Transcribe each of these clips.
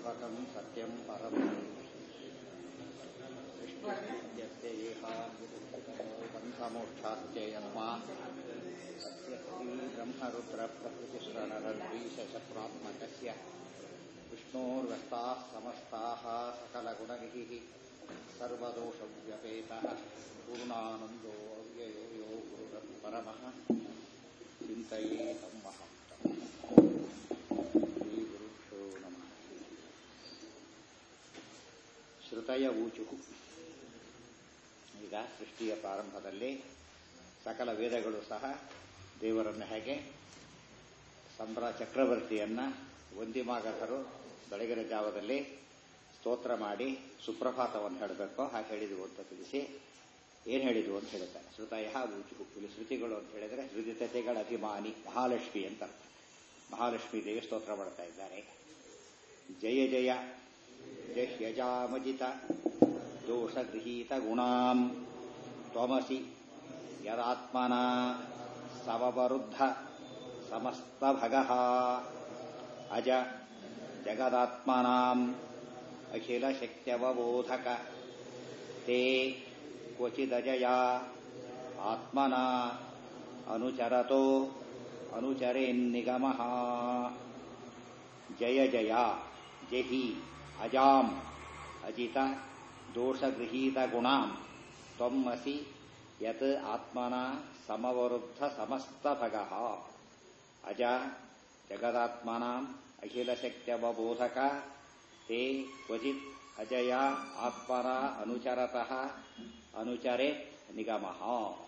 गुहकं सत्यं परं सृष्टिस्थित्यस्य बन्धमोक्षास्य यन्मा सत्य ब्रह्मरुद्रप्रकृतिस्वरद्वीशशत्रात्मकस्य विष्णोर्व्यस्ताः समस्ताः सकलगुणनिधिः सर्वदोषव्यपेतः पूर्णानन्दो अव्ययो यो गुरुरः परमः चिन्तयेतं महान्तम् श्रीगुरुभ्यो नमः ಶ್ರುತಯ ಊಚು ಈಗ ಸೃಷ್ಟಿಯ ಪ್ರಾರಂಭದಲ್ಲಿ ಸಕಲ ವೇದಗಳು ಸಹ ದೇವರನ್ನು ಹೇಗೆ ಸಂಬ್ರ ಚಕ್ರವರ್ತಿಯನ್ನ ವಂದಿಮಾಗತರು ಬೆಳಗಿನ ಜಾವದಲ್ಲಿ ಸ್ತೋತ್ರ ಮಾಡಿ ಸುಪ್ರಭಾತವನ್ನು ಹೇಳಬೇಕೋ ಹಾಗೆ ಹೇಳಿದವು ಅಂತ ತಿಳಿಸಿ ಏನು ಹೇಳಿದವು ಅಂತ ಹೇಳ್ತಾರೆ ಶ್ರುತಯ ಊಚು ಇಲ್ಲಿ ಶ್ರುತಿಗಳು ಅಂತ ಹೇಳಿದರೆ ಹೃದಿತತೆಗಳ ಅಭಿಮಾನಿ ಮಹಾಲಕ್ಷ್ಮಿ ಅಂತ ಅರ್ಥ ಮಹಾಲಕ್ಷ್ಮೀ ದೇವಿ ಸ್ತೋತ್ರ ಮಾಡ್ತಾ ಇದ್ದಾರೆ ಜಯ ಜಯ ಜಹ್ಯಜಾಮಜಿತ ದೋಷಗೃಹೀತ ಗುಣಾಂ ತ್ವಮಸಿ ಯದಾತ್ಮನ ಸಮವರುದ್ಧ ಸಮಸ್ತಭಗಃ ಅಜ ಜಗದಾತ್ಮನಾಂ ಅಖಿಲಶಕ್ತ್ಯವಬೋಧಕ ತೇ ಕ್ವಚಿದಜಯ ಆತ್ಮನ ಅನುಚರತೋ ಅನುಚರೇನ್ನಿಗಮಃ ಜಯ ಜಯ ಜಹಿ ಅಜಾಂ ಅಜಿತ ದೋಷಗೃಹೀತ ಗುಣಾಂ ತ್ವಮ್ಮಸಿ ಯತ್ ಆತ್ಮನ ಸಮವರುದ್ಧ ಸಮಸ್ತಭಗಃ ಅಜ ಜಗದಾತ್ಮನಾಂ ಅಖಿಲಶಕ್ತ್ಯವಬೋಧಕ ತೇ ಕ್ವಚಿತ್ ಅಜಯ ಆತ್ಮನ ಅನುಚರತಃ ಅನುಚರೆ ನಿಗಮಃ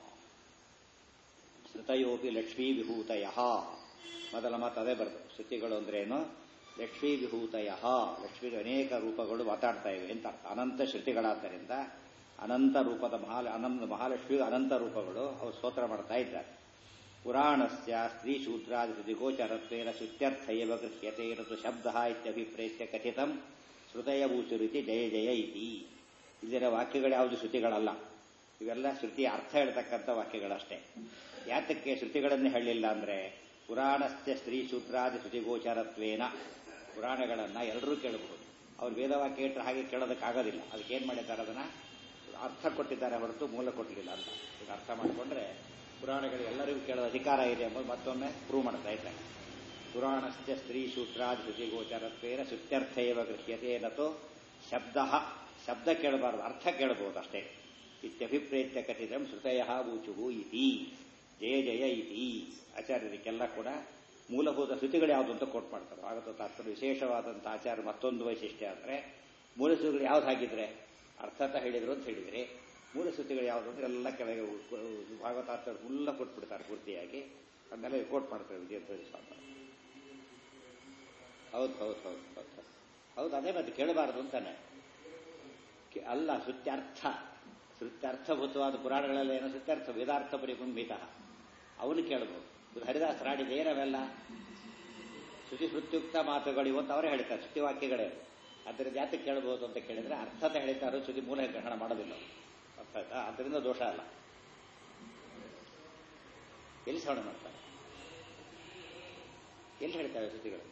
ಶ್ರುತಯೋಪಿ ಲಕ್ಷ್ಮೀ ವಿಭೂತಯ ಮೊದಲ ಮಾತದೇ ಬರ್ತದೆ ಶ್ರುತಿಗಳು ಅಂದ್ರೇನು ಲಕ್ಷ್ಮೀ ವಿಭೂತಯ ಲಕ್ಷ್ಮೀ ಅನೇಕ ರೂಪಗಳು ಮಾತಾಡ್ತಾ ಇವೆ ಅಂತ ಅರ್ಥ ಅನಂತ ಶ್ರುತಿಗಳಾದ್ದರಿಂದ ಅನಂತ ರೂಪದ ಮಹಾ ಅನಂತ ಮಹಾಲಕ್ಷ್ಮಿ ಅನಂತ ರೂಪಗಳು ಅವರು ಸ್ತೋತ್ರ ಮಾಡ್ತಾ ಇದ್ದಾರೆ ಪುರಾಣಸ್ಯ ಸ್ತ್ರೀ ಶೂದ್ರಾದಿ ಶ್ರುತಿಗೋಚರತ್ವೇನ ಶ್ರುತ್ಯರ್ಥೈವ ಗೃಹ್ಯತೆ ಋತು ಶಬ್ದ ಇತ್ಯಭಿಪ್ರೇತ್ಯ ಕಥಿತಂ ಶ್ರುತಯವೂಚುರಿತಿ ಜಯ ಜಯ ಇತಿ ಇಲ್ಲಿನ ವಾಕ್ಯಗಳು ಯಾವುದು ಶ್ರುತಿಗಳಲ್ಲ ಇವೆಲ್ಲ ಶ್ರುತಿಯ ಅರ್ಥ ಹೇಳ್ತಕ್ಕಂಥ ವಾಕ್ಯಗಳಷ್ಟೇ ಯಾತಕ್ಕೆ ಶ್ರುತಿಗಳನ್ನು ಹೇಳಿಲ್ಲ ಅಂದ್ರೆ ಪುರಾಣಸ್ಯ ಸ್ತ್ರೀ ಶೂದ್ರಾದಿ ಶ್ರುತಿಗೋಚರತ್ವೇನ ಪುರಾಣಗಳನ್ನ ಎಲ್ಲರೂ ಕೇಳಬಹುದು ಅವ್ರು ವೇದವಾಕ್ಯ ಇಟ್ಟರೆ ಹಾಗೆ ಕೇಳೋದಕ್ಕಾಗೋದಿಲ್ಲ ಅದಕ್ಕೆ ಏನ್ ಮಾಡಿದ್ದಾರೆ ಅದನ್ನ ಅರ್ಥ ಕೊಟ್ಟಿದ್ದಾರೆ ಹೊರತು ಮೂಲ ಕೊಟ್ಟಿಲ್ಲ ಅಂತ ಈಗ ಅರ್ಥ ಮಾಡಿಕೊಂಡ್ರೆ ಪುರಾಣಗಳು ಎಲ್ಲರಿಗೂ ಕೇಳೋ ಅಧಿಕಾರ ಇದೆ ಎಂಬುದು ಮತ್ತೊಮ್ಮೆ ಪ್ರೂವ್ ಮಾಡ್ತಾ ಇದ್ದಾರೆ ಪುರಾಣಸ್ಯ ಸ್ತ್ರೀ ಶೂದ್ರಾದಿ ಶ್ರುತಿಗೋಚರತ್ವೇನ ಶ್ರುತ್ಯರ್ಥೈವ ಗೃಹ್ಯತೆ ನತೋ ಶಬ್ದ ಶಬ್ದ ಕೇಳಬಾರದು ಅರ್ಥ ಕೇಳಬಹುದು ಅಷ್ಟೇ ಇತ್ಯಭಿಪ್ರೇತ್ಯ ಕಥಿತಂ ಶ್ರುತಯ ಊಚುಹು ಇತಿ ಜಯ ಜಯ ಇತಿ ಆಚಾರ್ಯರಿಗೆಲ್ಲ ಕೂಡ ಮೂಲಭೂತ ಶ್ರುತಿಗಳು ಯಾವುದು ಅಂತ ಕೋಟ್ ಮಾಡ್ತಾರೆ ಭಾಗವತ ತಾತ್ಪರ್ಯ ವಿಶೇಷವಾದಂಥ ಆಚಾರ ಮತ್ತೊಂದು ವೈಶಿಷ್ಟ್ಯ ಅಂದರೆ ಮೂಲ ಶ್ರುತಿಗಳು ಯಾವ್ದು ಹಾಕಿದ್ರೆ ಅರ್ಥತ ಹೇಳಿದ್ರು ಅಂತ ಹೇಳಿದರೆ ಮೂಲ ಶ್ರುತಿಗಳು ಯಾವುದು ಅಂದ್ರೆ ಎಲ್ಲ ಕೆಳಗೆ ಭಾಗವತಾರ್ಥ ಫುಲ್ಲ ಕೊಟ್ಬಿಡ್ತಾರೆ ಪೂರ್ತಿಯಾಗಿ ಅದನ್ನೆಲ್ಲ ಕೋಟ್ ಮಾಡ್ತಾರೆ ವಿಜಯಧ್ವಜ ಸ್ವಾಮಿ ಹೌದು ಹೌದು ಹೌದು ಹೌದು ಹೌದು ಅದೇ ಮತ್ತೆ ಕೇಳಬಾರದು ಅಂತಾನೆ ಅಲ್ಲ ಶ್ರುತ್ಯರ್ಥ ಶ್ರುತ್ಯರ್ಥಭೂತವಾದ ಪುರಾಣಗಳೆಲ್ಲ ಏನೋ ಶ್ರುತ್ಯರ್ಥ ವೇದಾರ್ಥ ಪರಿಪುಂಬಿತ ಅವನು ಕೇಳಬಹುದು ಹರಿದಾಸ ರಾಡಿದೆ ಏನವೆಲ್ಲ ಶ್ರುತಿ ಶ್ರುತ್ಯುಕ್ತ ಮಾತುಗಳು ಇವತ್ತು ಅವರೇ ಹೇಳ್ತಾರೆ ಶ್ರುತಿವಾಕ್ಯಗಳೇ ಅದರಿಂದ ಯಾತಕ್ಕೆ ಕೇಳಬಹುದು ಅಂತ ಕೇಳಿದ್ರೆ ಅರ್ಥತ ಹೇಳ್ತಾರೆ ಶ್ರುತಿ ಮೂಲ ಗ್ರಹಣ ಮಾಡೋದಿಲ್ಲ ಅರ್ಥ ಆಯ್ತಾ ಅದರಿಂದ ದೋಷ ಅಲ್ಲ ಎಲ್ಲಿ ಶ್ರವಣ ಮಾಡ್ತಾರೆ ಎಲ್ಲಿ ಹೇಳ್ತಾರೆ ಶ್ರುತಿಗಳನ್ನು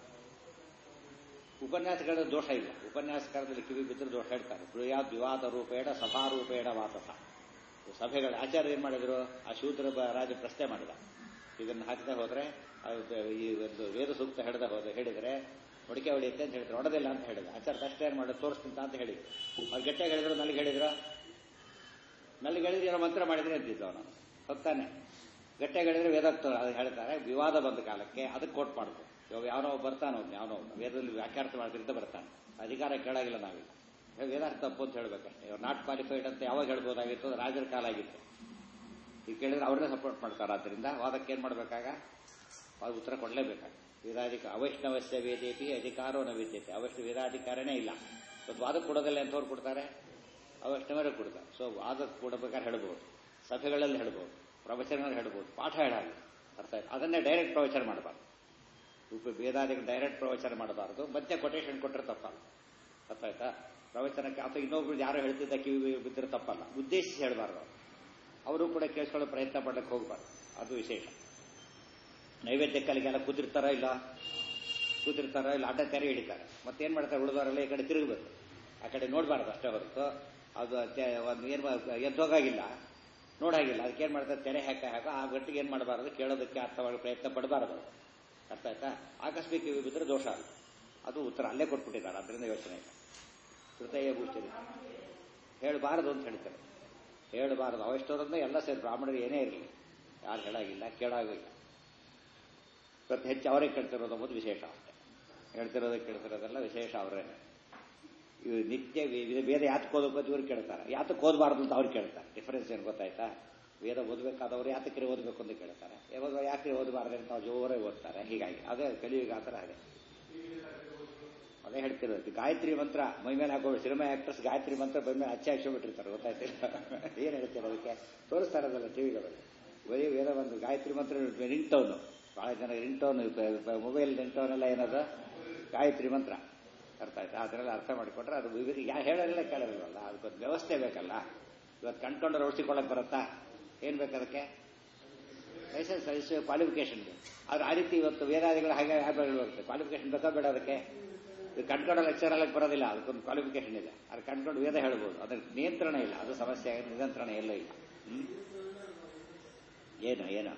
ಉಪನ್ಯಾಸಗಳ ದೋಷ ಇಲ್ಲ ಉಪನ್ಯಾಸಕಾರದಲ್ಲಿ ಕಿವಿ ಬಿದ್ದರೆ ದೋಷ ಹೇಳ್ತಾರೆ ಬೃಯಾದ್ ವಿವಾದ ರೂಪೇಣ ಸಭಾರೂಪೇಣ ವಾತಸ ಸಭೆಗಳ ಆಚಾರ್ಯ ಏನ್ ಮಾಡಿದ್ರು ಆ ಶೂದ್ರ ರಾಜ ಪ್ರಶ್ನೆ ಮಾಡಿದ ಇದನ್ನು ಹಾಕದೆ ಹೋದ್ರೆ ಈ ಒಂದು ವೇದ ಸೂಕ್ತ ಹಿಡದೆ ಹೋದ್ರೆ ಹೇಳಿದ್ರೆ ಹೊಡಿಕೆ ಹೊಡಿಯುತ್ತೆ ಅಂತ ಹೇಳಿದ್ರು ಹೊಡೆದಿಲ್ಲ ಅಂತ ಹೇಳಿದ್ರು ಆಚಾರ್ಯ ಅಷ್ಟೇ ಏನ್ ಮಾಡೋದು ತೋರಿಸ್ತಿಂತ ಅಂತ ಹೇಳಿದ್ರು ಅವ್ರು ಗಟ್ಟಿಯಾಗಿ ಹೇಳಿದ್ರು ನಲ್ಲಿಗೆ ಹೇಳಿದ್ರು ನಲ್ಲಿಗೆ ಹೇಳಿದ್ರೆ ಏನೋ ಮಂತ್ರ ಮಾಡಿದ್ರೆ ಅಂತಿದ್ದ ಅವನು ಹೊತ್ತಾನೆ ಗಟ್ಟಿಯಾಗಿ ಹೇಳಿದ್ರೆ ವೇದೋಕ್ತ ಅದು ಹೇಳ್ತಾರೆ ವಿವಾದ ಬಂದ ಕಾಲಕ್ಕೆ ಅದಕ್ಕೆ ಕೋಟ್ ಮಾಡ್ಬೋದು ಇವಾಗ ಯಾವನೋ ಬರ್ತಾನೆ ಅವ್ನು ಯಾವನೋ ವೇದದಲ್ಲಿ ವ್ಯಾಖ್ಯಾರ್ಥ ಮಾಡೋದ್ರಿಂದ ಬರ್ತಾನೆ ಅಧಿಕಾರ ಕೇಳಾಗಿಲ್ಲ ನಾವೀಗ ವೇದಾರ್ಥ ತಪ್ಪು ಅಂತ ಹೇಳ್ಬೇಕಷ್ಟೇ ಇವ್ರು ನಾಟ್ ಕ್ವಾಲಿಫೈಡ್ ಅಂತ ಯಾವಾಗ ಹೇಳ್ಬೋದಾಗಿತ್ತು ಅದು ರಾಜರ ಕಾಲ ಆಗಿತ್ತು ಈಗ ಕೇಳಿದ್ರೆ ಅವ್ರನ್ನೇ ಸಪೋರ್ಟ್ ಮಾಡ್ತಾರೆ ಆದ್ದರಿಂದ ವಾದಕ್ಕೆ ಏನ್ ಮಾಡ್ಬೇಕಾಗ ಅವ್ರು ಉತ್ತರ ಕೊಡಲೇಬೇಕಾಗ ವೇದಾಧಿಕ ಅವೈಷ್ಣವಸ್ಯ ವೇದೇಪಿ ಅಧಿಕಾರೋ ನ ವಿದ್ಯತೆ ಅವೈಷ್ಣ ವೇದಾಧಿಕಾರನೇ ಇಲ್ಲ ಇವತ್ತು ವಾದಕ್ಕೆ ಕೊಡೋದಿಲ್ಲ ಎಂಥವ್ರು ಕೊಡ್ತಾರೆ ಅವೈಷ್ಣವರೇ ಕೊಡ್ತಾರೆ ಸೊ ವಾದಕ್ಕೆ ಕೊಡಬೇಕಾದ್ರೆ ಹೇಳ್ಬೋದು ಸಭೆಗಳಲ್ಲಿ ಹೇಳ್ಬೋದು ಪ್ರವಚನಗಳು ಹೇಳ್ಬೋದು ಪಾಠ ಹೇಳಾಗಿ ಅರ್ಥ ಆಯ್ತು ಅದನ್ನೇ ಡೈರೆಕ್ಟ್ ಪ್ರವಚನ ಮಾಡಬಾರ್ದು ಉಪ ವೇದಾದಿಗೆ ಡೈರೆಕ್ಟ್ ಪ್ರವಚನ ಮಾಡಬಾರ್ದು ಮತ್ತೆ ಕೊಟೇಶನ್ ಕೊಟ್ಟರೆ ತಪ್ಪಲ್ಲ ಅರ್ಥ ಆಯ್ತಾ ಪ್ರವಚನಕ್ಕೆ ಅಥವಾ ಇನ್ನೊಬ್ರು ಯಾರು ಹೇಳ್ತಿದ್ದ ಕಿವಿ ಬಿದ್ದರೆ ತಪ್ಪಲ್ಲ ಉದ್ದೇಶಿಸಿ ಹೇಳಬಾರ್ದು ಅವರು ಕೂಡ ಕೇಳಿಸ್ಕೊಳ್ಳೋ ಪ್ರಯತ್ನ ಪಡಕ್ಕೆ ಹೋಗಬಾರ್ದು ಅದು ವಿಶೇಷ ನೈವೇದ್ಯ ಕಲಿಗೆಲ್ಲ ಕೂತಿರ್ತಾರ ಇಲ್ಲ ಕೂತಿರ್ತಾರೋ ಇಲ್ಲ ಅಡ್ಡ ತೆರೆ ಹಿಡಿತಾರೆ ಮತ್ತೇನು ಮಾಡ್ತಾರೆ ಉಳಿದವರೆಲ್ಲ ಈ ಕಡೆ ತಿರುಗಬೇಕು ಆ ಕಡೆ ನೋಡಬಾರ್ದು ಅಷ್ಟೇ ಹೊರತು ಅದು ತೆ- ಒಂದು ಏನು ಎದ್ದೋಗಾಗಿಲ್ಲ ನೋಡಾಗಿಲ್ಲ ಅದಕ್ಕೆ ಏನು ಮಾಡ್ತಾರೆ ತೆರೆ ಹಾಕ ಹಾಕ ಆ ಗಟ್ಟಿಗೆ ಏನು ಮಾಡಬಾರ್ದು ಕೇಳೋದಕ್ಕೆ ಅರ್ಥವಾಗಿ ಪ್ರಯತ್ನ ಪಡಬಾರದು ಅರ್ಥ ಆಯ್ತಾ ಆಕಸ್ಮಿಕ ಕಿವಿ ಬಿದ್ದರೆ ದೋಷ ಅದು ಅದು ಉತ್ತರ ಅಲ್ಲೇ ಕೊಟ್ಬಿಟ್ಟಿದ್ದಾರೆ ಅದರಿಂದ ಯೋಚನೆ ಇಲ್ಲ ಹೃದಯ ಭೂಷರಿ ಹೇಳಬಾರದು ಅಂತ ಹೇಳ್ತಾರೆ ಹೇಳಬಾರದು ಅವೆಷ್ಟೋರನ್ನ ಎಲ್ಲ ಸೇರಿ ಬ್ರಾಹ್ಮಣರು ಏನೇ ಇರಲಿ ಯಾರು ಹೇಳಾಗಿಲ್ಲ ಕೇಳಾಗಿಲ್ಲ ಇವತ್ತು ಹೆಚ್ಚು ಅವರೇ ಕೇಳ್ತಿರೋದು ಅಂಬುದು ವಿಶೇಷ ಅಷ್ಟೇ ಹೇಳ್ತಿರೋದು ಕೇಳ್ತಿರೋದೆಲ್ಲ ವಿಶೇಷ ಅವರೇನೆ ಇವು ನಿತ್ಯ ವಿ- ವಿ- ವೇದ ಯಾತಕ್ಕೆ ಓದಬೇಕು ಅಂತ ಇವ್ರು ಕೇಳ್ತಾರೆ ಯಾತಕ್ಕೆ ಓದಬಾರ್ದು ಅಂತ ಅವ್ರು ಕೇಳ್ತಾರೆ ಡಿಫರೆನ್ಸ್ ಏನು ಗೊತ್ತಾಯ್ತಾ ವೇದ ಓದಬೇಕಾದವರು ಯಾತಕ್ಕೆ ಓದಬೇಕು ಅಂತ ಕೇಳ್ತಾರೆ ಯಾವಾಗ ಯಾಕೆ ಓದಬಾರ್ದು ಅಂತ ಅವ್ರು ಜೋರೇ ಓದ್ತಾರೆ ಹೀಗಾಗಿ ಅದೇ ಕಲಿಯುಗ ಆ ಥರ ಅದೇ ಅದೇ ಹೇಳ್ತಿರೋದು ಗಾಯತ್ರಿ ಮಂತ್ರ ಮೈ ಮೇಲೆ ಹಾಕೋ ಸಿನಿಮಾ ಆಕ್ಟರ್ಸ್ ಗಾಯತ್ರಿ ಮಂತ್ರ ಮೈ ಮೇಲೆ ಹಚ್ಚಿ ಹಾಕ್ಸ್ಕೊಂಡ್ಬಿಟ್ಟಿರ್ತಾರೆ ಗೊತ್ತಾಯ್ತಿಲ್ಲ ಏನು ಹೇಳ್ತಾರೆ ಅದಕ್ಕೆ ತೋರಿಸ್ತಾರೆ ಅದಲ್ಲ ಟಿವಿಗಳಲ್ಲಿ ಬರೀ ವೇದ ಒಂದು ಗಾಯತ್ರಿ ಮಂತ್ರ ರಿಂಗ್ ಟೌನು ಭಾಳ ಜನ ring tone mobile ring tone ಎಲ್ಲ ಏನದು ಗಾಯತ್ರಿ ಮಂತ್ರ ಅರ್ಥ ಆಯ್ತಾ ಅದನ್ನೆಲ್ಲ ಅರ್ಥ ಮಾಡಿಕೊಂಡ್ರೆ ಅದು ವಿವಿಧ ಯಾ ಹೇಳೋದಿಲ್ಲ ಕೇಳೋದಿಲ್ವಲ್ಲ ಅದಕ್ಕೊಂದು ವ್ಯವಸ್ಥೆ ಬೇಕಲ್ಲ ಇವತ್ತು ಕಂಡ್ಕೊಂಡ್ರೆ ಔಷಧಿಕೊಳ್ಳಕ್ಕೆ ಬರುತ್ತಾ ಏನು ಬೇಕು ಅದಕ್ಕೆ ಲೈಸೆನ್ಸ್ ಲೈಸೆನ್ಸ್ ಕ್ವಾಲಿಫಿಕೇಶನ್ ಆದ್ರೆ ಆ ರೀತಿ ಇವತ್ತು ವೇದಾದಿಗಳು ಹಾಗೆ ಹಾಗೆ ಬರುತ್ತೆ ಕ್ವಾಲಿಫಿಕೇಶನ್ ಬೇಕಾ ಬೇಡ ಅದಕ್ಕೆ ಇದು ಕಂಡ್ಕೊಂಡು ಲೆಕ್ಚರ್ ಆಗಕ್ಕೆ ಬರೋದಿಲ್ಲ ಅದಕ್ಕೊಂದು ಕ್ವಾಲಿಫಿಕೇಶನ್ ಇದೆ ಅದು ಕಂಡ್ಕೊಂಡು ವೇದ ಹೇಳ್ಬೋದು ಅದ್ರ ನಿಯಂತ್ರಣ ಇಲ್ಲ ಅದು ಸಮಸ್ಯೆ ಆಗಿದೆ ನಿಯಂತ್ರಣ ಎಲ್ಲೂ ಇಲ್ಲ ಹ್ಮ್? ಏನು ಏನು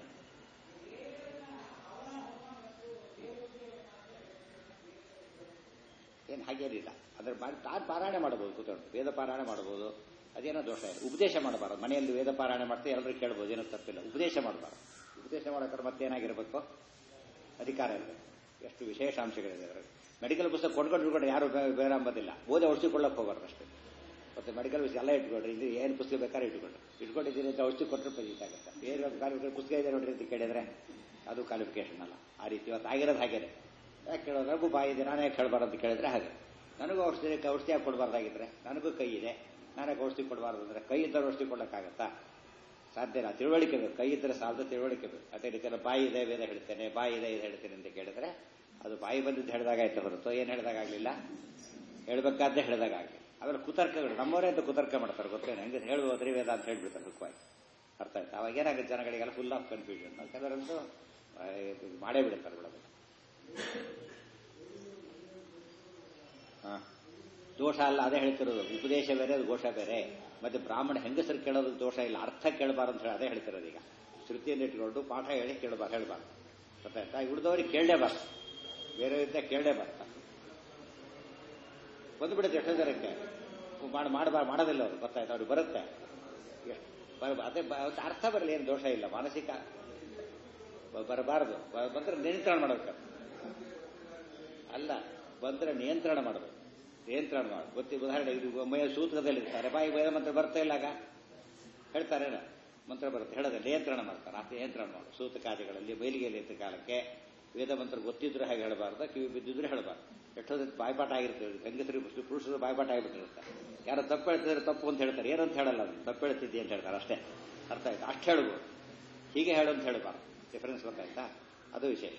ಏನು ಹಾಗೇನಿಲ್ಲ ಅದ್ರ ಮಾಡಿ ತಾನು ಪಾರಾಯಣ ಮಾಡಬಹುದು ಕೂತ್ಕೊಂಡು ವೇದ ಪಾರಾಯಣ ಮಾಡಬಹುದು ಅದೇನೋ ದೋಷ ಇಲ್ಲ ಉಪದೇಶ ಮಾಡಬಾರದು ಮನೆಯಲ್ಲಿ ವೇದ ಪಾರಾಯಣ ಮಾಡ್ತಾರೆ ಎಲ್ಲರೂ ಕೇಳ್ಬೋದು ಏನೋ ತಪ್ಪಿಲ್ಲ ಉಪದೇಶ ಮಾಡಬಾರದು ಉಪದೇಶ ಮಾಡೋಕ್ರೆ ಮತ್ತೇನಾಗಿರ್ಬೇಕು ಅಧಿಕಾರ ಇರಬೇಕು ಎಷ್ಟು ವಿಶೇಷ ಅಂಶಗಳಿದೆ ಅದರಲ್ಲಿ ಮೆಡಿಕಲ್ ಪುಸ್ತಕ ಕೊಂಡ್ಕೊಂಡು ಇಟ್ಕೊಂಡ್ರೆ ಯಾರು ಬೇ- ಬೇರೆ ಅಂಬೋದಿಲ್ಲ ಓದಿ ಔಷಧಿಕೊಳ್ಳಕ್ಕೆ ಹೋಗ್ಬಾರ್ದು ಅಷ್ಟೇ ಮತ್ತೆ ಮೆಡಿಕಲ್ ವಿಷಯ ಎಲ್ಲ ಇಟ್ಕೊಳ್ರಿ ಇದು ಏನು ಪುಸ್ತಕ ಬೇಕಾದ್ರೆ ಇಟ್ಕೊಂಡ್ರಿ ಇಟ್ಕೊಂಡಿದ್ದೀನಿ ಅಂತ ಔಷಧಿ ಕೊಟ್ಟರೆ ಪಜಿತಾಗುತ್ತೆ ಬೇರೆ ಕ್ವಾಲಿಫಿಕೇಶನ್ ಪುಸ್ತಕ ಇದೆ ನೋಡ್ರಿ ಅಂತ ಕೇಳಿದ್ರೆ ಅದು ಕ್ವಾಲಿಫಿಕೇಶನ್ ಅಲ್ಲ ಆ ರೀತಿ ಇವತ್ತು ಆಗಿರೋದು ಹಾಗೇನೆ ಯಾಕೆ ಕೇಳೋದು ನನಗೂ ಬಾಯಿ ಇದೆ ನಾನೇ ಯಾಕೆ ಕೇಳಬಾರ್ದು ಅಂತ ಕೇಳಿದ್ರೆ ಹಾಗೆ ನನಗೂ ಔಷಧಿ ಔಷಧಿ ಯಾಕೆ ಕೊಡಬಾರ್ದಾಗಿದ್ರೆ ನನಗೂ ಕೈ ಇದೆ ನಾನೇ ಔಷಧಿ ಕೊಡಬಾರ್ದು ಅಂದ್ರೆ ಕೈ ಇದ್ದರೆ ಔಷಧಿ ಕೊಡೋಕ್ಕಾಗತ್ತಾ ಸಾಧ್ಯ ಇಲ್ಲ ತಿಳುವಳಿಕೆ ಬೇಕು ಕೈ ಇದ್ದರೆ ಸಾಲದ ತಿಳುವಳಿಕೆ ಬೇಕು ಅದೇ ರೀತಿ ಬಾಯಿ ಇದೆ ವೇದ ಹೇಳ್ತೇನೆ ಬಾಯಿ ಇದೆ ಇದು ಹೇಳ್ತೇನೆ ಅಂತ ಕೇಳಿದ್ರೆ ಅದು ಬಾಯಿ ಬಂದಿದ್ದು ಹೇಳಿದಾಗ ಆಯ್ತು ಹೊರತು ಏನು ಹೇಳಿದಾಗಲಿಲ್ಲ ಹೇಳ್ಬೇಕಾದ್ದೇ ಹೇಳಿದಾಗಲಿ ಆಮೇಲೆ ಕುತರ್ಕಗಳು ನಮ್ಮವರೇ ಅಂತ ಕುತರ್ಕ ಮಾಡ್ತಾರೆ ಗೊತ್ತೇನು ಹೆಂಗೆ ಹೇಳ್ಬೋದ್ರಿ ವೇದ ಅಂತ ಹೇಳ್ಬಿಡ್ತಾರೆ ಸುಖವಾಗಿ ಅರ್ಥ ಆಯ್ತು ಅವಾಗ ಏನಾಗುತ್ತೆ ಜನಗಳಿಗೆಲ್ಲ ಫುಲ್ ಆಫ್ ಕನ್ಫ್ಯೂಷನ್ ಕೆಲವರಂತೂ ಆ, ಇದು ಮಾಡೇ ಬಿಡ್ತಾರೆ ಬಿಡೋದು ಹಾ ದೋಷ ಅಲ್ಲ ಅದೇ ಹೇಳ್ತಿರೋದು ಉಪದೇಶ ಬೇರೆ ಅದು ಘೋಷ ಬೇರೆ ಮತ್ತೆ ಬ್ರಾಹ್ಮಣ ಹೆಂಗಸರು ಕೇಳೋದು ದೋಷ ಇಲ್ಲ ಅರ್ಥ ಕೇಳಬಾರ್ದು ಅಂತ ಹೇಳಿ ಅದೇ ಹೇಳ್ತಿರೋದು ಈಗ ಶ್ರುತಿಯನ್ನು ಇಟ್ಕೊಂಡು ಪಾಠ ಹೇಳಿ ಕೇಳಬಾರ್ದು ಹೇಳ್ಬಾರ್ದು ಗೊತ್ತಾಯ್ತಾ ಉಳಿದವ್ರಿಗೆ ಕೇಳಲೇಬಾರ್ದು ಬೇರೆ ಇದ್ದ ಕೇಳಲೇಬಾರ್ದು ಬಂದ್ಬಿಡುತ್ತೆ ಎಷ್ಟೋ ಜನಕ್ಕೆ ಮಾಡಿ ಮಾಡಬಾರ್ದು ಮಾಡೋದಿಲ್ಲ ಅವರು ಗೊತ್ತಾಯ್ತು ಅವ್ರಿಗೆ ಬರುತ್ತೆ ಎಷ್ಟು ಬರ- ಅದೇ ಬ- ಅದು ಅರ್ಥ ಬರಲಿ ಏನು ದೋಷ ಇಲ್ಲ ಮಾನಸಿಕ ಬ- ಬರಬಾರದು ಬ- ಬಂದ್ರೆ ನಿಯಂತ್ರಣ ಮಾಡಬೇಕು ಅಲ್ಲ ಬಂದ್ರೆ ನಿಯಂತ್ರಣ ಮಾಡಬೇಕು ನಿಯಂತ್ರಣ ಮಾಡಿ ಗೊತ್ತಿ ಉದಾಹರಣೆ ಇದು ಒಮ್ಮೆ ಸೂತ್ರದಲ್ಲಿರ್ತಾರೆ ಬಾಯಿ ವೇದ ಮಂತ್ರ ಬರ್ತಾ ಇಲ್ಲ ಆಗ ಹೇಳ್ತಾರೇನ ಮಂತ್ರ ಬರುತ್ತೆ ಹೇಳೋದು ನಿಯಂತ್ರಣ ಮಾಡ್ತಾರೆ ಆ ನಿಯಂತ್ರಣ ಮಾಡು ಸೂತಕಾದಿಗಳಲ್ಲಿ ಬಯಲಿಗೆಯಲ್ಲಿ ಇದ್ದ ಕಾಲಕ್ಕೆ ವೇದ ಮಂತ್ರ ಗೊತ್ತಿದ್ರೆ ಹಾಗೆ ಹೇಳಬಾರ್ದು ಕಿವಿ ಬಿದ್ದಿದ್ರೆ ಹೇಳಬಾರ್ದು ಎಷ್ಟೊಂದು ಬಾಯ್ಪಾಠ ಆಗಿರ್ತದೆ ಹೆಂಗಸರು ಪುರುಷರು ಬಾಯ್ಪಾಠ ಆಗಿಬಿಟ್ಟಿರುತ್ತೆ ಯಾರೋ ತಪ್ಪು ಹೇಳ್ತಿದ್ರೆ ತಪ್ಪು ಅಂತ ಹೇಳ್ತಾರೆ ಏನಂತ ಹೇಳಲ್ಲ ಅದು ತಪ್ಪು ಹೇಳ್ತಿದ್ದಿ ಅಂತ ಹೇಳ್ತಾರೆ ಅಷ್ಟೇ ಅರ್ಥ ಆಯ್ತು ಅಷ್ಟು ಹೇಳ್ಬೋದು ಹೀಗೆ ಹೇಳು ಅಂತ ಹೇಳಬಾರ್ದು ಡಿಫರೆನ್ಸ್ ಗೊತ್ತಾಯ್ತಾ ಅದು ವಿಷಯ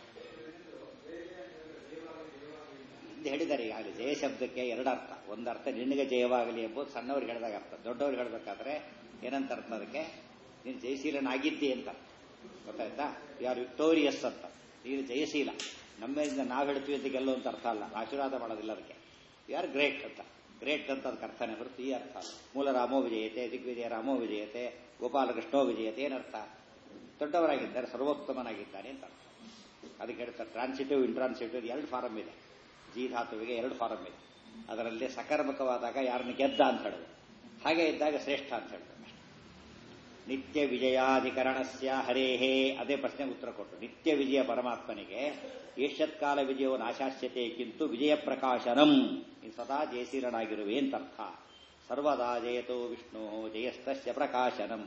ಹಿಂದೆ ಹೇಳಿದ್ದಾರೆ ಈಗಾಗಲೇ ಜಯ ಶಬ್ದಕ್ಕೆ ಎರಡು ಅರ್ಥ ಒಂದು ಅರ್ಥ ನಿನಗೆ ಜಯವಾಗಲಿ ಎಂಬುದು ಸಣ್ಣವ್ರಿಗೆ ಹೇಳಿದಾಗ ಅರ್ಥ ದೊಡ್ಡವ್ರಿಗೆ ಹೇಳಬೇಕಾದ್ರೆ ಏನಂತ ಅರ್ಥ ಅದಕ್ಕೆ ನೀನು ಜಯಶೀಲನಾಗಿದ್ದಿ ಅಂತ ಗೊತ್ತಾಯ್ತಾ ಯಾರು ವಿಕ್ಟೋರಿಯಸ್ ಅಂತ ನೀನು ಜಯಶೀಲ ನಮ್ಮಿಂದ ನಾವು ಹೇಳ್ತೀವಿ ಅಂತ ಗೆಲ್ಲುವಂತ ಅರ್ಥ ಅಲ್ಲ ಆಶೀರ್ವಾದ ಮಾಡೋದಿಲ್ಲ ಅದಕ್ಕೆ ಯಾರು ಗ್ರೇಟ್ ಅಂತ ಗ್ರೇಟ್ ಅಂತ ಅದಕ್ಕೆ ಅರ್ಥನೇ ಹೊರತು ಈ ಅರ್ಥ ಅಲ್ಲ ಮೂಲ ರಾಮೋ ವಿಜಯತೆ ದಿಗ್ವಿಜಯ ರಾಮೋ ವಿಜಯತೆ ಗೋಪಾಲಕೃಷ್ಣೋ ವಿಜಯತೆ ಏನರ್ಥ ದೊಡ್ಡವರಾಗಿದ್ದಾರೆ ಸರ್ವೋತ್ತಮನಾಗಿದ್ದಾನೆ ಅಂತ ಅರ್ಥ ಅದಕ್ಕೆ ಹೇಳ್ತಾರೆ ಟ್ರಾನ್ಸಿಟಿವ್ ಇಂಟ್ರಾನ್ಸಿಟಿವ್ ಎರಡು ಫಾರಂ ಇದೆ ಜಿ ಧಾತುವಿಗೆ ಎರಡು ಫಾರಂ ಇದೆ ಅದರಲ್ಲಿ ಸಕರ್ಮಕವಾದಾಗ ಯಾರನ್ನು ಗೆದ್ದ ಅಂತ ಹೇಳೋದು ಹಾಗೆ ಇದ್ದಾಗ ಶ್ರೇಷ್ಠ ಅಂತ ಹೇಳ್ತಾರೆ ನಿತ್ಯ ವಿಜಯಾಧಿಕರಣಸ್ಯ ಹರೇಹೇ ಅದೇ ಪ್ರಶ್ನೆ ಉತ್ತರ ಕೊಟ್ಟು ನಿತ್ಯ ವಿಜಯ ಪರಮಾತ್ಮನಿಗೆ ಏಷತ್ಕಾಲ ವಿಜಯೋ ನಾಶಾಸ್ಯತೆ ಕಿಂತು ವಿಜಯ ಪ್ರಕಾಶನಂ ನೀನು ಸದಾ ಜಯಶೀಲನಾಗಿರುವೆ ಅಂತ ಅರ್ಥ ಸರ್ವದಾ ಜಯತೋ ವಿಷ್ಣು ಜಯಸ್ತಸ್ಯ ಪ್ರಕಾಶನಂ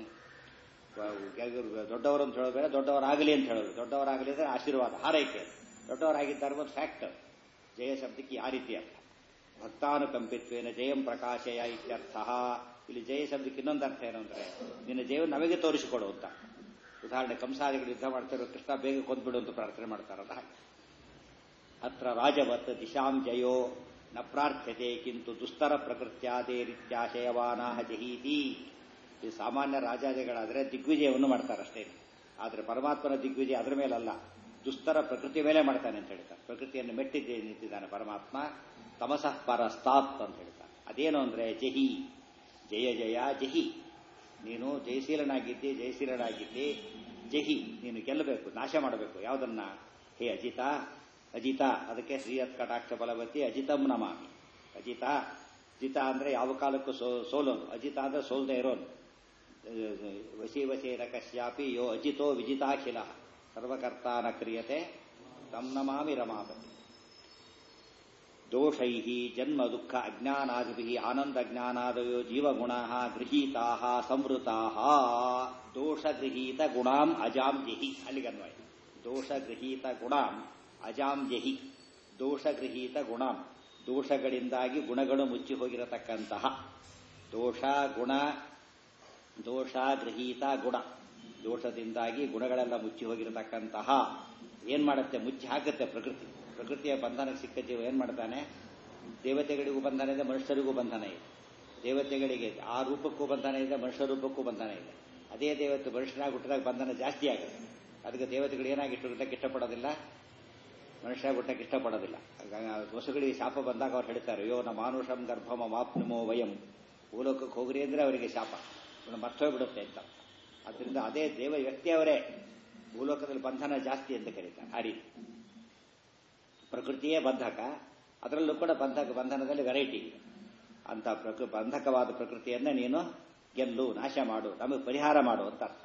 ದೊಡ್ಡವರು ಅಂತ ಹೇಳೋದು ಬೇಡ ದೊಡ್ಡವರಾಗಲಿ ಅಂತ ಹೇಳೋದು ದೊಡ್ಡವರಾಗಲಿ ಅಂದ್ರೆ ಆಶೀರ್ವಾದ ಹಾರೈಕೆ ದೊಡ್ಡವರಾಗಿದ್ದಾರೆ ಒಂದು ಫ್ಯಾಕ್ಟರ್ ಜಯ ಶಬ್ದಕ್ಕೆ ಆ ರೀತಿ ಅರ್ಥ ಭಕ್ತಾನುಕಂಪಿತ್ವೇನ ಜಯಂ ಪ್ರಕಾಶಯ ಇತ್ಯರ್ಥ ಇಲ್ಲಿ ಜಯ ಶಬ್ದಕ್ಕೆ ಇನ್ನೊಂದು ಅರ್ಥ ಏನು ಅಂದ್ರೆ ನಿನ್ನ ಜಯವನ್ನು ನಮಗೆ ತೋರಿಸಿಕೊಡು ಅಂತ ಉದಾಹರಣೆ ಕಂಸಾದಿಗಳು ಯುದ್ಧ ಮಾಡ್ತಿರೋ ಕೃಷ್ಣ ಬೇಗ ಕೊಂದ್ಬಿಡು ಅಂತ ಪ್ರಾರ್ಥನೆ ಮಾಡ್ತಾರಲ್ಲ ಅತ್ರ ರಾಜವತ್ ದಿಶಾಂ ಜಯೋ ನ ಪ್ರಾರ್ಥ್ಯತೆ ಕಿಂತು ದುಸ್ತರ ಪ್ರಕೃತ್ಯಾದೇ ರೀತ್ಯಾಶಯವಾನಾಹ ಜಹೀತಿ ಇದು ಸಾಮಾನ್ಯ ರಾಜಾದಿಗಳಾದರೆ ದಿಗ್ವಿಜಯವನ್ನು ಮಾಡ್ತಾರಷ್ಟೇ ಆದರೆ ಪರಮಾತ್ಮನ ದಿಗ್ವಿಜಯ ಅದರ ಮೇಲಲ್ಲ ದುಸ್ತರ ಪ್ರಕೃತಿ ಮೇಲೆ ಮಾಡ್ತಾನೆ ಅಂತ ಹೇಳ್ತಾರೆ ಪ್ರಕೃತಿಯನ್ನು ಮೆಟ್ಟಿದ್ದೇ ನಿಂತಿದ್ದಾನೆ ಪರಮಾತ್ಮ ತಮಸಃ ಪರಸ್ತಾತ್ ಅಂತ ಹೇಳ್ತಾನೆ ಅದೇನು ಅಂದ್ರೆ ಜಹಿ ಜಯ ಜಯ ಜಹಿ ನೀನು ಜಯಶೀಲನಾಗಿದ್ದಿ ಜಯಶೀಲನಾಗಿದ್ದಿ ಜಹಿ ನೀನು ಗೆಲ್ಲಬೇಕು ನಾಶ ಮಾಡಬೇಕು ಯಾವುದನ್ನ ಹೇ ಅಜಿತ ಅಜಿತ ಅದಕ್ಕೆ ಶ್ರೀಯತ್ ಕಟಾಕ್ಷ ಬಲವತಿ ಅಜಿತಂ ನಮಾಮಿ ಅಜಿತ ಜಿತ ಅಂದ್ರೆ ಯಾವ ಕಾಲಕ್ಕೂ ಸೋ ಸೋಲೋನು ಅಜಿತ ಅಂದ್ರೆ ಸೋಲ್ದೇ ಇರೋನು ವಶಿ ವಶೇನ ಕಶ್ಯಾಪಿ ಯೋ ಅಜಿತೋ ವಿಜಿತಾಖಿಲ ಸರ್ವಕರ್ತಾನ ಕ್ರಿಯತೆ ತಂ ನಮಾಮಿ ರಮಾಪತಿ ದೋಷೈ ಜನ್ಮ ದುಃಖ ಅಜ್ಞಾನಾದಿ ಆನಂದ ಜ್ಞಾನಾದಯೋ ಜೀವಗುಣ ಗೃಹೀತಾ ಸಂವೃತಾ ದೋಷಗೃಹೀತ ಗುಣಾಂ ಅಜಾಂ ಜಹಿ ಅಲ್ಲಿಗೆ ಅನ್ವಯ ದೋಷಗೃಹೀತ ಗುಣಾಂ ಅಜಾಂ ಜಹಿ ದೋಷಗೃಹೀತ ಗುಣಾಂ ದೋಷಗಳಿಂದಾಗಿ ಗುಣಗಳು ಮುಚ್ಚಿ ಹೋಗಿರತಕ್ಕಂತಹ ದೋಷ ಗುಣ ದೋಷ ಗೃಹೀತ ಗುಣ ದೋಷದಿಂದಾಗಿ ಗುಣಗಳೆಲ್ಲ ಮುಚ್ಚಿ ಹೋಗಿರತಕ್ಕಂತಹ ಏನ್ ಮಾಡುತ್ತೆ ಮುಚ್ಚಿ ಹಾಕುತ್ತೆ ಪ್ರಕೃತಿ ಪ್ರಕೃತಿಯ ಬಂಧನಕ್ಕೆ ಸಿಕ್ಕ ಜೀವ ಏನ್ ಮಾಡ್ತಾನೆ ದೇವತೆಗಳಿಗೂ ಬಂಧನ ಇದೆ ಮನುಷ್ಯರಿಗೂ ಬಂಧನ ಇದೆ ದೇವತೆಗಳಿಗೆ ಆ ರೂಪಕ್ಕೂ ಬಂಧನ ಇದೆ ಮನುಷ್ಯ ರೂಪಕ್ಕೂ ಬಂಧನ ಇದೆ ಅದೇ ದೇವತೆ ಮನುಷ್ಯನಾಗಿ ಹುಟ್ಟಿದಾಗ ಬಂಧನ ಜಾಸ್ತಿ ಆಗುತ್ತೆ ಅದಕ್ಕೆ ದೇವತೆಗಳು ಏನಾಗಿ ಹುಟ್ಟಕ್ಕೆ ಇಷ್ಟಪಡೋದಿಲ್ಲ ಮನುಷ್ಯ ಹುಟ್ಟಕ್ಕೆ ಇಷ್ಟಪಡೋದಿಲ್ಲ ವಸುಗಳಿಗೆ ಶಾಪ ಬಂದಾಗ ಅವ್ರು ಹೇಳ್ತಾರೆ ಅಯ್ಯೋ ನಮ್ಮ ಮಾನುಷಂ ಗರ್ಭಮ ಮಾಪ್ನಮೋ ವಯಂ ಭೂಲೋಕಕ್ಕೆ ಹೋಗ್ರಿ ಅಂದ್ರೆ ಅವರಿಗೆ ಶಾಪ ಮರ್ತೋಗ್ಬಿಡುತ್ತೆ ಅಂತ ಅದರಿಂದ ಅದೇ ದೇವ ವ್ಯಕ್ತಿಯವರೇ ಭೂಲೋಕದಲ್ಲಿ ಬಂಧನ ಜಾಸ್ತಿ ಅಂತ ಕರೀತಾರೆ ಆ ರೀತಿ ಪ್ರಕೃತಿಯೇ ಬಂಧಕ ಅದರಲ್ಲೂ ಕೂಡ ಬಂಧಕ ಬಂಧನದಲ್ಲಿ ವೆರೈಟಿ ಇದೆ ಅಂತ ಪ್ರಕೃ ಬಂಧಕವಾದ ಪ್ರಕೃತಿಯನ್ನ ನೀನು ಗೆಲ್ಲು ನಾಶ ಮಾಡು ನಮಗೆ ಪರಿಹಾರ ಮಾಡು ಅಂತ ಅರ್ಥ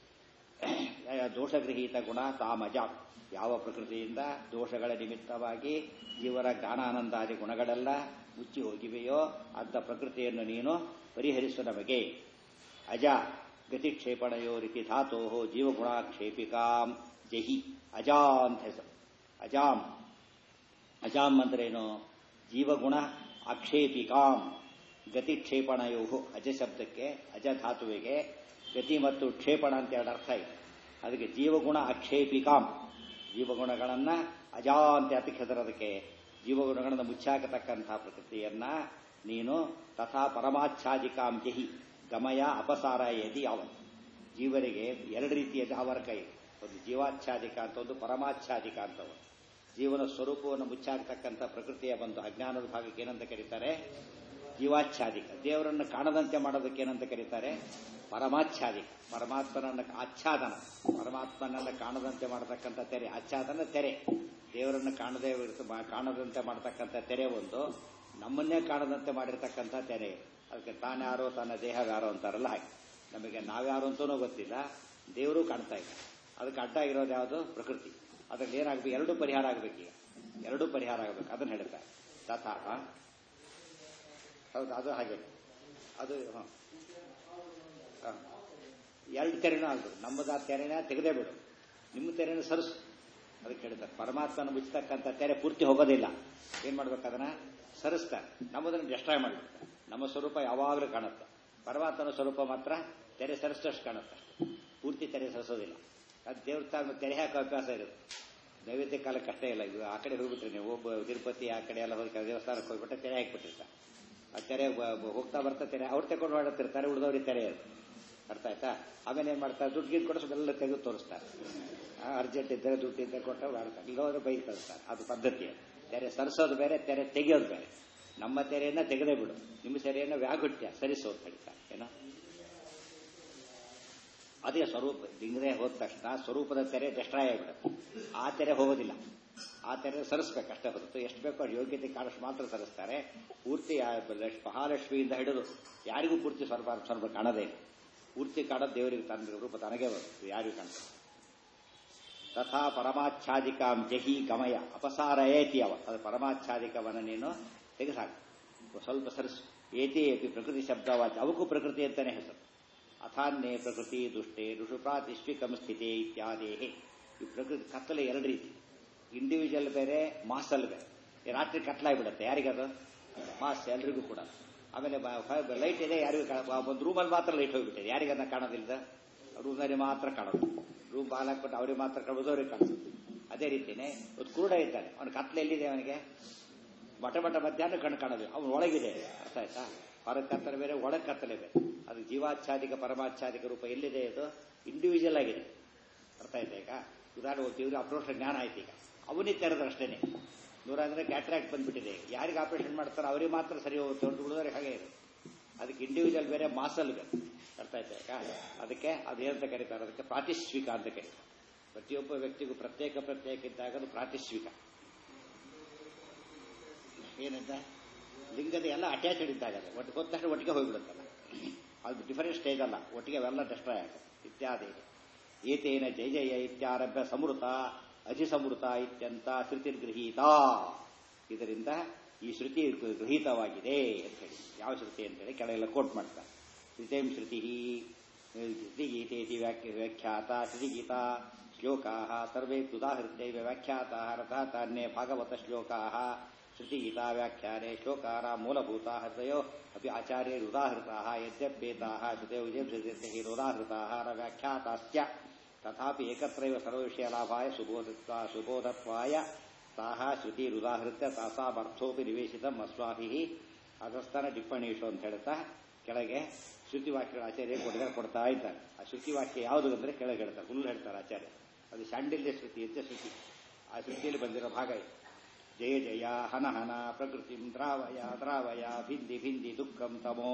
ದೋಷಗೃಹೀತ ಗುಣ ತಾಮಜ ಯಾವ ಪ್ರಕೃತಿಯಿಂದ ದೋಷಗಳ ನಿಮಿತ್ತವಾಗಿ ಜೀವರ ಜ್ಞಾನಾನಂದಾದಿ ಗುಣಗಳೆಲ್ಲ ಮುಚ್ಚಿ ಹೋಗಿವೆಯೋ ಅಂತ ಪ್ರಕೃತಿಯನ್ನು ನೀನು ಪರಿಹರಿಸು ನಮಗೆ ಅಜ ಗತಿಕ್ಷೇಪಣಯೋ ರೀತಿ ಧಾತೋ ಜೀವಗುಣಾಕ್ಷೇಪಿಕಾಂ ಜಹಿ ಅಜಾ ಅಂತ ಹೆಸರು ಅಜಾಂ ಅಜಾಂ ಅಂದ್ರೇನು ಜೀವಗುಣ ಆಕ್ಷೇಪಿಕಾಂ ಗತಿಕ್ಷೇಪಣಯೋ ಅಜ ಶಬ್ದಕ್ಕೆ ಅಜ ಧಾತುವಿಗೆ ಗತಿ ಮತ್ತು ಕ್ಷೇಪಣ ಅಂತ ಎರಡು ಅರ್ಥ ಇದೆ ಅದಕ್ಕೆ ಜೀವಗುಣ ಆಕ್ಷೇಪಿಕಾಂ ಜೀವಗುಣಗಳನ್ನ ಅಜಾ ಅಂತ ಅದಕ್ಕೆ ಹೆಸರೋದಕ್ಕೆ ಜೀವಗುಣಗಳನ್ನು ಮುಚ್ಚಾಕತಕ್ಕಂತಹ ಪ್ರಕೃತಿಯನ್ನ ನೀನು ತಥಾ ಪರಮಾಚ್ಛಾದಿಕಾಂ ಜಹಿ ಗಮಯ ಅಪಸಾರ ಯದಿ ಯಾವ ಜೀವರಿಗೆ ಎರಡು ರೀತಿಯ ಜಾವರಕ ಇದೆ ಒಂದು ಜೀವಾಚ್ಛಾದಿಕ ಅಂತ ಒಂದು ಪರಮಾಚ್ಛಾದಿಕ ಅಂತ ಒಂದು ಜೀವನ ಸ್ವರೂಪವನ್ನು ಮುಚ್ಚಾಕತಕ್ಕಂಥ ಪ್ರಕೃತಿಯ ಒಂದು ಅಜ್ಞಾನದ ಭಾಗಕ್ಕೆ ಏನಂತ ಕರೀತಾರೆ ಜೀವಾಚ್ಛಾದಿಕ ದೇವರನ್ನು ಕಾಣದಂತೆ ಮಾಡೋದಕ್ಕೆ ಏನಂತ ಕರೀತಾರೆ ಪರಮಾಚ್ಛಾದಿಕ ಪರಮಾತ್ಮನನ್ನ ಆಚ್ಛಾದನ ಪರಮಾತ್ಮನನ್ನ ಕಾಣದಂತೆ ಮಾಡತಕ್ಕಂಥ ತೆರೆ ಆಚ್ಛಾದನ ತೆರೆ ದೇವರನ್ನು ಕಾಣದೇ ಕಾಣದಂತೆ ಮಾಡತಕ್ಕಂಥ ತೆರೆ ಒಂದು ನಮ್ಮನ್ನೇ ಕಾಣದಂತೆ ಮಾಡಿರ್ತಕ್ಕಂಥ ತೆರೆ ಅದಕ್ಕೆ ತಾನ್ಯಾರೋ ತನ್ನ ದೇಹ ಯಾರೋ ಅಂತಾರಲ್ಲ ಹಾಗೆ ನಮಗೆ ನಾವ್ಯಾರು ಅಂತನೂ ಗೊತ್ತಿಲ್ಲ ದೇವರು ಕಾಣ್ತಾ ಇಲ್ಲ ಅದಕ್ಕೆ ಅಡ್ಡ ಇರೋದು ಯಾವುದು ಪ್ರಕೃತಿ ಅದ್ರಲ್ಲಿ ಏನಾಗಬೇಕು ಎರಡು ಪರಿಹಾರ ಆಗಬೇಕೀಗ ಎರಡು ಪರಿಹಾರ ಆಗಬೇಕು ಅದನ್ನು ಹೇಳ್ತಾರೆ ತಥಾ ಹೌದು ಅದು ಹಾಗೆ ಅದು ಎರಡು ತೆರೆನೂ ಆಗ್ಬೇಕು ನಮ್ಮದು ಆ ತೆರೆನ ತೆಗೆದೇ ಬಿಡು ನಿಮ್ಮ ತೆರೆನ ಸರಿಸು ಅದಕ್ಕೆ ಹೇಳ್ತಾರೆ ಪರಮಾತ್ಮನ ಮುಚ್ಚತಕ್ಕಂಥ ತೆರೆ ಪೂರ್ತಿ ಹೋಗೋದಿಲ್ಲ ಏನ್ ಮಾಡ್ಬೇಕು ಅದನ್ನ ಸರಿಸ್ತಾರೆ ನಮ್ಮದನ್ನು ಡೆಸ್ಟ್ರಾಯ್ ಮಾಡಿಬಿಡ್ತಾರೆ ನಮ್ಮ ಸ್ವರೂಪ ಯಾವಾಗಲೂ ಕಾಣುತ್ತೆ ಪರಮಾತ್ಮನ ಸ್ವರೂಪ ಮಾತ್ರ ತೆರೆ ಸರಿಸಷ್ಟು ಕಾಣುತ್ತೆ ಪೂರ್ತಿ ತೆರೆ ಸರಿಸೋದಿಲ್ಲ ಅದು ದೇವ್ರ ತಾನು ತೆರೆ ಹಾಕೋ ಅಭ್ಯಾಸ ಇರುತ್ತೆ ನೈವೇದ್ಯ ಕಾಲಕ್ಕೆ ಅಷ್ಟೇ ಇಲ್ಲ ಇದು ಆ ಕಡೆ ಹೋಗ್ಬಿಟ್ರೆ ನೀವು ಒಬ್ಬ ತಿರುಪತಿ ಆ ಕಡೆ ಎಲ್ಲ ಹೋಗಿ ದೇವಸ್ಥಾನಕ್ಕೆ ಹೋಗ್ಬಿಟ್ರೆ ತೆರೆ ಹಾಕಿಬಿಟ್ಟಿರ್ತಾರೆ ಆ ತೆರೆ ಹೋಗ್ತಾ ಬರ್ತಾ ತೆರೆ ಅವ್ರು ತಗೊಂಡು ಮಾಡಿರ್ತಿರ್ತಾರೆ ಉಳಿದವ್ರಿಗೆ ತೆರೆ ಇರುತ್ತೆ ಅರ್ಥ ಆಯ್ತಾ ಆಮೇಲೆ ಏನ್ ಮಾಡ್ತಾರೆ ದುಡ್ಡು ಗಿಡ್ ಕೊಡಿಸೋ ಎಲ್ಲ ತೆಗೆದು ತೋರಿಸ್ತಾರೆ ಅರ್ಜೆಂಟ್ ಇದ್ದರೆ ದುಡ್ಡು ಇದ್ದರೆ ಕೊಟ್ಟು ಮಾಡ್ತಾರೆ ಇಲ್ಲವರು ಬೈ ಕಳಿಸ್ತಾರೆ ಅದು ಪದ್ಧತಿ ತೆರೆ ಸರಿಸೋದು ಬೇರೆ ತೆರೆ ತೆಗೆಯೋದು ಬೇರೆ ನಮ್ಮ ತೆರೆಯನ್ನ ತೆಗೆದೇ ಬಿಡು ನಿಮ್ಮ ತೆರೆಯನ್ನ ವ್ಯಾಗುಟ್ಯ ಸರಿಸೋದು ಹೇಳ್ತಾರೆ ಏನೋ ಅದೇ ಸ್ವರೂಪ ಲಿಂಗದೇ ಹೋದ ತಕ್ಷಣ ಸ್ವರೂಪದ ತೆರೆ ಡೆಸ್ಟ್ರಾಯ್ ಆಗಿಬಿಡುತ್ತೆ ಆ ತೆರೆ ಹೋಗೋದಿಲ್ಲ ಆ ತೆರೆ ಸರಿಸ್ಬೇಕು ಅಷ್ಟೇ ಹೊರತು ಎಷ್ಟು ಬೇಕೋ ಯೋಗ್ಯತೆ ಕಾಣಿಸ್ ಮಾತ್ರ ಸರಿಸ್ತಾರೆ ಪೂರ್ತಿ ಮಹಾಲಕ್ಷ್ಮಿಯಿಂದ ಹಿಡಿದು ಯಾರಿಗೂ ಪೂರ್ತಿ ಸ್ವರ್ಪ ಸ್ವರ್ಪ ಕಾಣದೇ ಇಲ್ಲ ಪೂರ್ತಿ ಕಾಣೋದು ದೇವರಿಗೆ ತನ್ನ ರೂಪ ತನಗೇ ಬರುತ್ತೆ ಯಾರಿಗೂ ಕಾಣ್ತದೆ ತಥಾ ಪರಮಾಚ್ಛಾದಿಕಾಂ ಜಹಿ ಗಮಯ ಅಪಸಾರ ಏತಿ ಅವ ಅದು ಪರಮಾಚ್ಛಾದಿಕವನ್ನು ನೀನು ತೆಗೆಸಾಕು ಸ್ವಲ್ಪ ಸರಿಸು ಏತಿ ಏಪಿ ಪ್ರಕೃತಿ ಶಬ್ದವಾಚ ಅವಕ್ಕೂ ಪ್ರಕೃತಿ ಅಂತಾನೆ ಹೆಸರು ಅಥಾನ್ಯೇ ಪ್ರಕೃತಿ ದುಷ್ಟೇ ಋಷುಪ್ರಾತಿಶ್ವಿಕಂ ಸ್ಥಿತಿ ಇತ್ಯಾದಿ ಈ ಪ್ರಕೃತಿ ಕತ್ತಲೆ ಎರಡು ರೀತಿ ಇಂಡಿವಿಜುವಲ್ ಬೇರೆ ಮಾಸಲ್ ಬೇರೆ ಈ ರಾತ್ರಿ ಕತ್ಲಾಗ್ಬಿಡುತ್ತೆ ಯಾರಿಗದು ಮಾಸ್ ಎಲ್ರಿಗೂ ಕೂಡ ಆಮೇಲೆ ಲೈಟ್ ಇದೆ ಯಾರಿಗೂ ಒಂದು ರೂಮಲ್ಲಿ ಮಾತ್ರ ಲೈಟ್ ಹೋಗ್ಬಿಟ್ಟಿದೆ ಯಾರಿಗನ್ನ ಕಾಣೋದಿಲ್ಲ ರೂಮ್ನಲ್ಲಿ ಮಾತ್ರ ಕಾಣೋದು ರೂಮ್ ಬಾಲ್ ಹಾಕ್ಬಿಟ್ಟು ಅವ್ರಿಗೆ ಮಾತ್ರ ಕಾಣೋದು ಅವ್ರಿಗೆ ಕಾಣೋದು ಅದೇ ರೀತಿನೇ ಒಂದು ಕುರುಡ ಇದ್ದಾನೆ ಅವನ ಕತ್ಲೆ ಎಲ್ಲಿದೆ ಅವನಿಗೆ ಮಠ ಮಠ ಮಧ್ಯಾಹ್ನ ಕಣ್ಣು ಕಾಣೋದು ಅವನು ಒಳಗಿದೆ ಅರ್ಥ ಆಯ್ತಾ ಹೊರಗೆ ಕತ್ತಲೆ ಬೇರೆ ಒಳಗೆ ಕತ್ತಲೆ ಬೇರೆ ಅದು ಜೀವಾಚ್ಛಾದಿಕ ಪರಮಾಚ್ಛಾದಿಕ ರೂಪ ಎಲ್ಲಿದೆ ಇದು ಇಂಡಿವಿಜುವಲ್ ಆಗಿದೆ ಅರ್ಥ ಆಯ್ತಾ ಈಗ ಉದಾಹರಣೆ ಓದ್ತೀವಿ ಅಪ್ರೋಷ ಜ್ಞಾನ ಆಯ್ತು ಈಗ ಅವನಿಗೆ ತೆರೆದ್ರೆ ಅಷ್ಟೇನೆ ನೂರ ಅಂದರೆ ಕ್ಯಾಟ್ರಾಕ್ಟ್ ಬಂದ್ಬಿಟ್ಟಿದೆ ಯಾರಿಗೆ ಆಪರೇಷನ್ ಮಾಡ್ತಾರೋ ಅವ್ರಿಗೆ ಮಾತ್ರ ಸರಿ ಹೋಗುತ್ತೆ ಹೊರತು ಉಳಿದವ್ರಿಗೆ ಹಾಗೆ ಇದೆ ಅದಕ್ಕೆ ಇಂಡಿವಿಜುವಲ್ ಬೇರೆ ಮಾಸಲ್ ಬೇರೆ ಅರ್ಥ ಆಯ್ತಾ ಅದಕ್ಕೆ ಅದೇನಂತ ಕರೀತಾರೆ ಅದಕ್ಕೆ ಪ್ರಾತಿಶ್ವಿಕ ಅಂತ ಕರೀತಾರೆ ಪ್ರತಿಯೊಬ್ಬ ವ್ಯಕ್ತಿಗೂ ಪ್ರತ್ಯೇಕ ಪ್ರತ್ಯೇಕ ಇದ್ದಾಗ ಅದು ಪ್ರಾತಿಶ್ವಿಕ ಏನಂತ ಲಿಂಗದ ಎಲ್ಲ ಅಟ್ಯಾಚೆಡ್ ಇದ್ದಾಗ ಅದು ಒಟ್ಟು ಹೋದ ತಕ್ಷಣ ಒಟ್ಟಿಗೆ ಹೋಗ್ಬಿಡುತ್ತಲ್ಲ ಅದು ಡಿಫರೆಂಟ್ ಸ್ಟೇಜ್ ಅಲ್ಲ ಒಟ್ಟಿಗೆ ಅವೆಲ್ಲ ಡಿಸ್ಟ್ರಾಯ್ ಆಗುತ್ತೆ ಇತ್ಯಾದಿ ಏತೇನ ಜಯ ಜಯ ಇತ್ಯಾರಭ್ಯ ಸಮೃತ ಅಧಿಸಮೃತ ಇತ್ಯಂತ ಶ್ರುತಿ ಗೃಹೀತ ಇದರಿಂದ ಈ ಶ್ರುತಿ ಗೃಹೀತವಾಗಿದೆ ಅಂತ ಹೇಳಿ ಯಾವ ಶ್ರುತಿ ಅಂತೇಳಿ ಕೆಳಗೆಲ್ಲ ಕೋಟ್ ಮಾಡ್ತಾರೆ ಶ್ರುತಿಂ ಶ್ರುತಿ ಶ್ರುತಿಗೀತೇತಿ ವ್ಯಾಖ್ಯ ವ್ಯಾಖ್ಯಾತ ಶ್ರುತಿಗೀತಾ ಶ್ಲೋಕಾ ಸರ್ವೇ ಉದಾಹೃತೈವ ವ್ಯಾಖ್ಯಾತಾ ರಥಾತಾನ್ಯೇ ಭಾಗವತ ಶ್ಲೋಕಾ ಶ್ರುತಿಗೀತಾ ವ್ಯಾಖ್ಯಾನೆ ಶ್ಲೋಕಾರ ಮೂಲಭೂತಾ ಹೃದಯೋ ಅಪಿ ಆಚಾರ್ಯರುದಾಹೃತಾ ಯದ್ಯಪೇತಾ ಶ್ರುತೇ ವಿಜಯೃದಾಹೃತಾ ನ ವ್ಯಾಖ್ಯಾತಾಶ್ಚ ತಥಾಪಿ ಏಕತ್ರೈವ ಸರ್ವವಿಷಯಲಾಭಾಯ ಸುಬೋಧತ್ವ ಸುಬೋಧತ್ವಾಯ ತಾಹ ಶ್ರುತಿರುದಾಹೃತ್ಯ ತಾಸಾಮರ್ಥೋಪಿ ನಿವೇಶಿತಂ ಅಸ್ವಾಭಿ ಅಧಸ್ಥಾನ ಟಿಪ್ಪಣೀಷು ಅಂತ ಹೇಳ್ತಾ ಕೆಳಗೆ ಶ್ರುತಿ ವಾಕ್ಯಗಳ ಆಚಾರ್ಯ ಕೊಡುಗೆ ಕೊಡ್ತಾ ಇದ್ದಾರೆ ಆ ಶ್ರುತಿ ವಾಕ್ಯ ಯಾವುದು ಅಂದರೆ ಕೆಳಗೆ ಹೇಳ್ತಾರೆ ಫುಲ್ ಹೇಳ್ತಾರೆ ಆಚಾರ್ಯ ಅದು ಶಾಂಡಿಲ್ಯ ಶ್ರುತಿ ಅಂತ ಶ್ರುತಿ ಆ ಶ್ರುತಿಯಲ್ಲಿ ಬಂದಿರೋ ಭಾಗ ಇದೆ ಜಯ ಜಯ ಹನ ಹನ ಪ್ರಕೃತಿಂ ದ್ರಾವಯ ದ್ರಾವಯ ಭಿಂದಿ ಭಿಂದಿ ದುಃಖಂ ತಮೋ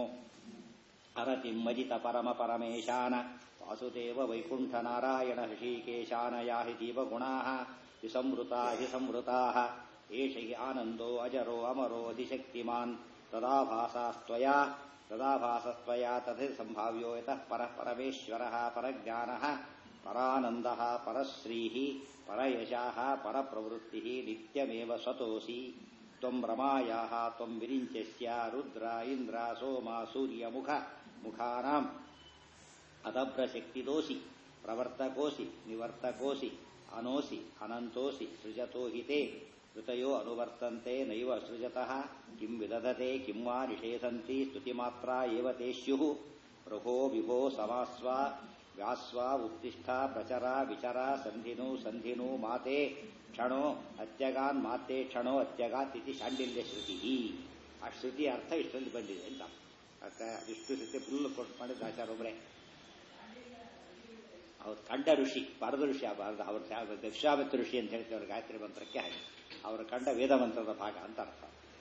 ಹರತಿಂ ಮಜಿತ ಪರಮ ಪರಮೇಶಾನ ವಾಸುದೇವ ವೈಕುಂಠ ನಾರಾಯಣ ಹೃಷಿಕೇಶಾನ ಯಾಹಿ ದೀಪಗುಣಾ ವಿಸಂವೃತಾ ಹಿಸಂವೃತಾ ಏಷ ಹಿ ಆನಂದೋ ಅಜರೋ ಅಮರೋ ಅಧಿಶಕ್ತಿಮಾನ್ ತದಾಭಾಸಾಸ್ತ್ವಯಾ ತದಾಭಾಸಸ್ತ್ವಯಾ ತಥೆ ಸಂಭಾವ್ಯೋ ಯತಃ ಪರಃ ಪರಮೇಶ್ವರಃ ಪರಜ್ಞಾನಃ ಪರಾನಂದಃ ಪರಶ್ರೀಃ ಪರಯಶಃ ಪರಪ್ರವೃತ್ತಿಃ ನಿತ್ಯಮೇವ ಸ್ವತೋಸಿ ತ್ವಂ ರಮಾಯಾಃ ತ್ವಂ ವಿರಿಂಚಸ್ಯ ರುದ್ರ ಇಂದ್ರ ಸೋಮ ಸೂರ್ಯ ಮುಖ ಮುಖಾನಾಂ ಅದಭ್ರಶಕ್ತಿದೋಸಿ ಪ್ರವರ್ತಕೋಸಿ ನಿವರ್ತಕೋಸಿ ಅನೋಸಿ ಅನಂತೋಸಿ ಸೃಜತೋ ಹಿತೆ ಋತಯೋ ಅನುವರ್ತಂತೆ ನೈವ ಸೃಜತಃ ಕಿಂ ವಿದಧತೆ ಕಿಂ ವಾ ನಿಷೇಧಂತಿ ಸ್ತುತಿಮಾತ್ರ ಏವ ತೇ ಸ್ಯುಃ ಪ್ರಭೋ ವಿಭೋ ಸಮಾಸ್ವ ವ್ಯಾಸ್ವ ಉತ್ತಿಷ್ಠ ಪ್ರಚರ ವಿಚರ ಸಂಧಿನು ಸಂಧಿನು ಮಾತೆ ಕ್ಷಣೋ ಅತ್ಯಗಾನ್ ಮಾತೆ ಕ್ಷಣೋ ಅತ್ಯಗಾತ್ ಇತಿ ಶಾಂಡಿಲ್ಯ ಶ್ರುತಿ ಆ ಶ್ರುತಿ ಅರ್ಥ ಇಷ್ಟರಲ್ಲಿ ಬಂದಿದೆ ಅಂತ ಅರ್ಥ ಇಷ್ಟು ಶ್ರುತಿ ಫುಲ್ ಕೊಟ್ಟು ಮಾಡಿದ ಆಚಾರ ಒಬ್ಬರೇ ಅವ್ರು ಕಂಡ ಋಷಿ ಪರದ ಋಷಿ ಬಾರದ ಅವ್ರ ದಕ್ಷಾವತಿ ಋಷಿ ಅಂತ ಹೇಳ್ತೀವಿ ಅವ್ರ ಗಾಯತ್ರಿ ಮಂತ್ರಕ್ಕೆ ಹಾಗೆ ಅವರ ಕಂಡ ವೇದ ಮಂತ್ರದ ಭಾಗ ಅಂತ ಅರ್ಥ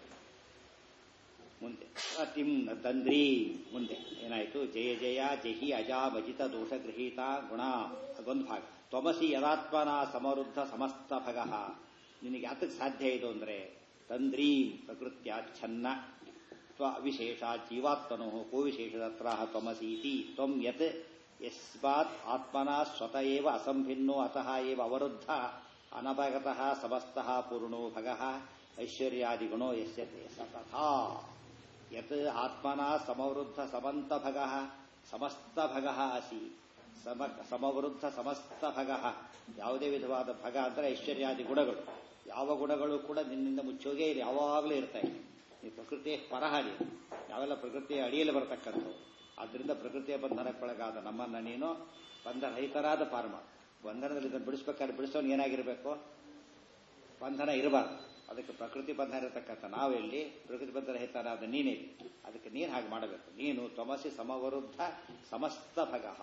ಮುಂದೆ ಅತಿಂ ತಂದ್ರಿ ಮುಂದೆ ಏನಾಯಿತು ಜಯ ಜಯ ಜಹಿ ಅಜಾಮಜಿತ ದೋಷಗೃಹೀತ ಗುಣ ಅದೊಂದು ಭಾಗ ತ್ವಮಸಿ ಯದಾತ್ಮನ ಸಮರುದ್ಧ ಸಮಸ್ತ ಭಗ ನಿನಗೆ ಯಾತಕ್ಕೆ ಸಾಧ್ಯ ಇದು ಅಂದರೆ ತಂದ್ರೀ ಪ್ರಕೃತ್ಯಾಚ್ಛನ್ನ ತ್ವ ವಿಶೇಷ ಜೀವಾತ್ಮನೋ ಕೋ ವಿಶೇಷದತ್ರ ತ್ವಮಸೀತಿ ತ್ವಂ ಯತ್ ಯಸ್ಮಾತ್ ಆತ್ಮನ ಸ್ವತ ಏವ ಅಸಂಭಿನ್ನೋ ಅತಃ ಏವ ಅವರುದ್ಧ ಅನಭಗತಃ ಸಮಸ್ತಃ ಪೂರ್ಣೋ ಭಗಃ ಐಶ್ವರ್ಯಾದಿಗುಣೋ ಯಸ್ಯತೆ ಸತಥಾ ಯತ್ ಆತ್ಮನ ಸಮವೃದ್ಧ ಸಮಂತ ಭಗಃ ಸಮಸ್ತ ಭಗಃ ಅಸಿ ಸಮ ಸಮವೃದ್ಧ ಸಮಸ್ತ ಭಗಃ ಯಾವುದೇ ವಿಧವಾದ ಭಗ ಅಂದರೆ ಐಶ್ವರ್ಯಾದಿ ಗುಣಗಳು ಯಾವ ಗುಣಗಳು ಕೂಡ ನಿನ್ನಿಂದ ಮುಚ್ಚೋಗೇ ಇಲ್ಲ ಯಾವಾಗಲೂ ಇರ್ತಾ ಇದೆ ಈ ಪ್ರಕೃತಿಯ ಪರಹಾರಿ ಯಾವೆಲ್ಲ ಪ್ರಕೃತಿಯ ಅಡಿಯಲ್ಲಿ ಬರತಕ್ಕಂಥವು ಆದ್ದರಿಂದ ಪ್ರಕೃತಿಯ ಬಂಧನಕ್ಕೊಳಗಾದ ನಮ್ಮನ್ನ ನೀನು ಬಂಧರಹಿತರಾದ ಪಾರು ಮಾಡು ಬಂಧನದಲ್ಲಿ ಇದನ್ನು ಬಿಡಿಸ್ಬೇಕಾದ್ರೆ ಬಿಡಿಸೋನು ಏನಾಗಿರಬೇಕು ಬಂಧನ ಇರಬಾರ್ದು ಅದಕ್ಕೆ ಪ್ರಕೃತಿ ಬಂಧನ ಇರತಕ್ಕಂಥ ನಾವೆಲ್ಲಿ ಪ್ರಕೃತಿ ಬಂಧನ ರಹಿತರಾದ ನೀನೇ ಅದಕ್ಕೆ ನೀನು ಹಾಗೆ ಮಾಡಬೇಕು ನೀನು ತಮಸಿ ಸಮವರುದ್ಧ ಸಮಸ್ತ ಭಗಃ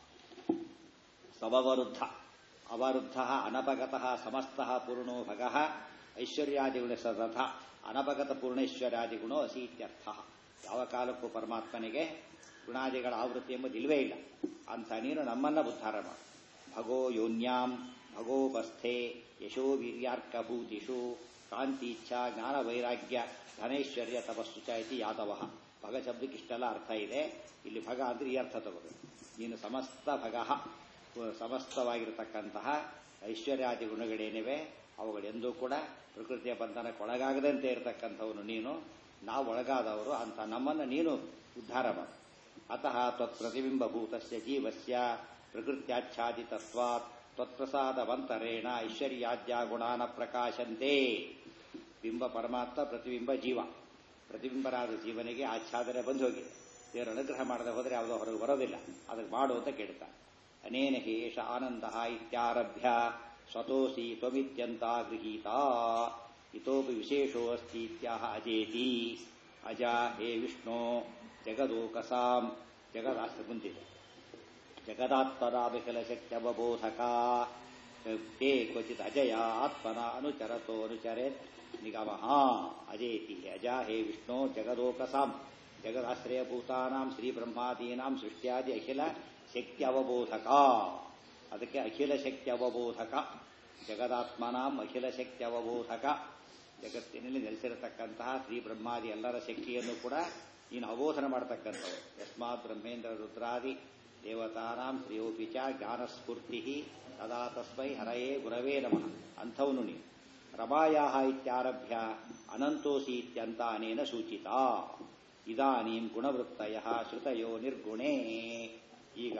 ಸಮವರುದ್ಧ ಅವರುದ್ಧ ಅನಪಗತಃ ಸಮಸ್ತಃ ಪೂರ್ಣೋ ಭಗಃ ಐಶ್ವರ್ಯಾದಿಗುಣ ಸದಥ ಅನಪಗತ ಪೂರ್ಣೈಶ್ವರ್ಯಾದಿಗುಣೋ ಅಸಿ ಇತ್ಯರ್ಥ ಯಾವ ಕಾಲಕ್ಕೂ ಪರಮಾತ್ಮನಿಗೆ ಗುಣಾದಿಗಳ ಆವೃತ್ತಿ ಎಂಬುದು ಇಲ್ವೇ ಇಲ್ಲ ಅಂತ ನೀನು ನಮ್ಮನ್ನ ಉದ್ಧಾರ ಮಾಡು ಭಗೋ ಯೋನ್ಯಾಂ ಭಗೋಪಸ್ಥೆ ಯಶೋ ವೀರ್ಯಾರ್ಕಭೂತಿಷು ಕಾಂತೀಚ್ಛಾ ಜ್ಞಾನ ವೈರಾಗ್ಯ ಧನೈಶ್ವರ್ಯ ತಪಸ್ಸು ಚ ಇತಿ ಯಾದವ ಭಗ ಶಬ್ದಕ್ಕೆ ಇಷ್ಟೆಲ್ಲ ಅರ್ಥ ಇದೆ ಇಲ್ಲಿ ಭಗ ಅಂದ್ರೆ ಈ ಅರ್ಥ ತಗೋಬೇಕು ನೀನು ಸಮಸ್ತ ಭಗ ಸಮಸ್ತವಾಗಿರತಕ್ಕಂತಹ ಐಶ್ವರ್ಯಾದಿ ಗುಣಗಳೇನಿವೆ ಅವುಗಳೆಂದೂ ಕೂಡ ಪ್ರಕೃತಿಯ ಬಂಧನಕ್ಕೊಳಗಾಗದಂತೆ ಇರತಕ್ಕಂಥವನು ನೀನು ನಾವು ಒಳಗಾದವರು ಅಂತ ನಮ್ಮನ್ನು ನೀನು ಉದ್ಧಾರ ಮಾಡು ಅತಃ ತ್ವತ್ಪ್ರತಿಬಿಂಬಭೂತಸ್ಯ ಜೀವಸ್ಯ ಪ್ರಕೃತ್ಯಾಚ್ಛಾದಿತತ್ವಾತ್ ತ್ವತ್ಪ್ರಸಾದವಂತರೇಣ ಐಶ್ವರ್ಯಾದ್ಯ ಗುಣಾನ ಪ್ರಕಾಶಂತೆ ಬಿಂಬ ಪರಮಾತ್ಮ ಪ್ರತಿಬಿಂಬ ಜೀವ ಪ್ರತಿಬಿಂಬರಾದ ಜೀವನಿಗೆ ಆಚ್ಛಾದನೆ ಬಂದು ಹೋಗಿದೆ ದೇವರ ಅನುಗ್ರಹ ಮಾಡದೆ ಹೋದರೆ ಯಾವುದೋ ಹೊರಗೆ ಬರೋದಿಲ್ಲ ಅದಕ್ಕೆ ಮಾಡು ಅಂತ ಕೇಳ್ತಾ ಅನೇನ ಹೇಷ ಆನಂದ ಇತ್ಯಾರಭ್ಯ ಸ್ವತೋಸಿ ತ್ವಮಿತ್ಯಂತ ಗೃಹೀತ ಇತೋಪಿ ವಿಶೇಷೋ ಅಸ್ತಿ ಇತ್ಯಾಹ ಅಜೇತಿ ಅಜ ಹೇ ವಿಷ್ಣು ಜಗದೋಕಸಾಂ ಜಗದಾಸ್ತ್ರ ಕುಂತಿದೆ ಜಗದಾತ್ಮರಾಭಿಕಲ ಶಕ್ತ್ಯವಬೋಧಕ ತೇ ಕ್ವಚಿತ್ ಅಜಯ ಆತ್ಮನ ಅನುಚರತೋ ಅನುಚರೇ ನಿಗಮ ಅಜೇತಿ ಅಜ ಹೇ ವಿಷ್ಣು ಜಗದೋಕಸಾಂ ಜಗದಾಶ್ರಯಭೂತಾನಾಂ ಶ್ರೀ ಬ್ರಹ್ಮಾದೀನಾಂ ಸೃಷ್ಟ್ಯಾದಿ ಅಖಿಲ ಶಕ್ತಿ ಅವಬೋಧಕ ಅದಕ್ಕೆ ಅಖಿಲ ಶಕ್ತಿ ಅವಬೋಧಕ ಜಗದಾತ್ಮನಾಂ ಅಖಿಲ ಶಕ್ತಿ ಅವಬೋಧಕ ಜಗತ್ತಿನಲ್ಲಿ ನೆಲೆಸಿರತಕ್ಕಂತಹ ಶ್ರೀ ಬ್ರಹ್ಮಾದಿ ಎಲ್ಲರ ಶಕ್ತಿಯನ್ನು ಕೂಡ ನೀನು ಅವಬೋಧನ ಮಾಡತಕ್ಕಂಥವು ಯಸ್ಮಾತ್ ಬ್ರಹ್ಮೇಂದ್ರ ರುದ್ರಾದಿ ದೇವತಾನಾಂ ಶ್ರೇಯೋಪಿ ಚ ಜ್ಞಾನಸ್ಫೂರ್ತಿ ಸದಾ ತಸ್ಮೈ ಹರಯೇ ಗುರವೇ ನಮಃ ಅಂಥವನು ನೀನು ರಮಾಯಾ ಇತ್ಯಾರಭ್ಯ ಅನಂತೋಸಿ ಇತ್ಯಂತ ಅನೇನ ಸೂಚಿತ ಇದಾನೀಂ ಗುಣವೃತ್ತಯ ಶ್ರುತಯೋ ನಿರ್ಗುಣೇ ಈಗ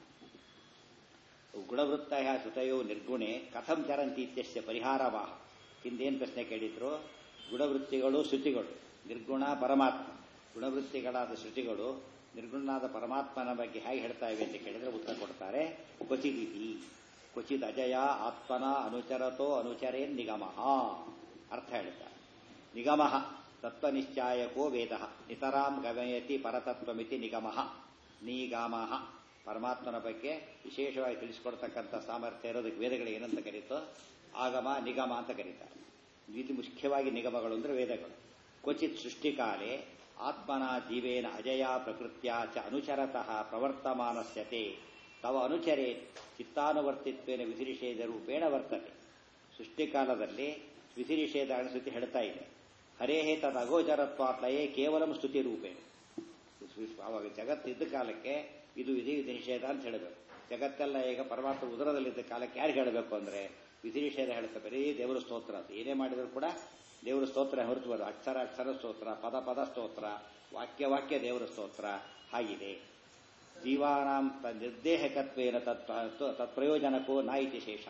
ಗುಣವೃತ್ತಯ ಶ್ರುತಯೋ ನಿರ್ಗುಣೆ ಕಥಂ ಚರಂತಿ ಇತ್ಯಸ್ಯ ಪರಿಹಾರವಾಹ ಹಿಂದೇನು ಪ್ರಶ್ನೆ ಕೇಳಿದ್ರು ಗುಣವೃತ್ತಿಗಳು ಶ್ರುತಿಗಳು ನಿರ್ಗುಣ ಪರಮಾತ್ಮ ಗುಣವೃತ್ತಿಗಳಾದ ಶ್ರುತಿಗಳು ನಿರ್ಗುಣನಾದ ಪರಮಾತ್ಮನ ಬಗ್ಗೆ ಹೇಗೆ ಹೇಳ್ತಾ ಇವೆ ಅಂತ ಕೇಳಿದ್ರೆ ಉತ್ತರ ಕೊಡ್ತಾರೆ ಕ್ವಚಿದಿತಿ ಕ್ವಚಿತ್ ಅಜಯ ಆತ್ಮನ ಅನುಚರತೋ ಅನುಚರೇನ್ ನಿಗಮ ಅರ್ಥ ಹೇಳ್ತಾರೆ ನಿಗಮ ತತ್ವನಿಶ್ಚಾಯಕೋ ವೇದ ನಿತರಾಂ ಗಮಯತಿ ಪರತತ್ವಮಿತಿ ನಿಗಮ ನಿಗಮ ಪರಮಾತ್ಮನ ಬಗ್ಗೆ ವಿಶೇಷವಾಗಿ ತಿಳಿಸಿಕೊಡ್ತಕ್ಕಂಥ ಸಾಮರ್ಥ್ಯ ಇರೋದಕ್ಕೆ ವೇದಗಳಿಗೆ ಏನಂತ ಕರೀತೋ ಆಗಮ ನಿಗಮ ಅಂತ ಕರೀತಾರೆ ಇದು ಮುಖ್ಯವಾಗಿ ನಿಗಮಗಳು ಅಂದರೆ ವೇದಗಳು ಕ್ವಚಿತ್ ಸೃಷ್ಟಿಕಾಲೆ ಆತ್ಮನ ಜೀವೇನ ಅಜಯ ಪ್ರಕೃತ್ಯ ಚ ಅನುಚರತಃ ಪ್ರವರ್ತಮಾನಸ್ಯತೆ ತವ ಅನುಚರೆ ಚಿತ್ತಾನುವರ್ತಿತ್ವೇನ ವಿಧಿನಿಷೇಧ ರೂಪೇಣ ವರ್ತತೆ ಸೃಷ್ಟಿಕಾಲದಲ್ಲಿ ವಿಧಿನಿಷೇಧ ಸ್ತುತಿ ಹೇಳ್ತಾ ಇದೆ ಹರೇಹೇ ತದ ಅಗೋಚರತ್ವಾತ್ಲಯೇ ಕೇವಲ ಸ್ತುತಿ ರೂಪೇಣ ಅವಾಗ ಜಗತ್ತಿದ್ದ ಕಾಲಕ್ಕೆ ಇದು ವಿಧಿ ವಿಧಿ ನಿಷೇಧ ಅಂತ ಹೇಳಬೇಕು ಜಗತ್ತೆಲ್ಲ ಈಗ ಪರಮಾತ್ಮ ಉದರದಲ್ಲಿದ್ದ ಕಾಲಕ್ಕೆ ಯಾರು ಹೇಳಬೇಕು ಅಂದ್ರೆ ವಿಧಿ ನಿಷೇಧ ಹೇಳ್ತಾರೆ ಬರೀ ದೇವರ ಸ್ತೋತ್ರ ಅದು ಏನೇ ಮಾಡಿದ್ರು ಕೂಡ ದೇವರ ಸ್ತೋತ್ರ ಹೊರತುಬಾರದು ಅಕ್ಷರ ಅಕ್ಷರ ಸ್ತೋತ್ರ ಪದ ಪದ ಸ್ತೋತ್ರ ವಾಕ್ಯ ವಾಕ್ಯ ದೇವರ ಸ್ತೋತ್ರ ಹಾಗಿದೆ ಜೀವಾನಾಂ ನಿರ್ದೇಹಕತ್ವೇನ ತತ್ಪ್ರಯೋಜನಕ್ಕೂ ನಾಯಿತಿ ಶೇಷ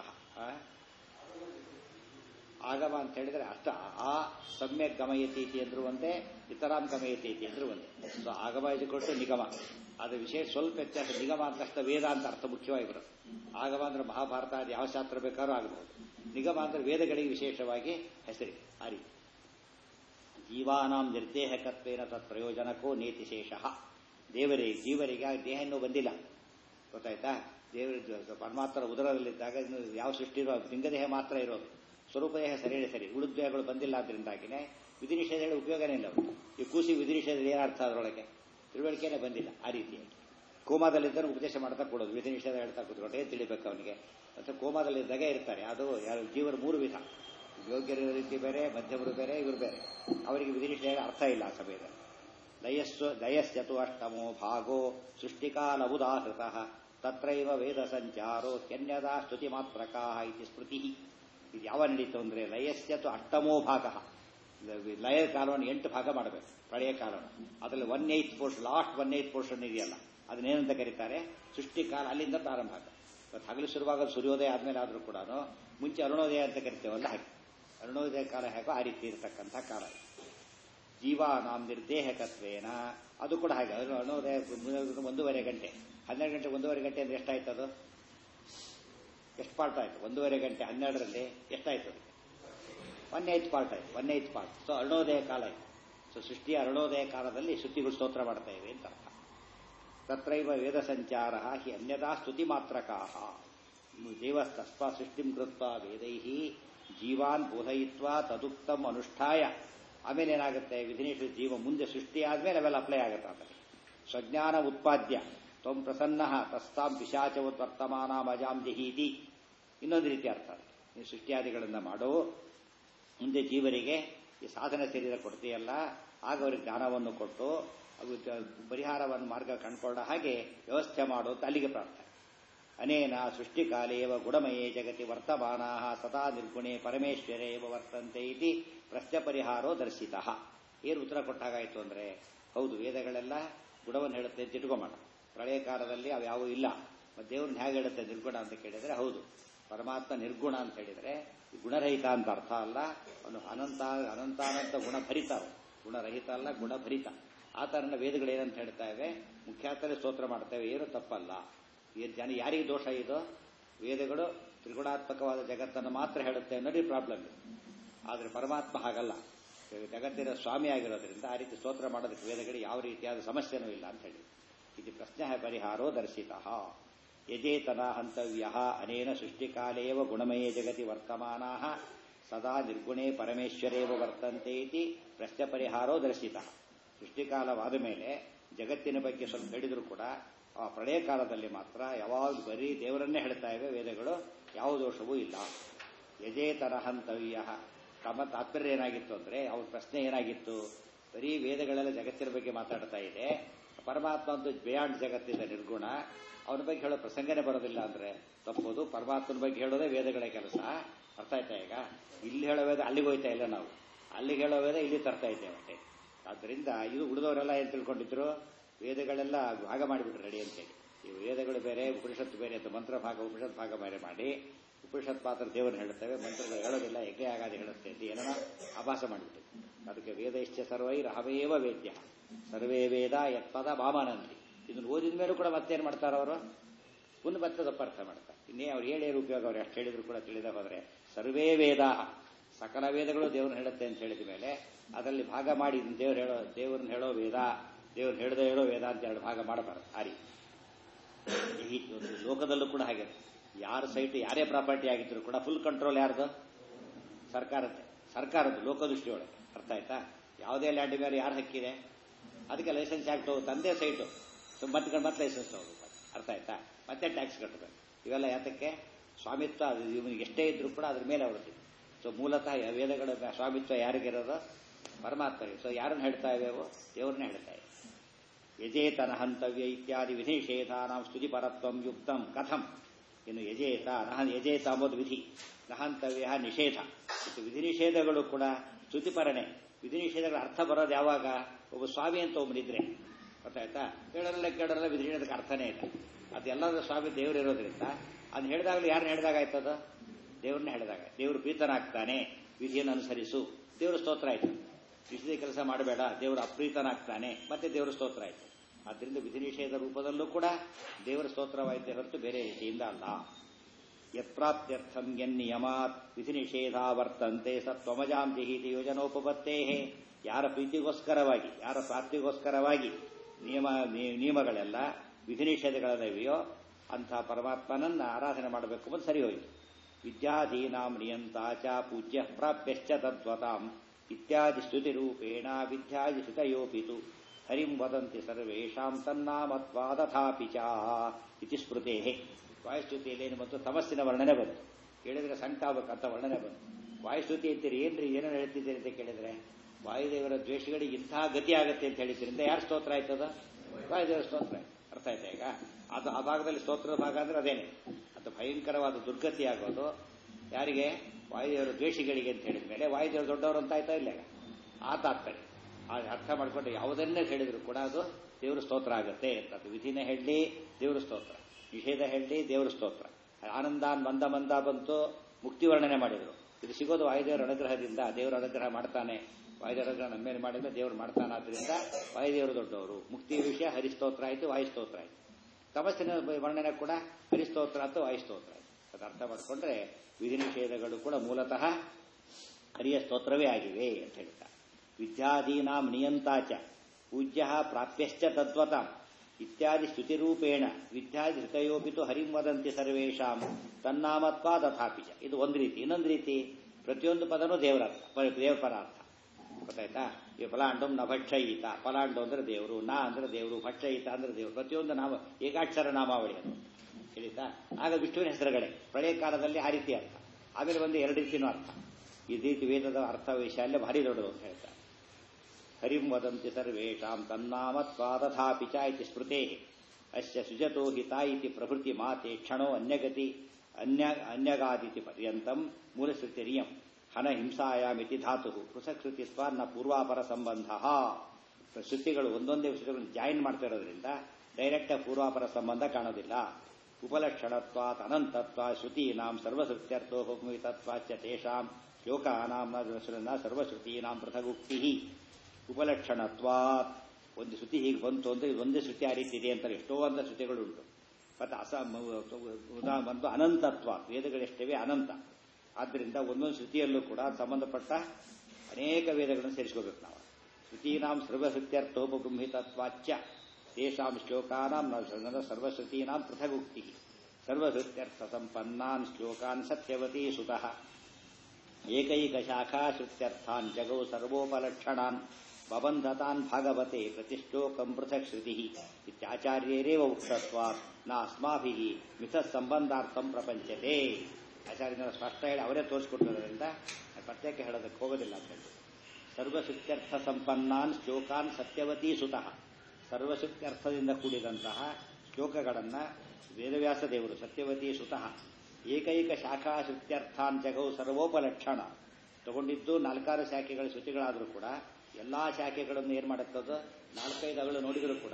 ಆಗಮ ಅಂತ ಹೇಳಿದ್ರೆ ಅಷ್ಟ ಆ ಸಮ್ಯಕ್ ಗಮಯತೀತಿ ಅಂದ್ರೂ ಒಂದೇ ಇತರಾಂ ಗಮಯತೀತಿ ಅಂದ್ರೂ ಒಂದೇ ಸೊ ಆಗಮ ಇದು ಕೊಟ್ಟು ನಿಗಮ ಅದು ವಿಶೇಷ ಸ್ವಲ್ಪ ವ್ಯತ್ಯಾಸ ನಿಗಮ ಅಂತ ತಕ್ಷಣ ವೇದ ಅಂತ ಅರ್ಥ ಮುಖ್ಯವಾಗಿ ಬರುತ್ತೆ ಆಗಮ ಅಂದ್ರೆ ಮಹಾಭಾರತ ಅದು ಯಾವ ಶಾಸ್ತ್ರ ಬೇಕಾದ್ರೂ ಆಗಬಹುದು ನಿಗಮ ಅಂದ್ರೆ ವೇದಗಳಿಗೆ ವಿಶೇಷವಾಗಿ ಹೆಸರಿ ಆ ರೀತಿ ಜೀವಾನಾಂ ನಿರ್ದೇಹಕತ್ವೇನ ತತ್ ಪ್ರಯೋಜನಕ್ಕೂ ನೀತಿಶೇಷ ದೇವರಿಗೆ ಜೀವರಿಗೆ ಆ ದೇಹ ಇನ್ನೂ ಬಂದಿಲ್ಲ ಗೊತ್ತಾಯ್ತಾ ದೇವರ ಪರಮಾತ್ಮರ ಉದರದಲ್ಲಿದ್ದಾಗ ಇನ್ನು ಯಾವ ಸೃಷ್ಟಿ ಇರೋ ಲಿಂಗದೇಹ ಮಾತ್ರ ಇರೋದು ಸ್ವರೂಪ ದೇಹ ಸರಿ ಸರಿ ಉಳಿದ ದೇಹಗಳು ಬಂದಿಲ್ಲ ಆದ್ರಿಂದಾಗಿನೇ ವಿಧಿ ನಿಷೇಧ ಹೇಳಿ ಉಪಯೋಗನೇ ಇಲ್ಲ ಈ ಕೂಸಿ ವಿಧಿ ನಿಷೇಧ ಏನರ್ಥ ಅದರೊಳಗೆ ತಿಳುವಳಿಕೆನೇ ಬಂದಿಲ್ಲ ಆ ರೀತಿಯಾಗಿ ಕೋಮಾದಲ್ಲಿದ್ದರೆ ಉಪದೇಶ ಮಾಡ್ತಾ ಕೊಡೋದು ವಿಧಿ ನಿಷೇಧ ಹೇಳ್ತಾ ಕೂತ್ಕೊಂಡೆ ತಿಳಿಬೇಕು ಅವನಿಗೆ ಮತ್ತು ಕೋಮಾದಲ್ಲಿದ್ದಾಗ ಇರ್ತಾರೆ ಅದು ಯಾರು ಜೀವನ ಮೂರು ವಿಧ ಯೋಗ್ಯರ ರೀತಿ ಬೇರೆ ಮಧ್ಯಮರು ಬೇರೆ ಇವರು ಬೇರೆ ಅವರಿಗೆ ವಿಧಿ ನಿಷೇಧ ಅರ್ಥ ಇಲ್ಲ ಆ ಸಮಯದಲ್ಲಿ ಲಯಸ್ವ ಲಯಸ್ಯತು ಅಷ್ಟಮೋ ಭಾಗೋ ಸೃಷ್ಟಿಕಾಲ ಉದಾಹೃತ ತತ್ರೈವ ವೇದ ಸಂಚಾರೋ ಕೆನ್ಯದ ಸ್ತುತಿ ಮಾತ್ರಕಾ ಇತಿ ಸ್ಮೃತಿ ಇದು ಯಾವ ನಡೀತು ಅಂದ್ರೆ ಲಯಸ್ಯತು ಅಷ್ಟಮೋ ಭಾಗ ಲಯ ಕಾಲವನ್ನು ಎಂಟು ಭಾಗ ಮಾಡಬೇಕು ಪ್ರಳಯ ಕಾಲವನ್ನು ಅದರಲ್ಲಿ one eighth portion last one eighth portion ಇದೆಯಲ್ಲ ಅದನ್ನೇನಂತ ಕರೀತಾರೆ ಸೃಷ್ಟಿ ಕಾಲ ಅಲ್ಲಿಂದ ಪ್ರಾರಂಭ ಆಗ ಇವತ್ತು ಹಗಲು ಶುರುವಾಗೋದು ಸೂರ್ಯೋದಯ ಆದ್ಮೇಲೆ ಆದರೂ ಕೂಡ ಮುಂಚೆ ಅರುಣೋದಯ ಅಂತ ಕರಿತೇವಲ್ಲ ಹಾಗೆ ಅರುಣೋದಯ ಕಾಲ ಹೇಗೋ ಆ ರೀತಿ ಇರತಕ್ಕಂಥ ಕಾಲ ಜೀವಾನಾಂ ನಿರ್ದೇಹಕತ್ವೇನ ಅದು ಕೂಡ ಹಾಗೆ ಅರುಣೋದಯ ಒಂದೂವರೆ ಗಂಟೆ ಹನ್ನೆರಡು ಗಂಟೆ ಒಂದೂವರೆ ಗಂಟೆ ಅಂದ್ರೆ ಎಷ್ಟಾಯ್ತು ಅದು ಎಷ್ಟು ಪಾರ್ಟ್ ಆಯ್ತು ಒಂದೂವರೆ ಗಂಟೆ ಹನ್ನೆರಡರಲ್ಲಿ ಎಷ್ಟಾಯ್ತು ಒನ್ ಏತ್ ಪಾರ್ಟ್ ಆಯ್ತು ಒನ್ ಏತ್ ಪಾರ್ಟ್ ಸೊ ಅರುಣೋದಯ ಕಾಲ ಆಯ್ತು ಸೊ ಸೃಷ್ಟಿಯ ಅರುಣೋದಯ ಕಾಲದಲ್ಲಿ ಶ್ರುತಿಗಳು ಸ್ತೋತ್ರ ಮಾಡ್ತಾ ಇವೆ ಅಂತ ಅರ್ಥ ತತ್ರೈವ ವೇದ ಸಂಚಾರ ಹಿ ಅನ್ಯದಾ ಸ್ತುತಿ ಮಾತ್ರಕಾಹ ದೇವ ತಸ್ಮಾ ಸೃಷ್ಟಿಂ ಕೃತ್ವ ವೇದೈ ಜೀವಾನ್ ಬೋಧಯಿತ್ವ ತದುಕ್ತಂ ಅನುಷ್ಠಾಯ ಆಮೇಲೆ ಏನಾಗುತ್ತೆ ವಿಧಿನೇಶ ಜೀವ ಮುಂದೆ ಸೃಷ್ಟಿ ಆದ್ಮೇಲೆ ಅವೆಲ್ಲ ಅಪ್ಲೈ ಆಗುತ್ತೆ ಆತನಿಗೆ ಸ್ವಜ್ಞಾನ ಉತ್ಪಾದ್ಯ ತ್ವಂ ಪ್ರಸನ್ನ ತಸ್ತಾಂ ಪಿಶಾಚವತ್ ವರ್ತಮಾನ ಮಜಾಂ ಜಹೀತಿ ಇನ್ನೊಂದು ರೀತಿ ಅರ್ಥ ನೀವು ಸೃಷ್ಟಿಯಾದಿಗಳನ್ನು ಮಾಡೋ ಮುಂದೆ ಜೀವರಿಗೆ ಈ ಸಾಧನ ಶರೀರ ಕೊಡ್ತೀಯಲ್ಲ ಆಗ ಅವರಿಗೆ ಜ್ಞಾನವನ್ನು ಕೊಟ್ಟು ಅದು ಪರಿಹಾರವನ್ನು ಮಾರ್ಗ ಕಂಡುಕೊಂಡ ಹಾಗೆ ವ್ಯವಸ್ಥೆ ಮಾಡೋದು ಅಲ್ಲಿಗೆ ಪ್ರಾರ್ಥನೆ ಅನೇನ ಸೃಷ್ಟಿಕಾಲೇವ ಗುಣಮಯೇ ಜಗತಿ ವರ್ತಮಾನ ಸದಾ ನಿರ್ಗುಣೆ ಪರಮೇಶ್ವರೇ ವರ್ತಂತೆ ಇತಿ ಪ್ರಶ್ನೆ ಪರಿಹಾರೋ ದರ್ಶಿತ ಏನು ಉತ್ತರ ಕೊಟ್ಟಾಗಾಯ್ತು ಅಂದ್ರೆ ಹೌದು ವೇದಗಳೆಲ್ಲ ಗುಣವನ್ನು ಹೇಳುತ್ತೆ ಅಂತ ಇಟ್ಕೊಂಬೋಣ ಪ್ರಳಯ ಕಾಲದಲ್ಲಿ ಅವ್ಯಾವೂ ಇಲ್ಲ ಮತ್ತೆ ದೇವ್ರನ್ನ ಹೇಗೆ ಹೇಳುತ್ತೆ ನಿರ್ಗುಣ ಅಂತ ಕೇಳಿದ್ರೆ ಹೌದು ಪರಮಾತ್ಮ ನಿರ್ಗುಣ ಅಂತ ಹೇಳಿದ್ರೆ ಗುಣರಹಿತ ಅಂತ ಅರ್ಥ ಅಲ್ಲ ಅವನು ಅನಂತ ಅನಂತಾನಂತ ಗುಣಭರಿತ ಗುಣರಹಿತ ಅಲ್ಲ ಗುಣಭರಿತ ಆ ತರನ ವೇದಗಳು ಏನಂತ ಹೇಳ್ತಾ ಇವೆ ಮುಖ್ಯಾರ್ಥನೇ ಸ್ತೋತ್ರ ಮಾಡ್ತೇವೆ ಏನು ತಪ್ಪಲ್ಲ ಜನ ಯಾರಿಗೆ ದೋಷ ಇದು ವೇದಗಳು ತ್ರಿಗುಣಾತ್ಮಕವಾದ ಜಗತ್ತನ್ನು ಮಾತ್ರ ಹೇಳುತ್ತೆ ಅನ್ನೋದು ಪ್ರಾಬ್ಲಮ್ ಆದರೆ ಪರಮಾತ್ಮ ಹಾಗಲ್ಲ ಜಗತ್ತಿನ ಸ್ವಾಮಿ ಆಗಿರೋದ್ರಿಂದ ಆ ರೀತಿ ಸ್ತೋತ್ರ ಮಾಡೋದಕ್ಕೆ ವೇದಗಳಿಗೆ ಯಾವ ರೀತಿಯಾದ ಸಮಸ್ಯೆನೂ ಇಲ್ಲ ಅಂತ ಹೇಳಿ ಇದು ಪ್ರಶ್ನೆ ಪರಿಹಾರೋ ದರ್ಶಿತ ಯಜೇತನ ಹಂತವ್ಯ ಅನೇನ ಸೃಷ್ಟಿಕಾಲೇವ ಗುಣಮಯೇ ಜಗತಿ ವರ್ತಮಾನಾ ಸದಾ ನಿರ್ಗುಣೇ ಪರಮೇಶ್ವರೇವ ವರ್ತಂತೆ ಇತಿ ಪ್ರಶ್ನೆ ಪರಿಹಾರೋ ದರ್ಶಿತ ಸೃಷ್ಟಿಕಾಲವಾದ ಮೇಲೆ ಜಗತ್ತಿನ ಬಗ್ಗೆ ಸ್ವಲ್ಪ ಹೇಳಿದ್ರು ಕೂಡ ಆ ಪ್ರಳಯ ಕಾಲದಲ್ಲಿ ಮಾತ್ರ ಯಾವಾಗ ಬರೀ ದೇವರನ್ನೇ ಹೇಳ್ತಾ ಇವೆ ವೇದಗಳು ಯಾವ ದೋಷವೂ ಇಲ್ಲ ಯಜೇತರ ಹಂತವ್ಯ ತಮ್ಮ ತಾತ್ಪರ್ಯ ಏನಾಗಿತ್ತು ಅಂದ್ರೆ ಅವ್ರ ಪ್ರಶ್ನೆ ಏನಾಗಿತ್ತು ಬರೀ ವೇದಗಳೆಲ್ಲ ಜಗತ್ತಿನ ಬಗ್ಗೆ ಮಾತಾಡ್ತಾ ಇದೆ ಪರಮಾತ್ಮ ಅಂತೂ ಬಿಯಾಂಡ್ ಜಗತ್ತಿಂದ ನಿರ್ಗುಣ ಅವನ ಬಗ್ಗೆ ಹೇಳೋ ಪ್ರಸಂಗನೇ ಬರೋದಿಲ್ಲ ಅಂದ್ರೆ ತಪ್ಪೋದು ಪರಮಾತ್ಮನ ಬಗ್ಗೆ ಹೇಳೋದೇ ವೇದಗಳ ಕೆಲಸ ಅರ್ಥ ಆಯ್ತಾ ಈಗ ಇಲ್ಲಿ ಹೇಳೋ ವೇದ ಅಲ್ಲಿಗೆ ಹೋಯ್ತಾ ಇಲ್ಲ ನಾವು ಅಲ್ಲಿಗೆ ಹೇಳೋ ವೇದ ಇಲ್ಲಿ ತರ್ತಾ ಇದ್ದೇವೆ ಅಷ್ಟೇ ಆದ್ದರಿಂದ ಇದು ಉಳಿದವರೆಲ್ಲ ಏನು ತಿಳ್ಕೊಂಡಿದ್ರು ವೇದಗಳೆಲ್ಲ ಭಾಗ ಮಾಡಿಬಿಟ್ರು ರೆಡಿ ಅಂತೇಳಿ ಈ ವೇದಗಳು ಬೇರೆ ಉಪನಿಷತ್ತು ಬೇರೆ ಅಂತ ಮಂತ್ರ ಭಾಗ ಉಪನಿಷತ್ ಭಾಗ ಬೇರೆ ಮಾಡಿ ಉಪನಿಷತ್ ಮಾತ್ರ ದೇವರು ಹೇಳುತ್ತವೆ ಮಂತ್ರಗಳು ಹೇಳೋದಿಲ್ಲ ಯಜ್ಞ ಆಗಾದಿ ಹೇಳುತ್ತೆ ಅಂತ ಏನೋ ಆಭಾಸ ಮಾಡಿಬಿಟ್ಟು ಅದಕ್ಕೆ ವೇದ ಇಷ್ಟ ಸರ್ವೈ ರಹವೇವ ವೇದ್ಯ ಸರ್ವೇ ವೇದ ಯತ್ಪದ ಭಾಮಾನಂದಿ ಇದನ್ನು ಓದಿದ ಮೇಲೂ ಕೂಡ ಮತ್ತೇನು ಮಾಡ್ತಾರೆ ಅವರು ಮುಂದೆ ಮತ್ತೆ ತಪ್ಪ ಅರ್ಥ ಮಾಡ್ತಾರೆ ಇನ್ನೇ ಅವ್ರು ಹೇಳಿ ಉಪಯೋಗ ಅವ್ರು ಎಷ್ಟು ಹೇಳಿದ್ರು ಕೂಡ ತಿಳಿದ ಹೋದರೆ ಸರ್ವೇ ವೇದ ಸಕಲ ವೇದಗಳು ದೇವ್ರನ್ನ ಹೇಳುತ್ತೆ ಅಂತ ಹೇಳಿದ ಮೇಲೆ ಅದರಲ್ಲಿ ಭಾಗ ಮಾಡಿ ದೇವ್ರು ಹೇಳೋ ದೇವ್ರನ್ನ ಹೇಳೋ ವೇದ ದೇವ್ರು ಹೇಳದೇ ಹೇಳೋ ವೇದ ಅಂತ ಎರಡು ಭಾಗ ಮಾಡಬಾರದು ಆ ರೀತಿ ಈ ಒಂದು ಲೋಕದಲ್ಲೂ ಕೂಡ ಹಾಗೆ ಯಾರ ಸೈಟ್ ಯಾರೇ ಪ್ರಾಪರ್ಟಿ ಆಗಿದ್ರು ಕೂಡ ಫುಲ್ ಕಂಟ್ರೋಲ್ ಯಾರ್ದು ಸರ್ಕಾರದ್ದೇ ಸರ್ಕಾರದ್ದು ಲೋಕದೃಷ್ಟಿಯೊಳಗೆ ಅರ್ಥ ಆಯ್ತಾ ಯಾವುದೇ ಲ್ಯಾಂಡ್ ಮೇಲೆ ಯಾರು ಹಕ್ಕಿದೆ ಅದಕ್ಕೆ ಲೈಸೆನ್ಸ್ ಆಕ್ಟ್ ತಂದೆ ಸೈಟು ಸೊ ಮತ್ತೆ ಮತ್ತೆ ಲೈಸೆನ್ಸ್ ತಗೋಬೇಕು ಅರ್ಥ ಆಯ್ತಾ ಮತ್ತೆ ಟ್ಯಾಕ್ಸ್ ಕಟ್ಟಬೇಕು ಇವೆಲ್ಲ ಯಾತಕ್ಕೆ ಸ್ವಾಮಿತ್ವ ಅದು ಇವನಿಗೆ ಎಷ್ಟೇ ಇದ್ರೂ ಕೂಡ ಅದ್ರ ಮೇಲೆ ಅವರದ್ದು ಸೊ ಮೂಲತಃ ವೇದಗಳ ಸ್ವಾಮಿತ್ವ ಯಾರಿಗಿರೋದು ಪರಮಾತ್ಮರಿಗೆ ಸೊ ಯಾರನ್ನು ಹೇಳ್ತಾ ಇವೆವು ದೇವ್ರನ್ನೇ ಹೇಳ್ತಾ ಇವೆ ಯಜೇತನ ಹಂತವ್ಯ ಇತ್ಯಾದಿ ವಿಧಿ ನಿಷೇಧಾನಾಂ ಸ್ತುತಿ ಪರತ್ವಂ ಯುಕ್ತಂ ಕಥಂ ಇನ್ನು ಯಜೇತ ನಹ ಯಜೇತ ಅಂಬೋದು ವಿಧಿ ನಹಂತವ್ಯ ನಿಷೇಧ ಮತ್ತು ವಿಧಿ ನಿಷೇಧಗಳು ಕೂಡ ಸ್ತುತಿಪರಣೆ ವಿಧಿ ನಿಷೇಧಗಳ ಅರ್ಥ ಬರೋದು ಯಾವಾಗ ಒಬ್ಬ ಸ್ವಾಮಿ ಅಂತ ಒಬ್ಬನಿದ್ರೆ ಗೊತ್ತಾಯ್ತಾ ಕೇಳರಲ್ಲ ಕೇಳರಲ್ಲ ವಿಧಿ ನಿಷೇಧಕ್ಕೆ ಅರ್ಥನೇ ಇಲ್ಲ ಅದೆಲ್ಲದರ ಸ್ವಾಮಿ ದೇವರು ಇರೋದ್ರಿಂದ ಅದು ಹೇಳಿದಾಗಲೂ ಯಾರನ್ನ ಹೇಳಿದಾಗ ಆಯ್ತದ ದೇವ್ರನ್ನ ಹೇಳಿದಾಗ ದೇವರು ಪ್ರೀತನಾಗ್ತಾನೆ ವಿಧಿಯನ್ನು ಅನುಸರಿಸು ದೇವರು ಸ್ತೋತ್ರ ಆಯ್ತು ನಿಷೇಧ ಕೆಲಸ ಮಾಡಬೇಡ ದೇವರು ಅಪ್ರೀತನಾಗ್ತಾನೆ ಮತ್ತೆ ದೇವರು ಸ್ತೋತ್ರ ಆಯ್ತು ಆದ್ದರಿಂದ ವಿಧಿ ನಿಷೇಧ ರೂಪದಲ್ಲೂ ಕೂಡ ದೇವರ ಸ್ತೋತ್ರವಾಯಿತೆ ಹೊರತು ಬೇರೆ ರೀತಿಯಿಂದ ಅಲ್ಲ ಯತ್ಪ್ರಾಪ್ತ್ಯರ್ಥಂ ಯನ್ನಿಯಮಾತ್ ವಿಧಿ ನಿಷೇಧ ವರ್ತಂತೆ ಸತ್ವಮಜಾಂ ಜಹೀತಿ ಯೋಜನೋಪತ್ತೇ ಯಾರ ಪ್ರೀತಿಗೋಸ್ಕರವಾಗಿ ಯಾರ ಪ್ರಾಪ್ತಿಗೋಸ್ಕರವಾಗಿ ನಿಯಮ ನಿಯಮಗಳೆಲ್ಲ ವಿಧಿ ನಿಷೇಧಗಳಲ್ಲಿವೆಯೋ ಅಂಥ ಪರಮಾತ್ಮನನ್ನ ಆರಾಧನೆ ಮಾಡಬೇಕು ಅಂತ ಸರಿ ಹೋಯಿತು ವಿದ್ಯಾಧೀನಾಂ ನಿಯಂತಾಚ ಪೂಜ್ಯ ಪ್ರಾಪ್ಯಶ್ಚ ತದ್ವತಾಂ ಇತ್ಯಾದಿ ಸ್ತುತಿರೂಪೇಣ ವಿದ್ಯಾದಿ ಶ್ರುತಯೋಪಿತು ಹರಿಂ ವದಂತಿ ಸರ್ವೇಷಾಂ ತನ್ನಾಮತ್ವಾದಥಾಪಿ ಚ ಇತಿ ಸ್ಮೃತೇ ವಾಯುಸ್ತುತಿಯಲ್ಲಿ ಏನು ಬಂತು ತಮಸ್ಸಿನ ವರ್ಣನೆ ಬಂತು ಕೇಳಿದ್ರೆ ಸಂಕಟಾಗಬೇಕಂತ ವರ್ಣನೆ ಬಂತು ವಾಯುಸ್ತುತಿ ಅಂತೀರಿ ಏನ್ರಿ ಏನೇನು ಹೇಳ್ತಿದ್ದೀರಿ ಅಂತ ಕೇಳಿದ್ರೆ ವಾಯುದೇವರ ದ್ವೇಷಗಳಿಗೆ ಇಂತಹ ಗತಿ ಆಗುತ್ತೆ ಅಂತ ಹೇಳಿದ್ರಿಂದ ಯಾರು ಸ್ತೋತ್ರ ಆಯ್ತದ ವಾಯುದೇವರ ಸ್ತೋತ್ರ ಅರ್ಥ ಆಯ್ತಾ ಈಗ ಅದು ಆ ಭಾಗದಲ್ಲಿ ಸ್ತೋತ್ರದ ಭಾಗ ಅಂದ್ರೆ ಅದೇನೆ ಅದು ಭಯಂಕರವಾದ ದುರ್ಗತಿ ಆಗೋದು ಯಾರಿಗೆ ವಾಯುದೇವರ ದ್ವೇಷಿಗಳಿಗೆ ಅಂತ ಹೇಳಿದ ಮೇಲೆ ವಾಯುದೇವರು ದೊಡ್ಡವರು ಅಂತ ಆಯ್ತಾ ಇಲ್ಲ ಆ ತಾತ್ಪರ್ಯ ಆ ಅರ್ಥ ಮಾಡಿಕೊಂಡು ಯಾವುದನ್ನೇ ಹೇಳಿದ್ರು ಕೂಡ ಅದು ದೇವರ ಸ್ತೋತ್ರ ಆಗುತ್ತೆ ಅಂತ ಅದು ವಿಧಿನೇ ಹೇಳಲಿ ದೇವರ ಸ್ತೋತ್ರ ನಿಷೇಧ ಹೇಳಲಿ ದೇವರ ಸ್ತೋತ್ರ ಆನಂದಾನ್ ಮಂದ ಮಂದ ಬಂತು ಮುಕ್ತಿ ವರ್ಣನೆ ಮಾಡಿದರು ಇದು ಸಿಗೋದು ವಾಯುದೇವರ ಅನುಗ್ರಹದಿಂದ ದೇವರ ಅನುಗ್ರಹ ಮಾಡ್ತಾನೆ ವಾಯುದೇವರ ಅನುಗ್ರಹ ನಮ್ಮ ಮೇಲೆ ಮಾಡಿದ್ರೆ ದೇವರು ಮಾಡ್ತಾನಾದ್ರಿಂದ ವಾಯುದೇವರು ದೊಡ್ಡವರು ಮುಕ್ತಿ ವಿಷಯ ಹರಿಸ್ತೋತ್ರ ಆಯಿತು ವಾಯುಸ್ತೋತ್ರ ಆಯಿತು ತಪಸ್ಸಿನ ವರ್ಣನೆ ಕೂಡ ಹರಿಸ್ತೋತ್ರ ಅಂತ ವಾಯುಸ್ತೋತ್ರ ಆಯಿತು ಅದು ಅರ್ಥ ಮಾಡಿಕೊಂಡ್ರೆ ವಿಧಿ ನಿಷೇಧಗಳು ಕೂಡ ಮೂಲತಃ ಹರಿಯ ಸ್ತೋತ್ರವೇ ಆಗಿವೆ ಅಂತ ಹೇಳ್ತಾರೆ ವಿದ್ಯಾದೀನಾಂ ನಿಯಂತಾಚ ಪೂಜ್ಯ ಪ್ರಾಪ್ಯಶ್ಚ ತದ್ವತಾಂ ಇತ್ಯಾದಿ ಸ್ತುತಿರೂಪೇಣ ವಿದ್ಯಾದಿ ಹೃತಯೋಪಿತು ಹರಿಂ ವದಂತಿ ಸರ್ವೇಷಾಂ ತನ್ನಾಮತ್ವಾ ತಥಾಪಿಚ ಇದು ಒಂದು ರೀತಿ ಇನ್ನೊಂದು ರೀತಿ ಪ್ರತಿಯೊಂದು ಪದನೂ ದೇವರರ್ಥ ದೇವರ ಪರಾರ್ಥ ಗೊತ್ತಾಯ್ತಾ ಈ ಫಲಾಂಡಂ ನ ಭಕ್ಷಯಿತ ಫಲಾಂಡು ಅಂದ್ರೆ ದೇವರು ನಾ ಅಂದ್ರೆ ದೇವರು ಭಕ್ಷಯಿತ ಅಂದ್ರೆ ದೇವರು ಪ್ರತಿಯೊಂದು ನಾಮ ಏಕಾಕ್ಷರ ನಾಮಾವಳಿ ಅದು ಹೇಳಿತಾ ಆಗ ವಿಷ್ಣುವಿನ ಹೆಸರುಗಳೇ ಪ್ರಳಯ ಕಾಲದಲ್ಲಿ ಆ ರೀತಿ ಅರ್ಥ ಆಮೇಲೆ ಒಂದು ಎರಡು ರೀತಿನೂ ಅರ್ಥ ಈ ರೀತಿ ವೇದದ ಅರ್ಥ ವೈಶಾಲ್ಯ ಭಾರಿ ದೊಡ್ಡದು ಅಂತ ಹೇಳ್ತಾರೆ ಹರಿಂ ವದಂತಿ ಸರ್ವೇಷಾಂ ತನ್ನಾಮತ್ವಾದಥಾಪಿ ಚ ಇತಿ ಸ್ಮೃತೆ ಅಸ್ಯ ಸುಜತೋ ಹಿತ ಇತಿ ಪ್ರಭೃತಿ ಮಾತೆ ಕ್ಷಣೋ ಅನ್ಯಗತಿ ಅನ್ಯ ಅನ್ಯಗಾದಿತಿ ಪರ್ಯಂತಂ ಮೂಲಶ್ರುತಿರಿಯಂ ಹನ ಹಿಂಸಾಯಾಮಿತಿ ಧಾತು ಪೃಸಕೃತಿ ಸ್ವಾನ್ನ ಪೂರ್ವಾಪರ ಸಂಬಂಧ ಶ್ರುತಿಗಳು ಒಂದೊಂದೇ ಶ್ರುತಿಗಳನ್ನು ಜಾಯಿನ್ ಮಾಡ್ತಾ ಇರೋದ್ರಿಂದ ಡೈರೆಕ್ಟ್ ಪೂರ್ವಾಪರ ಸಂಬಂಧ ಕಾಣೋದಿಲ್ಲ ಉಪಲಕ್ಷಣತ್ವಾತ್ ಅನಂತತ್ವ ಶ್ರುತೀನಾಂ ಸರ್ವಶ್ರುತ್ಯರ್ಥೋಪಮಿತತ್ವಾಚ ತೇಷಾಂ ಶ್ಲೋಕಾನಾಂ ನ ಸರ್ವಶ್ರುತೀನಾಂ ಪೃಥಗುಕ್ತಿ ಉಪಲಕ್ಷಣತ್ವಾತ್ ಒಂದು ಶ್ರುತಿ ಹೀಗೆ ಬಂತು ಅಂದ್ರೆ ಇದೊಂದೇ ಶ್ರುತಿ ಆ ರೀತಿ ಇದೆ ಅಂತಾರೆ ಎಷ್ಟೋ ಒಂದು ಶ್ರುತಿಗಳುಂಟು ಮತ್ತೆ ಅಸ ಒಂದು ಅನಂತತ್ವ ವೇದಗಳೆಷ್ಟಿವೆ ಅನಂತ ಆದ್ದರಿಂದ ಒಂದೊಂದು ಶ್ರುತಿಯಲ್ಲೂ ಕೂಡ ಸಂಬಂಧಪಟ್ಟ ಅನೇಕ ವೇದಗಳನ್ನು ಸೇರಿಸ್ಕೋಬೇಕು ನಾವು ಶ್ರುತೀನಾಂ ಸರ್ವಶ್ರುತ್ಯರ್ಥೋಪಗೃಂಹಿತತ್ವಾಚ್ಯ ತೇಷಾಂ ಶ್ಲೋಕಾನಾಂ ಸರ್ವಶ್ರುತೀನಾಂ ಪೃಥಗುಕ್ತಿ ಸರ್ವಸೃತ್ಯರ್ಥ ಸಂಪನ್ನಾನ್ ಶ್ಲೋಕಾನ್ ಸತ್ಯವತೀ ಸುತಃ ಏಕೈಕಶಾಖಾ ಶ್ರುತ್ಯರ್ಥಾನ್ ಜಗೌ ಸರ್ವೋಪಲಕ್ಷಣಾನ್ ಬಬಂಧತಾನ್ ಭಾಗವತೆ ಪ್ರತಿಷ್ಠೋಕಂ ಪೃಥಕ್ ಶ್ರುತಿ ಇತ್ಯಾಚಾರ್ಯರೇವ ಉಕ್ತತ್ವಾತ್ ನ ಅಸ್ಮಾಭಿ ಮಿಥ ಸಂಬಂಧಾರ್ಥಂ ಪ್ರಪಂಚತೆ ಆಚಾರ್ಯನ ಸ್ಪಷ್ಟ ಹೇಳಿ ಅವರೇ ತೋರಿಸ್ಕೊಟ್ಟಿರೋದ್ರಿಂದ ಪ್ರತ್ಯೇಕ ಹೇಳೋದಕ್ಕೆ ಹೋಗೋದಿಲ್ಲ ಅಂತ ಹೇಳಿ ಸರ್ವಶಕ್ತ್ಯರ್ಥ ಸಂಪನ್ನಾನ್ ಶ್ಲೋಕಾನ್ ಸತ್ಯವತೀ ಸುತಃ ಸರ್ವಶಕ್ತ್ಯರ್ಥದಿಂದ ಕೂಡಿದಂತಹ ಶ್ಲೋಕಗಳನ್ನು ವೇದವ್ಯಾಸ ದೇವರು ಸತ್ಯವತಿ ಸುತಃ ಏಕೈಕ ಶಾಖಾ ಶ್ರುತ್ಯರ್ಥಾನ್ ಜಗವು ಸರ್ವೋಪಲಕ್ಷಣ ತಗೊಂಡಿದ್ದು ನಾಲ್ಕಾರು ಶಾಖೆಗಳ ಶ್ರುತಿಗಳಾದರೂ ಕೂಡ ಎಲ್ಲಾ ಶಾಖೆಗಳನ್ನು ಏನ್ ಮಾಡುತ್ತದೋ ನಾಲ್ಕೈದು ಅಗಳು ನೋಡಿದರೂ ಕೂಡ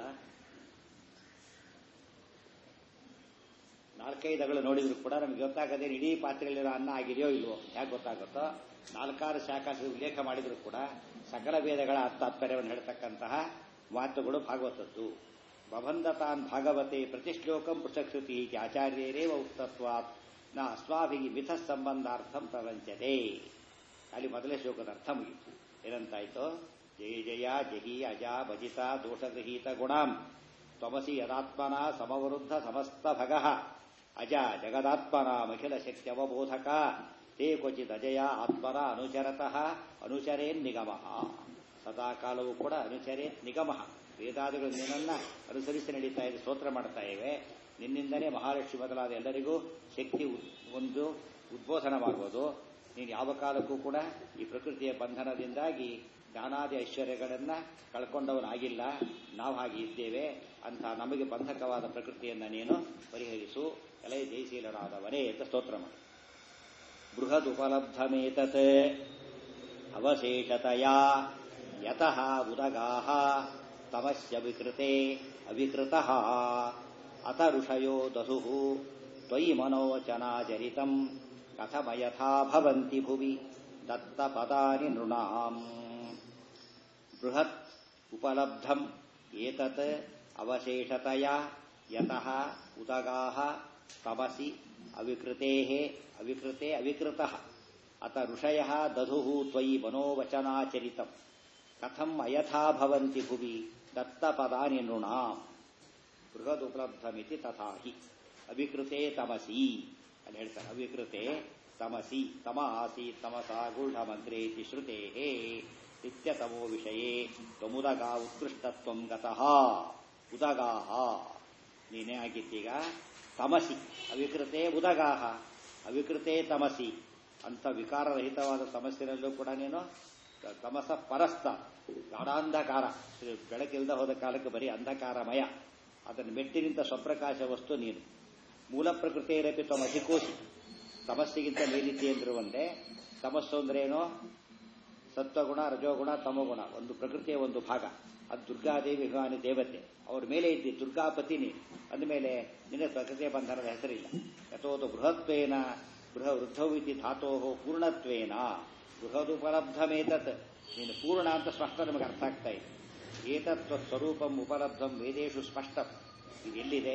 ನಾಲ್ಕೈದು ಅಗಳು ನೋಡಿದ್ರು ಕೂಡ ನಮ್ಗೆ ಗೊತ್ತಾಗದೆ ಇಡೀ ಪಾತ್ರೆಯಲ್ಲಿರೋ ಅನ್ನ ಆಗಿದೆಯೋ ಇಲ್ವೋ ಯಾಕೆ ಗೊತ್ತಾಗುತ್ತೋ ನಾಲ್ಕಾರು ಶಾಖಾ ಉಲ್ಲೇಖ ಮಾಡಿದ್ರು ಕೂಡ ಸಕಲ ವೇದಗಳ ತಾತ್ಪರ್ಯವನ್ನು ಹೇಳ್ತಕ್ಕಂತಹ ಮಾತುಗಳು ಭಾಗವತದ್ದು ಬಬಂಧತಾನ್ ಭಾಗವತೆ ಪ್ರತಿಶ್ಲೋಕಂ ಪೃಥಕ್ಶ್ರುತಿ ಆಚಾರ್ಯರೇವ ಉಕ್ತತ್ವಾತ್ ನ ಅಸ್ಮಾಭಿ ಮಿಥ ಸಂಬಂಧಾರ್ಥಂ ಪ್ರಪಂಚತೆ ಅಲ್ಲಿ ಮೊದಲೇ ಶ್ಲೋಕದ ಅರ್ಥ ಮುಗಿತು ಏನಂತಾಯ್ತು ಜಯ ಜಯ ಜಹಿ ಅಜ ಭಜಿತ ದೋಷಗೃಹೀತ ಗುಣಾಂ ತ್ವಮಸಿ ಯದಾತ್ಮನ ಸಮವರುದ್ಧ ಸಮಸ್ತ ಭಗ ಅಜ ಜಗದಾತ್ಮನಾಮಖಿಲ ಶಕ್ತಿ ಅವಬೋಧಕ ತೇ ಕ್ವಚಿತ್ ಅಜಯ ಆತ್ಮನ ಅನುಚರತಃ ಅನುಚರೇನ್ ನಿಗಮ ಸದಾ ಕಾಲವೂ ಕೂಡ ಅನುಚರೇತ್ ನಿಗಮ ವೇದಾದಿಗಳು ನಿನ್ನನ್ನ ಅನುಸರಿಸಿ ನಡೀತಾ ಇದೆ ಸ್ತೋತ್ರ ಮಾಡ್ತಾ ಇವೆ ನಿನ್ನಿಂದಲೇ ಮಹಾಲಕ್ಷ್ಮಿ ಮೊದಲಾದ ಎಲ್ಲರಿಗೂ ಶಕ್ತಿ ಒಂದು ಉದ್ಬೋಧನವಾಗುವುದು ನೀನು ಯಾವ ಕಾಲಕ್ಕೂ ಕೂಡ ಈ ಪ್ರಕೃತಿಯ ಬಂಧನದಿಂದಾಗಿ ಜ್ಞಾನಾದಿ ಐಶ್ವರ್ಯಗಳನ್ನ ಕಳ್ಕೊಂಡವನಾಗಿಲ್ಲ ನಾವು ಹಾಗೆ ಇದ್ದೇವೆ ಅಂತ ನಮಗೆ ಬಂಧಕವಾದ ಪ್ರಕೃತಿಯನ್ನ ನೀನು ಪರಿಹರಿಸು ಎಲೆ ಜಯಶೀಲನಾದವನೇ ಅಂತ ಸ್ತೋತ್ರ ಮಾಡಿ ಬೃಹದುಪಲಬ್ಧಮೇತತ್ ಅವಶೇಷತಯಾ ಯತಃ ಉದಗಾಹ ತಮಸ್ಯ ವಿಕೃತೆ ಅವಿಕೃತಃ ಅಥ ಋಷಯೋ ದಧುಃ ತ್ವಯಿ ಮನೋವಚನಾಚರಿತಂ ಕಥಮಯಥಾ ಭವಂತಿ ಭುವಿ ದತ್ತಪದಾನಿ ನೃಣಾಂ ಬೃಹತ್ ಉಪಲಬ್ಧಂ ಏತತ್ ಅವಶೇಷತಯಾ ಯತಃ ಉದಗಾಹ ತಮಸಿ ಅವಿಕೃತೇಃ ಅವಿಕೃತೆ ಅವಿಕೃತಃ ಅತ ಋಷಯಃ ದಧುಃ ತ್ವಯಿ ಮನೋವಚನಾಚರಿತಂ ಕಥಂ ಅಯಥಾ ಭವಂತಿ ಭುವಿ ದತ್ತಪದಾನಿ ನೃಣಾಂ ಬೃಹದುಪಲಬ್ಧಮಿತಿ ತಥಾ ಹಿ ಅವಿಕೃತೆ ತಮಸಿ ಅಲ್ಲಿ ಹೇಳ್ತಾರೆ ಅವಿಕೃತೆ ತಮಸಿ ತಮ ಆಸಿ ತಮಸಾ ಗೂಢಮಂತ್ರೇತಿ ಶ್ರುತೇ ನಿತ್ಯತಮೋ ವಿಷಯೇ ತ್ವಮುದಗ ಉತ್ಕೃಷ್ಟತ್ವಂ ಗತಃ ಉದಗಾಹ ನೀನೇ ಆಗಿದ್ದೀಗ ತಮಸಿ ಅವಿಕೃತೆ ಉದಗಾಹ ಅವಿಕೃತೆ ತಮಸಿ ಅಂತ ವಿಕಾರರಹಿತವಾದ ತಮಸ್ಸಿನಲ್ಲೂ ಕೂಡ ನೀನು ತಮಸ ಪರಸ್ತ ಗಾಢಾಂಧಕಾರ ಬೆಳಕಿಲ್ದ ಹೋದ ಕಾಲಕ್ಕೆ ಬರೀ ಅಂಧಕಾರಮಯ ಅದನ್ನು ಮೆಟ್ಟಿನಿಂದ ಸ್ವಪ್ರಕಾಶ ವಸ್ತು ನೀನು ಮೂಲ ಪ್ರಕೃತಿಯರಪಿ ತಮ್ಮ ಅಧಿಕೋಸಿ ತಮಸ್ಸಿಗಿಂತ ಮೇಲಿದ್ದೆ ಅಂದಿರುವಂತೆ ತಮಸ್ಸು ಅಂದ್ರೇನೋ ಸತ್ವಗುಣ ರಜೋಗುಣ ತಮೋಗುಣ ಒಂದು ಪ್ರಕೃತಿಯ ಒಂದು ಭಾಗ ಅದು ದುರ್ಗಾದೇವಿ ಭವಾನಿ ದೇವತೆ ಅವ್ರ ಮೇಲೆ ಇದ್ದಿ ದುರ್ಗಾಪತಿ ನೀನು ಅಂದಮೇಲೆ ನಿನ್ನ ಪ್ರಕೃತಿಯ ಬಂಧನದ ಹೆಸರಿಲ್ಲ ಯಥೋದು ಬೃಹತ್ವೇನ ಬೃಹ ವೃದ್ಧವಿತಿ ಧಾತೋ ಪೂರ್ಣತ್ವೇನ ಬೃಹದುಪಲಬ್ಧಮೇತತ್ ನೀನು ಪೂರ್ಣ ಅಂತ ಸ್ಪಷ್ಟ ನಮಗೆ ಅರ್ಥ ಆಗ್ತಾ ಇದೆ ಏತತ್ವ ಸ್ವರೂಪಂ ಉಪಲಬ್ಧಂ ವೇದೇಶು ಸ್ಪಷ್ಟ ಇದು ಎಲ್ಲಿದೆ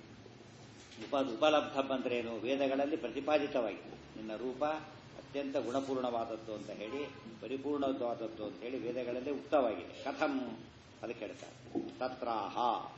ಉಪ ಉಪಲಬ್ಧಂ ಅಂದ್ರೇನು ವೇದಗಳಲ್ಲಿ ಪ್ರತಿಪಾದಿತವಾಗಿದೆ ನಿನ್ನ ರೂಪ ಅತ್ಯಂತ ಗುಣಪೂರ್ಣವಾದದ್ದು ಅಂತ ಹೇಳಿ ಪರಿಪೂರ್ಣವಾದದ್ದು ಅಂತ ಹೇಳಿ ವೇದಗಳಲ್ಲಿ ಉಕ್ತವಾಗಿದೆ ಕಥಂ ಅದಕ್ಕೆ ಹೇಳ್ತಾರೆ ತತ್ರಾಹ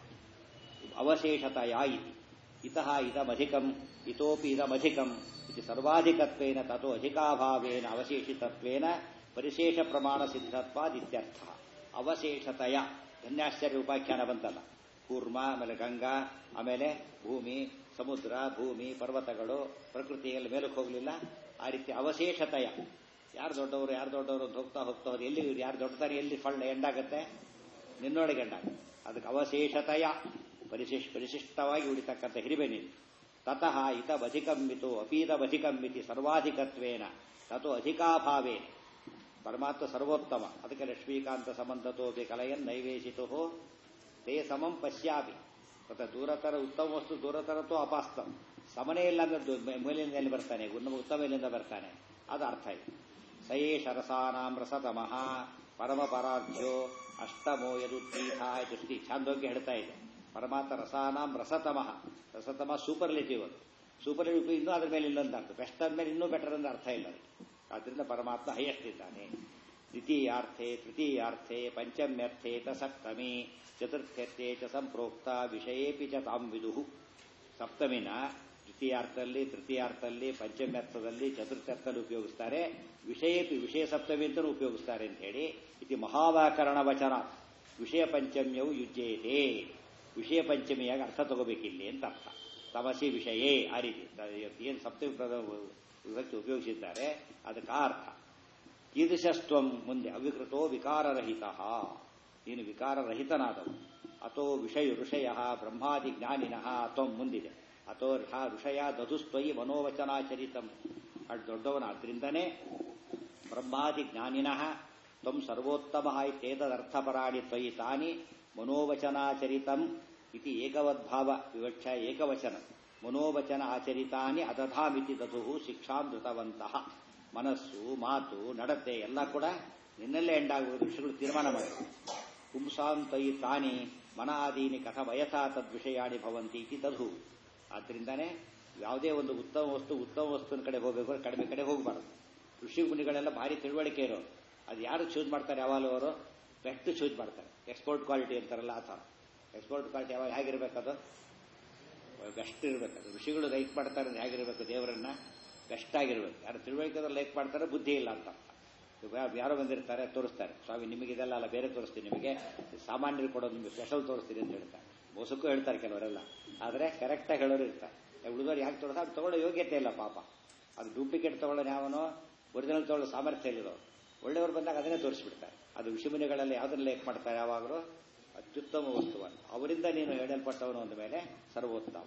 ಅವಶೇಷತಯಾ ಇತಿ ಇತಃ ಇದಮಧಿಕಂ ಇತೋಪಿ ಇದಮಧಿಕಂ ಇದು ಸರ್ವಾಧಿಕತ್ವೇನ ತಥೋ ಅಧಿಕಾಭಾವೇನ ಅವಶೇಷಿತತ್ವೇನ ಪರಿಶೇಷ ಪ್ರಮಾಣ ಸಿದ್ಧತ್ವಾದಿತ್ಯರ್ಥ ಅವಶೇಷತಯ ಧನ್ಯಾಶ್ಚರ್ಯ ಉಪಾಖ್ಯಾನ ಬಂತಲ್ಲ ಕೂರ್ಮ ಆಮೇಲೆ ಗಂಗಾ ಆಮೇಲೆ ಭೂಮಿ ಸಮುದ್ರ ಭೂಮಿ ಪರ್ವತಗಳು ಪ್ರಕೃತಿಯಲ್ಲಿ ಮೇಲಕ್ಕೆ ಹೋಗಲಿಲ್ಲ ಆ ರೀತಿ ಅವಶೇಷತಯ ಯಾರು ದೊಡ್ಡವರು ಯಾರು ದೊಡ್ಡವರು ಅಂತ ಹೋಗ್ತಾ ಹೋಗ್ತಾ ಹೋದ್ರೆ ಎಲ್ಲಿ ಯಾರು ದೊಡ್ಡತಾರೆ ಎಲ್ಲಿ ಫಳ್ಳ ಎಂಡಾಗತ್ತೆ ನಿನ್ನೊಳಗೆ ಎಂಡಾಗುತ್ತೆ ಅದಕ್ಕೆ ಅವಶೇಷತಯ ಪರಿಶಿಷ್ಟ ಪರಿಶಿಷ್ಟವಾಗಿ ಉಳಿತಕ್ಕಂಥ ಹಿರಿಮೆ ನೀನು ತತಃ ಇತಮಧಿಕಂಬಿತು ಅಪೀತಮಧಿಕಂಬಿತಿ ಸರ್ವಾಧಿಕತ್ವೇನ ತತು ಅಧಿಕಾಭಾವೇ ಪರಮಾತ್ಮ ಸರ್ವೋತ್ತಮ ಅದಕ್ಕೆ ಲಕ್ಷ್ಮೀಕಾಂತ ಸಂಬಂಧತೋಪಿ ಕಲಯನ್ ನೈವೇಶಿತು ತೇ ಸಮಂ ಪಶ್ಯಾಪಿ ಮತ್ತೆ ದೂರತರ ಉತ್ತಮ ವಸ್ತು ದೂರತರತೋ ಅಪಾಸ್ತಂ ಸಮನೇ ಇಲ್ಲ ಅಂದ್ರೆ ಮೇಲಿಂದ ಬರ್ತಾನೆ ಉನ್ನಮ ಉತ್ತಮದಿಂದ ಬರ್ತಾನೆ ಅದು ಅರ್ಥ ಇದೆ ಸಯೇಷ ರಸಾನಾಂ ರಸತಮಃ ಪರಮ ಪರಾಧ್ಯ ಅಷ್ಟಮೋ ಯದುತ್ತೀಥ ದೃಷ್ಟಿ ಛಾಂದೋಗ್ಯ ಹೇಳ್ತಾ ಇದೆ ಪರಮಾತ್ಮ ರಸಾನಾಂ ರಸತಮಃ ರಸತಮ ಸೂಪರ್ಲಿಟಿವ್ ಅದು ಸೂಪರ್ಲಿಟಿವ್ ಇನ್ನೂ ಅದ್ರ ಮೇಲೆ ಇಲ್ಲೊಂದು ಅರ್ಥ ಬೆಸ್ಟ್ ಅಂದ್ಮೇಲೆ ಇನ್ನೂ ಬೆಟರ್ ಅಂತ ಅರ್ಥ ಇಲ್ಲ ಆದ್ರಿಂದ ಪರಮಾತ್ಮ ಹೈಯೆಸ್ಟ್ ಇದ್ದಾನೆ ದ್ವಿತೀಯಾರ್ಥೆ ತೃತೀಯಾರ್ಥೆ ಪಂಚಮ್ಯರ್ಥೆ ತ ಸಪ್ತಮಿ ಚತುರ್ಥ್ಯರ್ಥೆ ಚ ಸಂಪ್ರೋಕ್ತ ವಿಷಯೇಪಿ ಚ ತಾಂ ವಿದುಹು ಸಪ್ತಮಿನ ದ್ವಿತೀಯಾರ್ಥದಲ್ಲಿ ತೃತೀಯಾರ್ಥದಲ್ಲಿ ಪಂಚಮ್ಯರ್ಥದಲ್ಲಿ ಚತುರ್ಥರ್ಥದಲ್ಲಿ ಉಪಯೋಗಿಸ್ತಾರೆ ವಿಷಯ ವಿಷಯ ಸಪ್ತಮಿ ಅಂತಲೂ ಉಪಯೋಗಿಸ್ತಾರೆ ಅಂತ ಹೇಳಿ ಇದು ಮಹಾವ್ಯಾಕರಣ ವಚನ ವಿಷಯ ಪಂಚಮ್ಯವು ಯುಜ್ಯೇತೆ ವಿಷಯ ಪಂಚಮಿಯಾಗಿ ಅರ್ಥ ತಗೋಬೇಕಿಲ್ಲಿ ಅಂತ ಅರ್ಥ ತಮಸಿ ವಿಷಯೇ ಆ ರೀತಿ ಏನು ಸಪ್ತಮಿ ಪದ ವಿಭಕ್ತಿ ಉಪಯೋಗಿಸಿದ್ದಾರೆ ಅದಕ್ಕೆ ಆ ಅರ್ಥ ಕೀದೃಶಸ್ತ್ವಂ ಮುಂದೆ ಅವಿಕೃತೋ ವಿಕಾರರಹಿತ ನೀನು ವಿಕಾರರಹಿತನಾದವು ಅಥೋ ವಿಷಯ ಋಷಯ ಬ್ರಹ್ಮಾದಿ ಜ್ಞಾನಿನಃ ತ್ವಂ ಮುಂದಿದೆ ಅಥೋ ಋಷಯ ದಧುಸ್ತ್ವಯಿ ಮನೋವಚನಾಚರಿತಂ ಅಡ್ ದೊಡ್ಡವನಾದ್ರಿಂದನೇ ಬ್ರಹ್ಮಾದಿ ಜ್ಞಾನಿನಃ ತ್ವಂ ಸರ್ವೋತ್ತಮ ಇತ್ಯೇತದರ್ಥಪರಾಣಿ ತ್ವಯಿ ತಾನಿ ಮನೋವಚನಾಚರಿತಂ ಇತಿ ಏಕವದ್ಭಾವ ವಿವಕ್ಷ ಏಕವಚನ ಮನೋವಚನ ಆಚರಿತಾನಿ ಅದಧಾಮಿತಿ ದಧು ಶಿಕ್ಷಾಂ ಧೃತವಂತಹ ಮನಸ್ಸು ಮಾತು ನಡತೆ ಎಲ್ಲ ಕೂಡ ನಿನ್ನಲ್ಲೇ ಎಂಡಾಗುವುದು ವಿಷಯಗಳು ತೀರ್ಮಾನ ಮಾಡಿದರು ಪುಂಸಾಂ ತಯಿ ತಾನಿ ಮನ ಆದೀನಿ ಕಥ ವಯಥಾ ತದ್ವಿಷಯಾಣಿ ಭವಂತಿ ಇತಿ ತಧು ಆದ್ದರಿಂದನೇ ಯಾವುದೇ ಒಂದು ಉತ್ತಮ ವಸ್ತು ಉತ್ತಮ ವಸ್ತುವಿನ ಕಡೆ ಹೋಗಬೇಕು ಕಡಿಮೆ ಕಡೆ ಹೋಗಬಾರದು ಋಷಿ ಮುನಿಗಳೆಲ್ಲ ಭಾರಿ ತಿಳುವಳಿಕೆ ಇರೋರು ಅದು ಯಾರು ಚೂಸ್ ಮಾಡ್ತಾರೆ ಯಾವಾಗಲೂ ಅವರು ಬೆಸ್ಟ್ ಚೂಸ್ ಮಾಡ್ತಾರೆ ಎಕ್ಸ್ಪೋರ್ಟ್ ಕ್ವಾಲಿಟಿ ಅಂತಾರಲ್ಲ ಆ ಥರ ಎಕ್ಸ್ಪೋರ್ಟ್ ಕ್ವಾಲಿಟಿ ಯಾವಾಗ ಹೇಗಿರ್ಬೇಕದು ಬೆಸ್ಟ್ ಇರಬೇಕು ಅದು ಋಷಿಗಳು ಲೈಕ್ ಮಾಡ್ತಾರೆ ಅಂದ್ರೆ ಹೇಗಿರ್ಬೇಕು ದೇವರನ್ನ ಬೆಸ್ಟ್ ಆಗಿರ್ಬೇಕು ಯಾರು ತಿಳುವಳಿಕೆ ಲೈಕ್ ಮಾಡ್ತಾರೆ ಬುದ್ಧಿ ಇಲ್ಲ ಅಂತ ಯಾರೋ ಬಂದಿರ್ತಾರೆ ತೋರಿಸ್ತಾರೆ ಸ್ವಾಮಿ ನಿಮಗೆ ಇದೆಲ್ಲ ಅಲ್ಲ ಬೇರೆ ತೋರಿಸ್ತೀನಿ ನಿಮಗೆ ಸಾಮಾನ್ಯರು ಕೊಡೋದು ನಿಮಗೆ ಸ್ಪೆಷಲ್ ತೋರಿಸ್ತೀನಿ ಅಂತ ಹೇಳ್ತಾರೆ ಮೋಸಕ್ಕೂ ಹೇಳ್ತಾರೆ ಕೆಲವರೆಲ್ಲ ಆದರೆ ಕರೆಕ್ಟಾಗಿ ಹೇಳೋರು ಇರ್ತಾರೆ ಉಳಿದವ್ರು ಯಾಕೆ ತೋರಿಸ ಅದು ತಗೊಳ್ಳೋ ಯೋಗ್ಯತೆ ಇಲ್ಲ ಪಾಪ ಅದು ಡೂಪ್ಲಿಕೇಟ್ ತಗೊಳ್ಳೋನು ಯಾವನೋ ಒರಿಜಿನಲ್ ತಗೊಳ್ಳೋ ಸಾಮರ್ಥ್ಯ ಇಲ್ಲದವ್ರು ಒಳ್ಳೆಯವರು ಬಂದಾಗ ಅದನ್ನೇ ತೋರಿಸ್ಬಿಡ್ತಾರೆ ಅದು ಋಷಿಮುನಿಗಳೆಲ್ಲ ಯಾವುದನ್ನ ಲೇಖ ಮಾಡ್ತಾರೆ ಯಾವಾಗಲೂ ಅತ್ಯುತ್ತಮ ವಸ್ತುವನ್ನು ಅವರಿಂದ ನೀನು ಹೇಳಲ್ಪಟ್ಟವನು ಅಂದ ಮೇಲೆ ಸರ್ವೋತ್ತಮ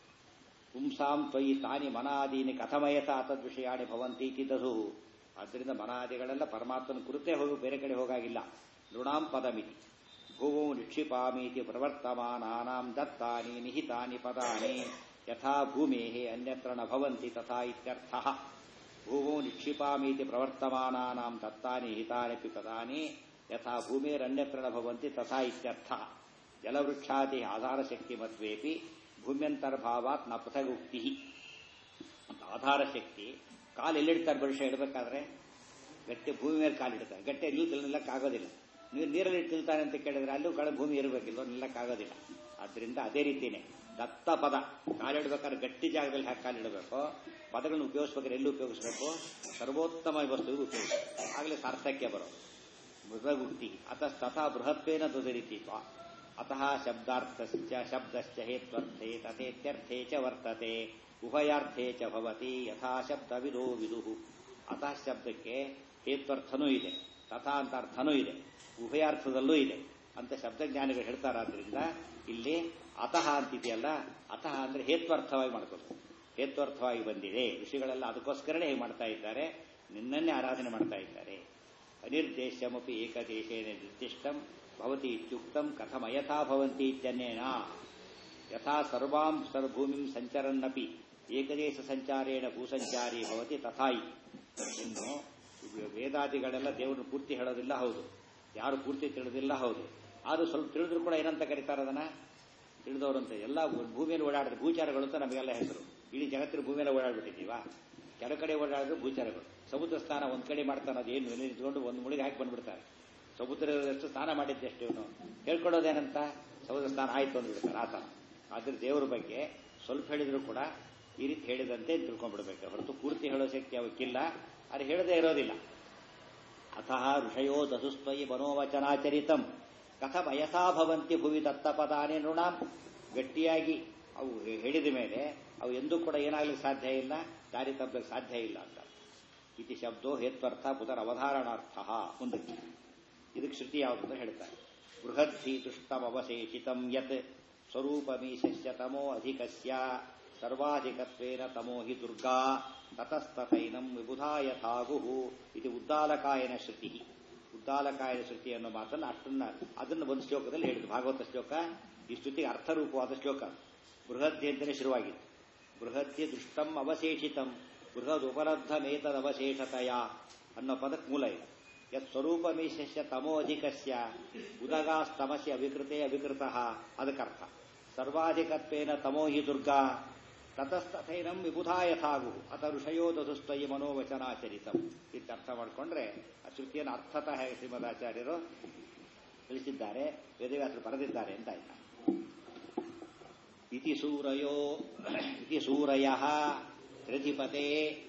ಪುಂಸಾಂ ತ್ವಯಿ ತಾನಿ ಮನಾದೀನಿ ಕಥಮಯತ ತದ್ವಿಷಯಾಣಿ ಭವಂತಿ ಕಿದಧು ಆದ್ದರಿಂದ ಮನಾದಿಗಳೆಲ್ಲ ಪರಮಾತ್ಮನ ಕುರಿತೇ ಹೋಗಿ ಬೇರೆ ಕಡೆ ಹೋಗಾಗಿಲ್ಲ ನೃಣಾಂ ಪದಮಿತಿ ಭೂಮೌ ನಿಕ್ಷಿಪಾಮೀತಿ ಪ್ರವರ್ತಮಾನಾನಾಂ ದತ್ತಾನಿ ನಿಹಿತಾನಿ ಪದಾನಿ ಯಥಾ ಭೂಮೇ ಅನ್ಯತ್ರ ನ ಭವಂತಿ ತಥಾ ಇತ್ಯರ್ಥ ಭೂಮೌ ನಿಕ್ಷಿಪಾಮೀತಿ ಪ್ರವರ್ತಮಾನಾನಾಂ ದತ್ತಾನಿ ಹಿತಾನಿ ಪದಾನಿ ಯಥಾ ಭೂಮಿರನ್ಯತ್ರ ನ ಭವಂತಿ ತಥಾ ಇತ್ಯರ್ಥ ಜಲವೃಕ್ಷಾದಿ ಆಧಾರಶಕ್ತಿ ಮತ್ವೇಪಿ ಭೂಮ್ಯಂತರ್ಭಾವಾತ್ ನ ಪೃಥಗುಕ್ತಿ ಆಧಾರಶಕ್ತಿ ಕಾಲು ಎಲ್ಲಿಡ್ತಾರೆ ಭವಿಷ್ಯ ಇಡಬೇಕಾದ್ರೆ ಗಟ್ಟಿ ಭೂಮಿ ಮೇಲೆ ಕಾಲಿಡ್ತಾರೆ ಗಟ್ಟೆ ಎಲ್ಲೂ ನಿಲ್ಲಕ್ಕಾಗೋದಿಲ್ಲ ನೀವು ನೀರಲ್ಲಿ ತಿಳ್ತಾನೆ ಅಂತ ಕೇಳಿದ್ರೆ ಅಲ್ಲೂ ಕಡೆ ಭೂಮಿ ಇರಬೇಕಿಲ್ಲ ನಿಲ್ಲಕ್ಕಾಗೋದಿಲ್ಲ ಆದ್ರಿಂದ ಅದೇ ರೀತಿನೇ ದತ್ತ ಪದ ಕಾಲಿಡ್ಬೇಕಾದ್ರೆ ಗಟ್ಟಿ ಜಾಗದಲ್ಲಿ ಹಾಕಿ ಕಾಲಿಡಬೇಕು ಪದಗಳನ್ನು ಉಪಯೋಗಿಸ್ಬೇಕಾದ್ರೆ ಎಲ್ಲಿ ಉಪಯೋಗಿಸ್ಬೇಕು ಸರ್ವೋತ್ತಮ ವಸ್ತುವಿಗೆ ಉಪಯೋಗಿಸ್ಬೇಕು ಆಗಲೇ ಸಾರ್ಥಕ್ಯ ಬರೋದು ಮೃದಗುಕ್ತಿ ಅತ ತಥಾ ಬೃಹತ್ವೇನ ದುದರಿತೀತ್ವ ಅತಃ ಶಬ್ದಾರ್ಥಶ್ಚ ಶಬ್ದಶ್ಚ ಹೇತ್ವರ್ಥೆ ತಥೇತ್ಯರ್ಥೆ ಚ ವರ್ತತೆ ಉಭಯಾರ್ಥೇ ಚ ಭವತಿ ಯಥಾ ಶಬ್ದವಿದೋ ವಿದುಹು ಅತಃ ಶಬ್ದಕ್ಕೆ ಹೇತ್ವರ್ಥನೂ ಇದೆ ತಥಾ ಅಂತ ಅರ್ಥನೂ ಇದೆ ಉಭಯಾರ್ಥದಲ್ಲೂ ಇದೆ ಅಂತ ಶಬ್ದಜ್ಞಾನಿಗಳು ಹೇಳ್ತಾರಾದ್ರಿಂದ ಇಲ್ಲಿ ಅತಃ ಅಂತಿದೆಯಲ್ಲ ಅತಃ ಅಂದ್ರೆ ಹೇತ್ವರ್ಥವಾಗಿ ಮಾಡ್ಕೋದು ಹೇತ್ವರ್ಥವಾಗಿ ಬಂದಿದೆ ಋಷಿಗಳೆಲ್ಲ ಅದಕ್ಕೋಸ್ಕರನೇ ಹೇಗೆ ಮಾಡ್ತಾ ಇದ್ದಾರೆ ನಿನ್ನನ್ನೇ ಆರಾಧನೆ ಮಾಡ್ತಾ ಇದ್ದಾರೆ ಅನಿರ್ದೇಶ್ಯಮಪಿ ಏಕದೇಶೇನ ನಿರ್ದಿಷ್ಟಂ ಭವತಿ ಇತ್ಯುಕ್ತಂ ಕಥಮಯಥಾ ಭವಂತಿ ಇತ್ಯನ್ನೇನ ಯಥಾ ಸರ್ವಾಂ ಸರ್ವಭೂಮಿಂ ಸಂಚರನ್ನಪಿ ಏಕದೇಶ ಸಂಚಾರೇಣ ಭೂಸಂಚಾರಿ ಭವತಿ ತಥಾಯಿ ಇನ್ನು ವೇದಾದಿಗಳೆಲ್ಲ ದೇವರನ್ನು ಪೂರ್ತಿ ಹೇಳೋದಿಲ್ಲ ಹೌದು ಯಾರು ಪೂರ್ತಿ ತಿಳಿದಿಲ್ಲ ಹೌದು ಆದರೂ ಸ್ವಲ್ಪ ತಿಳಿದ್ರು ಕೂಡ ಏನಂತ ಕರೀತಾರೆ ಅದನ್ನ ತಿಳಿದವರು ಅಂತ ಎಲ್ಲ ಭೂಮಿಯಲ್ಲಿ ಓಡಾಡಿದ್ರೆ ಭೂಚಾರಗಳು ಅಂತ ನಮಗೆಲ್ಲ ಹೆಸರು ಇಡೀ ಜಗತ್ತಿನ ಭೂಮಿಯಲ್ಲಿ ಓಡಾಡ್ಬಿಟ್ಟಿದ್ದೀವಾ ಕೆಲ ಕಡೆ ಓಡಾಡಿದ್ರೆ ಭೂಚಾರಗಳು ಸಮುದ್ರ ಸ್ನಾನ ಒಂದ್ ಕಡೆ ಮಾಡ್ತಾನೆ ಅದೇನು ಎಲ್ಲಿ ನಿಂತ್ಕೊಂಡು ಒಂದು ಮುಳಿಗೆ ಹಾಕಿ ಬಂದ್ಬಿಡ್ತಾರೆ ಸಮುದ್ರದಷ್ಟು ಸ್ನಾನ ಮಾಡಿದ್ದೆಷ್ಟು ಇವನು ಹೇಳ್ಕೊಡೋದೇನಂತ ಸಮುದ್ರ ಸ್ನಾನ ಆಯ್ತು ಅಂದ್ಬಿಡ್ತಾರೆ ಆತ ಆದ್ರೆ ದೇವರ ಬಗ್ಗೆ ಸ್ವಲ್ಪ ಹೇಳಿದ್ರು ಕೂಡ ಈ ರೀತಿ ಹೇಳಿದಂತೆ ತಿಳ್ಕೊಂಡ್ಬಿಡ್ಬೇಕು ಹೊರತು ಪೂರ್ತಿ ಹೇಳೋ ಶಕ್ತಿ ಅವಕ್ಕಿಲ್ಲ ಅದು ಹೇಳದೇ ಇರೋದಿಲ್ಲ ಅತಃ ಋಷಯೋ ದಸುಸ್ತ್ವಯಿ ಮನೋವಚನಾಚರಿತಂ ಕಥಮ ಯಥಾ ಭವಂತಿ ಭುವಿ ದತ್ತಪದಾನೇ ನೃಣಾಂ ಗಟ್ಟಿಯಾಗಿ ಅವು ಹೇಳಿದ ಮೇಲೆ ಅವು ಎಂದೂ ಕೂಡ ಏನಾಗ್ಲಿಕ್ಕೆ ಸಾಧ್ಯ ಇಲ್ಲ ದಾರಿ ತಪ್ಪಲಿಕ್ಕೆ ಸಾಧ್ಯ ಇಲ್ಲ ಅಂತ ಇತಿ ಶಬ್ದೋ ಹೇತ್ವರ್ಥ ಪುನರ್ ಅವಧಾರಣಾರ್ಥ ಮುಂದಕ್ಕೆ ಇದಕ್ಕೆ ಶ್ರುತಿ ಯಾವುದು ಅಂತ ಹೇಳ್ತಾರೆ ಬೃಹದ್ಧಿ ತುಷ್ಟಮವಶೇಷಿತಂ ಯತ್ ಸ್ವರೂಪಮೀಶಸ್ಯ ತಮೋ ಅಧಿಕಸ್ಯ ಸರ್ವಾಧಿಕತ್ವೇನ ತಮೋ ಹಿ ದುರ್ಗಾ ತತಸ್ತತೈನಂ ವಿಬುಧಾ ಯಥಾಗುಹು ಇದು ಉದ್ದಾಲಕಾಯನ ಶ್ರುತಿ ಉದ್ದಾಲಕಾಯನ ಶ್ರುತಿ ಅನ್ನೋ ಮಾತನ್ನು ಅಷ್ಟನ್ನ ಅದನ್ನು ಒಂದು ಶ್ಲೋಕದಲ್ಲಿ ಹೇಳಿದ್ರು ಭಾಗವತ ಶ್ಲೋಕ ಈ ಶ್ರುತಿಗೆ ಅರ್ಥರೂಪವಾದ ಶ್ಲೋಕ ಬೃಹದ್ಧಿ ಅಂತಲೇ ಶುರುವಾಗಿತ್ತು ಬೃಹದ್ಧಿ ದೃಷ್ಟಂ ಅವಶೇಷಿತಂ ಬೃಹದ್ ಉಪಲಬ್ಧಮೇತದವಶೇಷತೆಯ ಅನ್ನೋ ಪದಕ್ಕೆ ಮೂಲ ಇದೆ ಯತ್ ಸ್ವರೂಪಮೀಶಸ್ಯ ತಮೋಧಿಕಸ್ಯ ಉದಗಾಸ್ತಮಸ್ಯ ಅವಿಕೃತೆ ಅವಿಕೃತ ಅದಕ್ಕರ್ಥ ಸರ್ವಾಧಿಕತ್ವೇನ ತಮೋ ಹಿ ದುರ್ಗಾ ತತಸ್ತಥೈನಂ ವಿಬುಧಾ ಯಥಾಗು ಅತ ಋಷಯೋ ದಧುಸ್ತಯಿ ಮನೋವಚನಾಚರಿತಂ ಇತ್ಯರ್ಥ ಮಾಡಿಕೊಂಡ್ರೆ ಆ ಶ್ರುತಿಯನ್ನು ಅರ್ಥತಃ ಹೇಗೆ ಶ್ರೀಮದಾಚಾರ್ಯರು ತಿಳಿಸಿದ್ದಾರೆ ವೇದವ್ಯಾಸರು ಬರೆದಿದ್ದಾರೆ ಅಂತ ಆಯ್ತಾ ಇತಿ ಸೂರಯೋ ಇತಿ ಸೂರಯ ತ್ರಿಧಿಪತೆ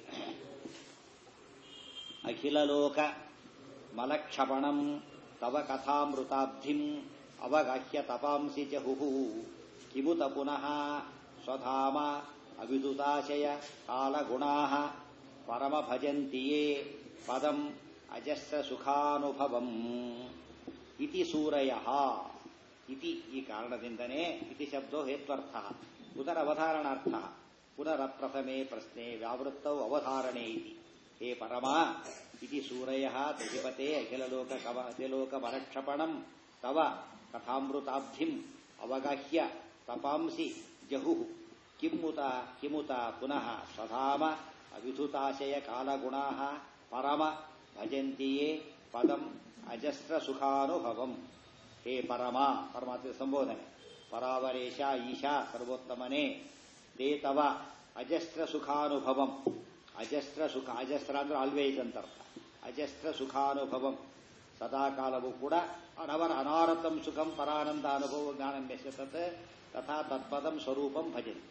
ಅಖಿಲಲೋಕ ಮಲಕ್ಷಪಣಂ ತವ ಕಥಾಮೃತಾಬ್ಧಿಂ ಅವಗಾಹ್ಯ ತಪಾಂಸಿ ಜಹುಃ ಕಿಮುತ ಪುನಃ ಸ್ವಧಾಮ ಅವಿದುತಾಶಯ ಕಾಲಗುಣಾಃ ಪರಮ ಭಜಂತಿಯೇ ಪದಂ ಅಜಸ್ರ ಸುಖಾನುಭವಂ ಇತಿ ಸೂರಯ ಇತಿ ಈ ಕಾರಣದಿಂದನೇ ಇತಿ ಶಬ್ದೋ ಹೇತ್ವರ್ಥ ಪುನರವಧಾರಣಾರ್ಥ ಪುನರಪ್ರಥಮೇ ಪ್ರಶ್ನೆ ವ್ಯಾವೃತ್ತೌ ಅವಧಾರಣೆ ಇತಿ ಹೇ ಪರಮ ಇತಿ ಸೂರಯ ತ್ರಿಪತೆ ಅಖಿಲಲೋಕ ಕವ ಅಖಿಲೋಕ ಮರಕ್ಷಪಣಂ ತವ ಕಥಾಮೃತಾಬ್ಧಿಂ ಅವಗಾಹ್ಯ ತಪಾಂಸಿ ಜಹು ಕಿಮ್ಮುತ ಕಿಮುತ ಪುನಃ ಸ್ವಧಾಮ ಅವಿಧುತಾಶಯ ಕಾಲಗುಣಾ ಪರಮ ಭಜಂತಿಯೇ ಪದಂ ಅಜಸ್ರ ಸುಖಾನುಭವಂ ಹೇ ಪರಮ ಪರಮಾತ್ಮ ಸಂಬೋಧನೆ ಪರಾವರೇಶ ಈಶಾ ಸರ್ವೋತ್ತಮನೇ ತೇ ತವ ಅಜಸ್ರ ಸುಖಾನುಭವಂ ಅಜಸ್ರ ಸುಖ ಅಜಸ್ರ ಅಂದ್ರೆ ಆಲ್ವೇಸ್ ಅಂತ ಅರ್ಥ ಅಜಸ್ರ ಸುಖಾನುಭವಂ ಸದಾಕಾಲವೂ ಕೂಡ ಅವರ ಅನಾರತಂ ಸುಖಂ ಪರಾನಂದ ಅನುಭವ ಜ್ಞಾನಂ ಯಶಸತ್ ತಥಾ ತತ್ಪದಂ ಸ್ವರೂಪಂ ಭಜನ್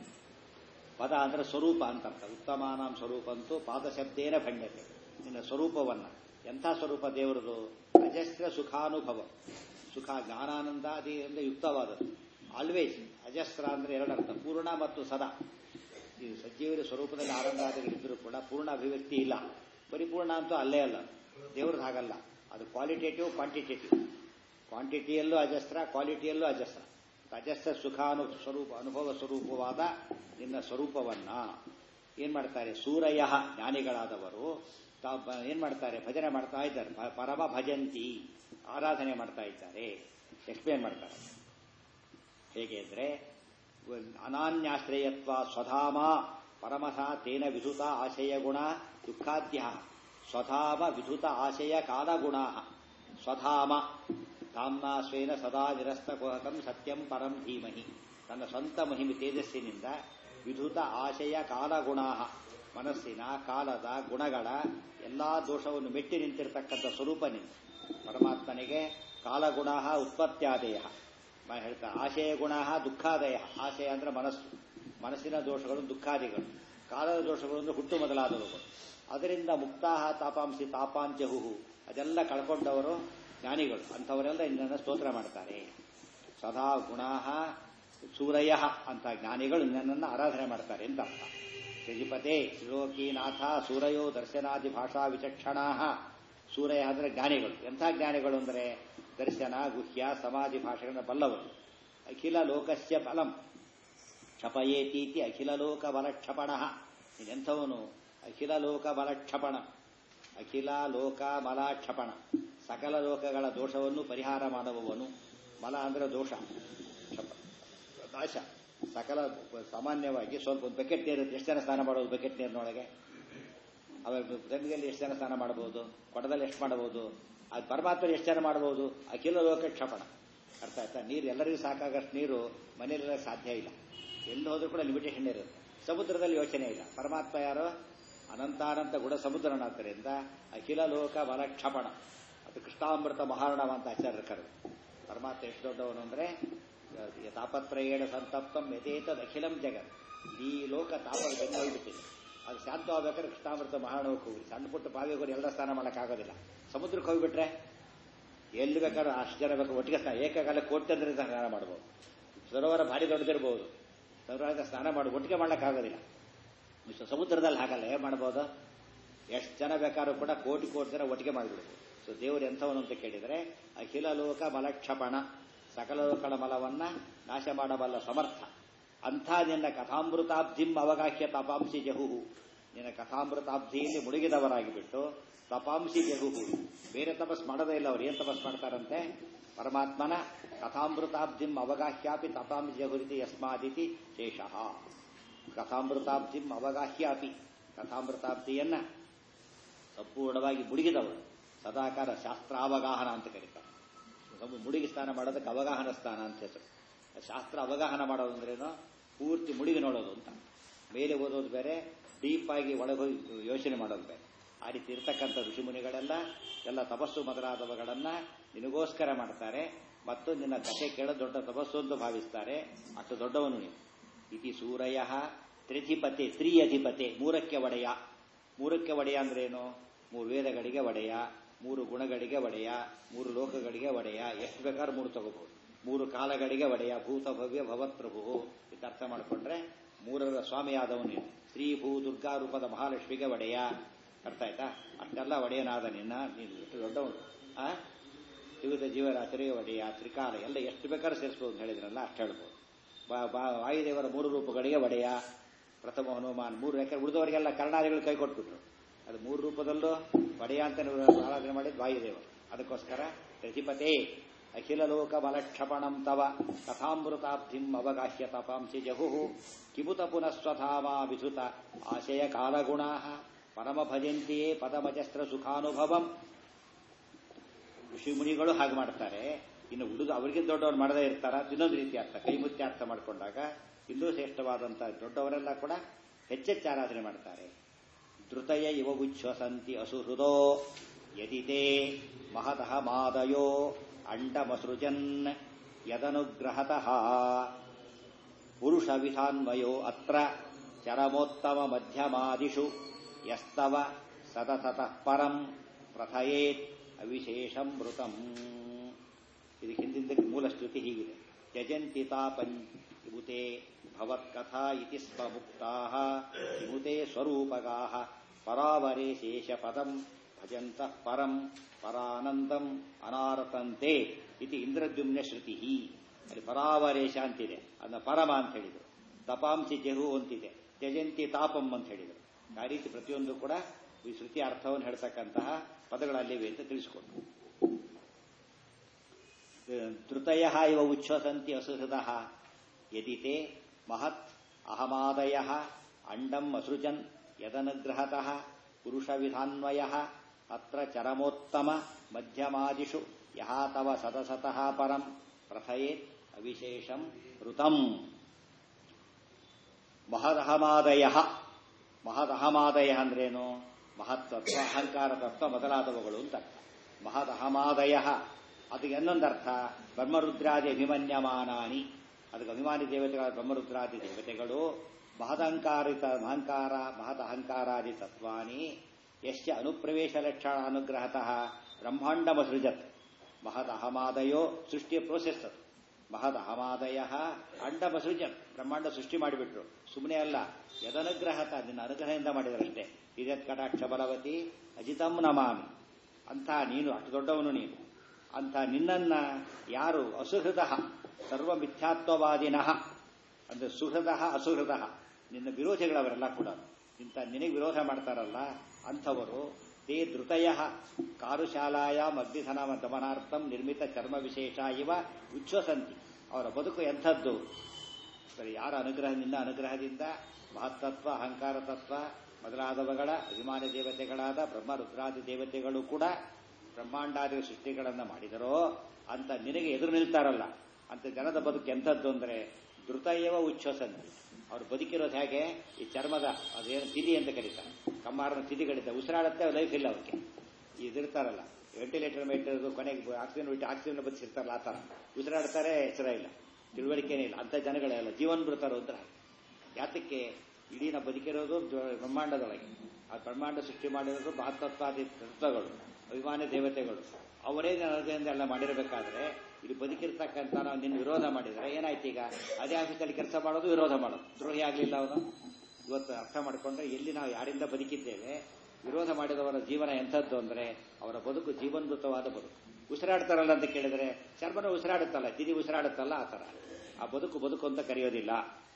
ಪದ ಅಂದ್ರೆ ಸ್ವರೂಪ ಅಂತ ಅರ್ಥ ಉತ್ತಮಾನಾಂ ಸ್ವರೂಪ ಅಂತೂ ಪಾದಶಬ್ದೇನ ಭಂಡ್ಯತೆ ನಿನ್ನ ಸ್ವರೂಪವನ್ನ ಎಂಥ ಸ್ವರೂಪ ದೇವರದು ಅಜಸ್ರ ಸುಖಾನುಭವ ಸುಖ ಜ್ಞಾನಾನಂದಾದಿಯಿಂದ ಯುಕ್ತವಾದದ್ದು ಆಲ್ವೇಸ್ ಅಜಸ್ರ ಅಂದ್ರೆ ಎರಡರ್ಥ ಪೂರ್ಣ ಮತ್ತು ಸದಾ ಈ ಸಜ್ಜೀವರ ಸ್ವರೂಪದಲ್ಲಿ ಆನಂದಾದಿಗಳಿದ್ದರೂ ಕೂಡ ಪೂರ್ಣ ಅಭಿವ್ಯಕ್ತಿ ಇಲ್ಲ ಪರಿಪೂರ್ಣ ಅಂತೂ ಅಲ್ಲೇ ಅಲ್ಲ ದೇವ್ರದ್ದು ಹಾಗಲ್ಲ ಅದು ಕ್ವಾಲಿಟೇಟಿವ್ ಕ್ವಾಂಟಿಟೇಟಿವ್ ಕ್ವಾಂಟಿಟಿಯಲ್ಲೂ ಅಜಸ್ರ ಕ್ವಾಲಿಟಿಯಲ್ಲೂ ಅಜಸ್ರ ಅಜಸ್ರ ಸುಖಾನು ಸ್ವರೂಪ ಅನುಭವ ಸ್ವರೂಪವಾದ ನಿನ್ನ ಸ್ವರೂಪವನ್ನ ಏನ್ ಮಾಡ್ತಾರೆ ಸೂರಯ ಜ್ಞಾನಿಗಳಾದವರು ಏನ್ ಮಾಡ್ತಾರೆ ಭಜನೆ ಮಾಡ್ತಾ ಇದ್ದಾರೆ ಪರಮ ಭಜಂತಿ ಆರಾಧನೆ ಮಾಡ್ತಾ ಇದ್ದಾರೆ ಎಕ್ಸ್ಪ್ಲೇನ್ ಮಾಡ್ತಾರೆ ಹೇಗೆ ಅಂದ್ರೆ ಅನಾನ್ಯಾಶ್ರಯತ್ವ ಸ್ವಧಾಮ ಪರಮಥ ತೇನ ವಿಧುತ ಆಶಯ ಗುಣ ದುಃಖಾದ್ಯ ಸ್ವಧಾಮ ವಿಧುತ ಆಶಯ ಕಾಲಗುಣ ಸ್ವಧಾಮ ಧಾಮ್ನಾ ಸ್ವೇನ ಸದಾ ನಿರಸ್ತಕುಹಕಂ ಸತ್ಯಂ ಪರಂ ಧೀಮಹಿ ತನ್ನ ಸ್ವಂತ ಮಹಿಮೆ ತೇಜಸ್ಸಿನಿಂದ ವಿಧುತ ಆಶಯ ಕಾಲಗುಣ ಮನಸ್ಸಿನ ಕಾಲದ ಗುಣಗಳ ಎಲ್ಲಾ ದೋಷವನ್ನು ಮೆಟ್ಟಿ ನಿಂತಿರತಕ್ಕಂಥ ಸ್ವರೂಪನಿಂದ ಪರಮಾತ್ಮನಿಗೆ ಕಾಲಗುಣ ಉತ್ಪತ್ತ್ಯಾದಯ ಹೇಳ್ತಾ ಆಶಯ ಗುಣ ದುಃಖಾದಯ ಆಶಯ ಅಂದ್ರೆ ಮನಸ್ಸು ಮನಸ್ಸಿನ ದೋಷಗಳು ದುಃಖಾದಿಗಳು ಕಾಲದ ದೋಷಗಳು ಅಂದ್ರೆ ಹುಟ್ಟು ಮೊದಲಾದವುಗಳು ಅದರಿಂದ ಮುಕ್ತಾಹ ತಾಪಾಂಸಿ ತಾಪಾಂಚಹು ಅದೆಲ್ಲ ಕಳ್ಕೊಂಡವರು ಜ್ಞಾನಿಗಳು ಅಂಥವರೆಲ್ಲ ಇನ್ನನ್ನು ಸ್ತೋತ್ರ ಮಾಡ್ತಾರೆ ಸದಾ ಗುಣಾಹ ಸೂರಯ ಅಂತ ಜ್ಞಾನಿಗಳು ನನ್ನನ್ನು ಆರಾಧನೆ ಮಾಡ್ತಾರೆ ಅಂತ ಅರ್ಥ ಶ್ರೀಪತೆ ಶ್ರೀಲೋಕೀನಾಥ ಸೂರಯೋ ದರ್ಶನಾದಿ ಭಾಷಾ ವಿಚಕ್ಷಣಾ ಸೂರಯ ಅಂದ್ರೆ ಜ್ಞಾನಿಗಳು ಎಂಥ ಜ್ಞಾನಿಗಳು ಅಂದರೆ ದರ್ಶನ ಗುಹ್ಯ ಸಮಾಧಿ ಭಾಷೆಗಳನ್ನ ಬಲ್ಲವರು ಅಖಿಲ ಲೋಕಸ್ಯ ಬಲಂ ಕ್ಷಪಯೇತೀತಿ ಅಖಿಲ ಲೋಕ ಬಲಕ್ಷಪಣ ಎಂಥವನು ಅಖಿಲ ಲೋಕ ಬಲಕ್ಷಪಣ ಅಖಿಲ ಲೋಕ ಮಲಾಕ್ಷಪಣ ಸಕಲ ಲೋಕಗಳ ದೋಷವನ್ನು ಪರಿಹಾರ ಮಾಡುವವನು ಮಲ ಅಂದ್ರೆ ದೋಷ ನಾಶ ಸಕಲ ಸಾಮಾನ್ಯವಾಗಿ ಸ್ವಲ್ಪ ಒಂದು ಬಕೆಟ್ ನೀರು ಎಷ್ಟು ಜನ ಸ್ನಾನ ಮಾಡೋದು ಬಕೆಟ್ ನೀರಿನೊಳಗೆ ಅವಾಗ ಗಂಗೆಯಲ್ಲಿ ಎಷ್ಟು ಜನ ಸ್ನಾನ ಮಾಡಬಹುದು ಕೊಡದಲ್ಲಿ ಎಷ್ಟು ಮಾಡಬಹುದು ಅದು ಪರಮಾತ್ಮ ಎಷ್ಟು ಜನ ಮಾಡಬಹುದು ಅಖಿಲ ಲೋಕ ಕ್ಷಪಣ ಅರ್ಥ ಆಯ್ತಾ ನೀರು ಎಲ್ಲರಿಗೂ ಸಾಕಾಗಷ್ಟು ನೀರು ಮನೆಯಲ್ಲ ಸಾಧ್ಯ ಇಲ್ಲ ಎಲ್ಲಿ ಹೋದ್ರೂ ಕೂಡ ಲಿಮಿಟೇಷನ್ ಇರುತ್ತೆ ಸಮುದ್ರದಲ್ಲಿ ಯೋಚನೆ ಇಲ್ಲ ಪರಮಾತ್ಮ ಯಾರೋ ಅನಂತಾನಂತ ಗುಣ ಸಮುದ್ರನಾದ್ದರಿಂದ ಅಖಿಲ ಲೋಕ ಬಲ ಕ್ಷಪಣ ಅದು ಕೃಷ್ಣಾಮೃತ ಮಹಾರಣವ ಅಂತ ಆಚಾರ್ಯರು ಕರೆದು ಪರಮಾತ್ಮ ಎಷ್ಟು ದೊಡ್ಡವನು ಅಂದ್ರೆ ತಾಪತ್ರಯೇಣ ಸಂತಪ್ತಂ ಯಥೇತದ್ ಅಖಿಲಂ ಜಗತ್ ಈ ಲೋಕ ತಾಪ ಬೆಂಗೋಗ್ಬಿಟ್ಟಿದೆ ಅದು ಶಾಂತವಾಗಬೇಕಾದ್ರೆ ಕೃಷ್ಣಾಮೃತ ಮಹಾರಣವಕ್ಕೆ ಹೋಗಿ ಸಣ್ಣ ಪುಟ್ಟ ಬಾವಿಗೋರು ಎಲ್ಲ ಸ್ನಾನ ಮಾಡೋಕ್ಕಾಗೋದಿಲ್ಲ ಸಮುದ್ರಕ್ಕೆ ಹೋಗಿಬಿಟ್ರೆ ಎಲ್ಲಿ ಬೇಕಾದ್ರೂ ಅಷ್ಟು ಜನ ಬೇಕು ಒಟ್ಟಿಗೆ ಸ್ನಾನ ಏಕಕಾಲ ಕೋಟ್ಯಂತರ ಸ್ನಾನ ಮಾಡ್ಬೋದು ಸರೋವರ ಭಾರಿ ದೊಡ್ಡದಿರ್ಬೋದು ಸರೋವರ ಸ್ನಾನ ಮಾಡಿ ಒಟ್ಟಿಗೆ ಮಾಡೋಕ್ಕಾಗೋದಿಲ್ಲ ಸಮುದ್ರದಲ್ಲಿ ಹಾಗಲ್ಲ ಏನ್ ಮಾಡ್ಬೋದು ಎಷ್ಟು ಜನ ಬೇಕಾದ್ರೂ ಕೂಡ ಕೋಟಿ ಕೋಟಿ ಜನ ಒಟ್ಟಿಗೆ ಮಾಡಿಬಿಡ್ಬೋದು ಸೊ ದೇವರು ಎಂಥವನು ಅಂತ ಕೇಳಿದರೆ ಅಖಿಲ ಲೋಕ ಮಲಕ್ಷಪಣ ಸಕಲ ಲೋಕಗಳ ಮಲವನ್ನ ನಾಶ ಮಾಡಬಲ್ಲ ಸಮರ್ಥ ಅಂಥ ನಿನ್ನ ಕಥಾಮೃತಾಬ್ಧಿಂ ಅವಗಾಹ್ಯ ತಪಾಂಸಿ ಜಹುಹು ನಿನ್ನ ಕಥಾಮೃತಾಬ್ಧಿಯಲ್ಲಿ ಮುಳುಗಿದವರಾಗಿಬಿಟ್ಟು ತಪಾಂಸಿ ಜಹುಹು ಬೇರೆ ತಪಸ್ ಮಾಡೋದೇ ಇಲ್ಲ ಅವ್ರು ಏನ್ ತಪಸ್ ಮಾಡ್ತಾರಂತೆ ಪರಮಾತ್ಮನ ಕಥಾಮೃತಾಬ್ಧಿಂ ಅವಗಾಹ್ಯಾಪಿ ತಪಾಂಸಿ ಜಹುರಿತಿ ಯಸ್ಮಾದಿತಿ ಶೇಷಃ ಕಥಾಮೃತಾಬ್ಧಿಂ ಅವಗಾಹ್ಯಾಪಿ ಕಥಾಮೃತಾಬ್ಧಿಯನ್ನ ಸಂಪೂರ್ಣವಾಗಿ ಮುಳುಗಿದವರು ಸದಾಕಾಲ ಶಾಸ್ತ್ರಾವಗಾಹನ ಅಂತ ಕರೀತಾರೆ ಮುಳುಗಿ ಸ್ನಾನ ಮಾಡೋದಕ್ಕೆ ಅವಗಾಹನ ಸ್ಥಾನ ಅಂತ ಹೆಸರು ಶಾಸ್ತ್ರ ಅವಗಾಹನ ಮಾಡೋದು ಅಂದ್ರೇನು ಪೂರ್ತಿ ಮುಳುಗಿ ನೋಡೋದು ಅಂತ ಮೇಲೆ ಓದೋದು ಬೇರೆ ಡೀಪ್ ಆಗಿ ಒಳಗೋಗಿ ಯೋಚನೆ ಮಾಡೋದು ಬೇರೆ ಆ ರೀತಿ ಇರ್ತಕ್ಕಂಥ ಋಷಿಮುನಿಗಳೆಲ್ಲ ಎಲ್ಲ ತಪಸ್ಸು ಮೊದಲಾದವುಗಳನ್ನ ನಿನಗೋಸ್ಕರ ಮಾಡ್ತಾರೆ ಮತ್ತು ನಿನ್ನ ಕಥೆ ಕೇಳ ದೊಡ್ಡ ತಪಸ್ಸು ಅಂತ ಭಾವಿಸ್ತಾರೆ ಅಷ್ಟು ದೊಡ್ಡವನು ನೀನು ಇತಿ ಸೂರಯ ತ್ರಿಧಿಪತೆ ತ್ರಿಯಧಿಪತೆ ಮೂರಕ್ಕೆ ಒಡೆಯ ಮೂರಕ್ಕೆ ಒಡೆಯ ಅಂದ್ರೇನು ಮೂರು ವೇದಗಳಿಗೆ ಒಡೆಯ ಮೂರು ಗುಣಗಳಿಗೆ ಒಡೆಯ ಮೂರು ಲೋಕಗಳಿಗೆ ಒಡೆಯ ಎಷ್ಟು ಬೇಕಾದ್ರೂ ಮೂರು ತಗೋಬಹುದು ಮೂರು ಕಾಲಗಳಿಗೆ ಒಡೆಯ ಭೂತ ಭವ್ಯ ಭವತ್ಪ್ರಭು ಇದು ಅರ್ಥ ಮಾಡಿಕೊಂಡ್ರೆ ಮೂರರ ಸ್ವಾಮಿಯಾದವನು ಶ್ರೀ ಭೂ ದುರ್ಗಾ ರೂಪದ ಮಹಾಲಕ್ಷ್ಮಿಗೆ ಒಡೆಯ ಅರ್ಥ ಆಯ್ತಾ ಅಷ್ಟೆಲ್ಲ ಒಡೆಯನಾದ ನಿನ್ನ ನೀನು ಎಷ್ಟು ದೊಡ್ಡವನು ಆ ವಿವಿಧ ಜೀವರಾತ್ರಿಗೆ ಒಡೆಯ ತ್ರಿಕಾಲ ಎಲ್ಲ ಎಷ್ಟು ಬೇಕಾದ್ರೂ ಸೇರಿಸ್ಬೋದು ಅಂತ ಹೇಳಿದ್ರಲ್ಲ ಅಷ್ಟು ಹೇಳ್ಬೋದು ಬಾ ಬಾ ವಾಯುದೇವರ ಮೂರು ರೂಪಗಳಿಗೆ ಒಡೆಯ ಪ್ರಥಮ ಹನುಮಾನ್ ಮೂರು ಯಾಕಂದ್ರೆ ಉಳಿದವರಿಗೆಲ್ಲ ಕರ್ಣಾದಿಗಳು ಕೈ ಕೊಟ್ಬಿಟ್ರು ಅದು ಮೂರು ರೂಪದಲ್ಲೂ ಒಡೆಯ ಅಂತ ಆರಾಧನೆ ಮಾಡಿದ್ದು ವಾಯುದೇವರು ಅದಕ್ಕೋಸ್ಕರ ಪ್ರತಿಪತೆ ಅಖಿಲ ಲೋಕ ಬಲಕ್ಷಪಣಂ ತವ ಕಥಾಮೃತಾಬ್ಧಿಂ ಅವಗಾಹ್ಯ ತಪಾಂಸಿ ಜಹು ಕಿಮುತ ಪುನಃಸ್ವಧಾಮ ವಿಧುತ ಆಶಯ ಕಾಲಗುಣಾ ಪರಮ ಭಜಂತಿಯೇ ಪದಮಜಸ್ತ್ರ ಸುಖಾನುಭವಂ ಋಷಿ ಮುನಿಗಳು ಹಾಗೆ ಮಾಡ್ತಾರೆ ಇನ್ನು ಉಳಿದು ಅವರಿಗೆ ದೊಡ್ಡವರು ಮಾಡದೇ ಇರ್ತಾರ ಇನ್ನೊಂದು ರೀತಿ ಅರ್ಥ ಕೈ ಮುಚ್ಚಿ ಅರ್ಥ ಮಾಡಿಕೊಂಡಾಗ ಇನ್ನೂ ಶ್ರೇಷ್ಠವಾದಂತಹ ದೊಡ್ಡವರೆಲ್ಲ ಕೂಡ ಹೆಚ್ಚೆಚ್ಚು ಆರಾಧನೆ ಮಾಡ್ತಾರೆ ಧೃತಯ ಇವ ಉಚ್ಛ್ವಸಂತಿ ಅಸುಹೃದೋ ಯದಿತೆ ಮಹತಃ ಮಾದಯೋ ಅಂಡಮಸೃಜನ್ ಯದನುಗ್ರಹತಃ ಪುರುಷ ವಿಧಾನ್ವಯೋ ಅತ್ರ ಚರಮೋತ್ತಮ ಮಧ್ಯಮಾದಿಷು ಯಸ್ತವ ಸತತಃ ಪರಂ ಪ್ರಥಯೇತ್ ಅವಿಶೇಷಂ ಮೃತಂ ಇದು ಹಿಂದಿನ ಮೂಲ ಸ್ತುತಿ ಹೀಗಿದೆ ತ್ಯಜಂತಿ ತಾಪಂತೆ ಭವತ್ಕಥಾ ಇತಿ ಸ್ವಮುಕ್ತಾ ಇಮುತೆ ಸ್ವರೂಪಗಾ ಪರಾವರೇ ಶೇಷ ಪದಂ ಭಜಂತ ಪರಂ ಪರಾನಂದಂ ಅನಾರತಂತೆ ಇತಿ ಇಂದ್ರದ್ಯುಮ್ನ ಶ್ರುತಿ ಅಲ್ಲಿ ಪರಾವರೇಶ ಅಂತಿದೆ ಅದನ್ನ ಪರಮ ಅಂತ ಹೇಳಿದರು ತಪಾಂಸಿ ಜಹು ಅಂತಿದೆ ತ್ಯಜಂತಿ ತಾಪಂ ಅಂತ ಹೇಳಿದರು ಆ ರೀತಿ ಪ್ರತಿಯೊಂದು ಕೂಡ ಈ ಶ್ರುತಿ ಅರ್ಥವನ್ನು ಹೇಳ್ತಕ್ಕಂತಹ ಪದಗಳಲ್ಲಿವೆ ಅಂತ ತಿಳಿಸಿಕೊಟ್ರು ಧೃತಯ ಇವ ಉಚ್ಛ್ವಸಂತಿ ಅಸುಹೃದ ಯದಿತೆ ಮಹತ್ ಅಹಮಾದಯ ಅಂಡಂ ಅಸೃಜನ್ ಯದನುಗ್ರಹತಃ ಪುರುಷವಿಧಾನ್ವಯ ಅತ್ರ ಚರಮೋತ್ತಮ ಮಧ್ಯಮಾದಿಷು ಯಹ ತವ ಸತಸತಃ ಪರಂ ಪ್ರಥಯೇತ್ ಅವಿಶೇಷಂ ಋತಂ ಮಹದಹಮಾದಯ ಮಹದಹಮಾದಯ ಅಂದ್ರೇನು ಮಹತ್ತತ್ವ ಅಹಂಕಾರ ತತ್ವ ಮೊದಲಾದವುಗಳು ಅಂತ ಮಹದಹಮಾದಯ ಅದಕ್ಕೆ ಇನ್ನೊಂದು ಅರ್ಥ ಬ್ರಹ್ಮರುದ್ರಾದಿ ಅಭಿಮನ್ಯಮಾನಾನಿ ಅದಕ್ಕೆ ಅಭಿಮಾನಿ ದೇವತೆಗಳ ಬ್ರಹ್ಮರುದ್ರಾದಿ ದೇವತೆಗಳು ಮಹದಹಂಕಾರಿತ ಅಹಂಕಾರ ಮಹದ ಅಹಂಕಾರಾದಿ ತತ್ವಾನಿ ಯಶ್ಚ ಅನುಪ್ರವೇಶ ಲಕ್ಷಣ ಅನುಗ್ರಹತಃ ಬ್ರಹ್ಮಾಂಡಮಸೃಜತ್ ಮಹದ ಅಹಮಾದಯೋ ಸೃಷ್ಟಿಯ ಪ್ರೋಸೆಸ್ ಅದು ಮಹದ ಅಹಮಾದಯ ಅಂಡಮಸೃಜನ್ ಬ್ರಹ್ಮಾಂಡ ಸೃಷ್ಟಿ ಮಾಡಿಬಿಟ್ರು ಸುಮ್ಮನೆ ಅಲ್ಲ ಯದನುಗ್ರಹತ ನಿನ್ನ ಅನುಗ್ರಹದಿಂದ ಮಾಡಿದರಷ್ಟೇ ಇದತ್ ಕಟಾಕ್ಷ ಬಲವತಿ ಅಜಿತಂ ನಮಾಮಿ ಅಂಥ ನೀನು ಅಷ್ಟು ದೊಡ್ಡವನು ನೀನು ಅಂತ ನಿನ್ನನ್ನ ಯಾರು ಅಸುಹೃದ ಸರ್ವ ಮಿಥ್ಯಾತ್ವವಾದಿನಃ ಅಂದ್ರೆ ಸುಹೃದ ಅಸುಹೃದ ನಿನ್ನ ವಿರೋಧಿಗಳವರೆಲ್ಲ ಕೂಡ ಇಂಥ ನಿನಗೆ ವಿರೋಧ ಮಾಡ್ತಾರಲ್ಲ ಅಂಥವರು ತೇ ಧೃತಯ ಕಾರುಶಾಲಾಯ ಮಗ್ನಿಧನ ದಮನಾರ್ಥಂ ನಿರ್ಮಿತ ಚರ್ಮ ವಿಶೇಷ ಇವ ಉಚ್ಛ್ವಸಂತಿ ಅವರ ಬದುಕು ಎಂಥದ್ದು ಸರಿ ಯಾರ ಅನುಗ್ರಹ ನಿನ್ನ ಅನುಗ್ರಹದಿಂದ ಮಹತ್ತತ್ವ ಅಹಂಕಾರ ತತ್ವ ಮೊದಲಾದವುಗಳ ಅಭಿಮಾನಿ ದೇವತೆಗಳಾದ ಬ್ರಹ್ಮ ರುದ್ರಾದಿ ದೇವತೆಗಳು ಕೂಡ ಬ್ರಹ್ಮಾಂಡಾದಿ ಸೃಷ್ಟಿಗಳನ್ನು ಮಾಡಿದರೋ ಅಂತ ನಿನಗೆ ಎದುರು ನಿಲ್ತಾರಲ್ಲ ಅಂತ ಜನದ ಬದುಕು ಎಂಥದ್ದು ಅಂದರೆ ಧೃತಯವ ಉಚ್ಛ್ವಸಂತಿ ಅವ್ರು ಬದುಕಿರೋದು ಹೇಗೆ ಈ ಚರ್ಮದ ಅದೇನು ತಿದಿ ಅಂತ ಕರೀತಾರೆ ಕಮ್ಮಾರನ ತಿದಿಗಳಿದ್ದ ಉಸಿರಾಡುತ್ತೆ ಲೈಫ್ ಇಲ್ಲ ಅವಕ್ಕೆ ಇದಿರ್ತಾರಲ್ಲ ವೆಂಟಿಲೇಟರ್ ಮೇಟಿರೋದು ಕೊನೆಗೆ ಆಕ್ಸಿಜನ್ ಬಿಟ್ಟು ಆಕ್ಸಿಜನ್ ಬದುಕಿರ್ತಾರಲ್ಲ ಆ ಥರ ಉಸಿರಾಡ್ತಾರೆ ಎಚ್ಚರ ಇಲ್ಲ ತಿಳುವಳಿಕೆನೇ ಇಲ್ಲ ಅಂಥ ಜನಗಳೆಲ್ಲ ಜೀವನ್ ಬಿಡ್ತಾರೋ ಅಂತ ಯಾತಕ್ಕೆ ಇಡೀ ನಾವು ಬದುಕಿರೋದು ಬ್ರಹ್ಮಾಂಡದೊಳಗೆ ಆ ಬ್ರಹ್ಮಾಂಡ ಸೃಷ್ಟಿ ಮಾಡಿರೋದು ಮಹತ್ತತ್ವಾದಿ ತತ್ವಗಳು ಅಭಿಮಾನಿ ದೇವತೆಗಳು ಅವರೇ ಅನುಗ್ರಹದಿಂದ ಎಲ್ಲ ಮಾಡಿರಬೇಕಾದ್ರೆ ಇಲ್ಲಿ ಬದುಕಿರ್ತಕ್ಕಂಥ ನಾವು ನಿನ್ನ ವಿರೋಧ ಮಾಡಿದರೆ ಏನಾಯ್ತು ಈಗ ಅದೇ ಆಫೀಸಲ್ಲಿ ಕೆಲಸ ಮಾಡೋದು ವಿರೋಧ ಮಾಡೋದು ದ್ರೋಹಿ ಆಗಲಿಲ್ಲ ಅವನು ಇವತ್ತು ಅರ್ಥ ಮಾಡಿಕೊಂಡ್ರೆ ಎಲ್ಲಿ ನಾವು ಯಾರಿಂದ ಬದುಕಿದ್ದೇವೆ ವಿರೋಧ ಮಾಡಿದವರ ಜೀವನ ಎಂಥದ್ದು ಅಂದರೆ ಅವರ ಬದುಕು ಜೀವನ್ಮೃತವಾದ ಬದುಕು ಉಸಿರಾಡ್ತಾರಲ್ಲ ಅಂತ ಕೇಳಿದರೆ ಚರ್ಮನ ಉಸಿರಾಡುತ್ತಲ್ಲ ತಿದಿ ಉಸಿರಾಡುತ್ತಲ್ಲ ಆ ಥರ ಆ ಬದುಕು ಬದುಕು ಅಂತ ಕರೆಯೋದಿಲ್ಲ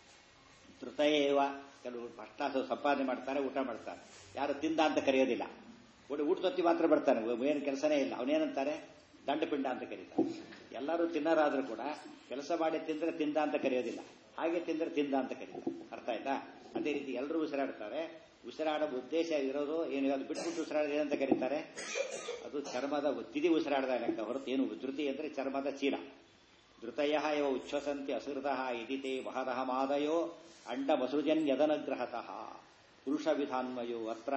ತೃತಯೇವ ಕೆಲವು ಭ್ರಷ್ಟಾಸ ಸಂಪಾದನೆ ಮಾಡ್ತಾರೆ ಊಟ ಮಾಡ್ತಾರೆ ಯಾರು ತಿಂದ ಅಂತ ಕರೆಯೋದಿಲ್ಲ ಊಟ ಊಟದೊತ್ತಿ ಮಾತ್ರ ಬರ್ತಾನೆ ಏನು ಕೆಲಸನೇ ಇಲ್ಲ ಅವನೇನಂತಾರೆ ದಂಡಪಿಂಡ ಅಂತ ಕರೀತಾರೆ ಎಲ್ಲರೂ ತಿನ್ನರಾದ್ರೂ ಕೂಡ ಕೆಲಸ ಮಾಡಿ ತಿಂದ್ರೆ ತಿಂದ ಅಂತ ಕರೆಯೋದಿಲ್ಲ ಹಾಗೆ ತಿಂದ್ರೆ ತಿಂದ ಅಂತ ಕರೀತಾರೆ ಅರ್ಥ ಆಯ್ತಾ ಅದೇ ರೀತಿ ಎಲ್ಲರೂ ಉಸಿರಾಡ್ತಾರೆ ಉಸಿರಾಡೋ ಉದ್ದೇಶ ಇರೋದು ಏನು ಅದು ಬಿಟ್ಬಿಟ್ಟು ಉಸಿರಾಡೋದು ಏನಂತ ಕರೀತಾರೆ ಅದು ಚರ್ಮದ ತಿದಿ ಉಸಿರಾಡದ ಲೆಕ್ಕ ಹೊರತು ಏನು ಧೃತಿ ಅಂದರೆ ಚರ್ಮದ ಚೀಲ ಧೃತಯ ಇವ ಉಚ್ಛ್ವಸಂತಿ ಅಸುಹೃತ ಇದಿತೆ ಮಹದಹ ಮಾದಯೋ ಅಂಡಮಸೃಜನ್ ಯದನುಗ್ರಹತಃ ಪುರುಷ ವಿಧಾನ್ವಯೋ ಅತ್ರ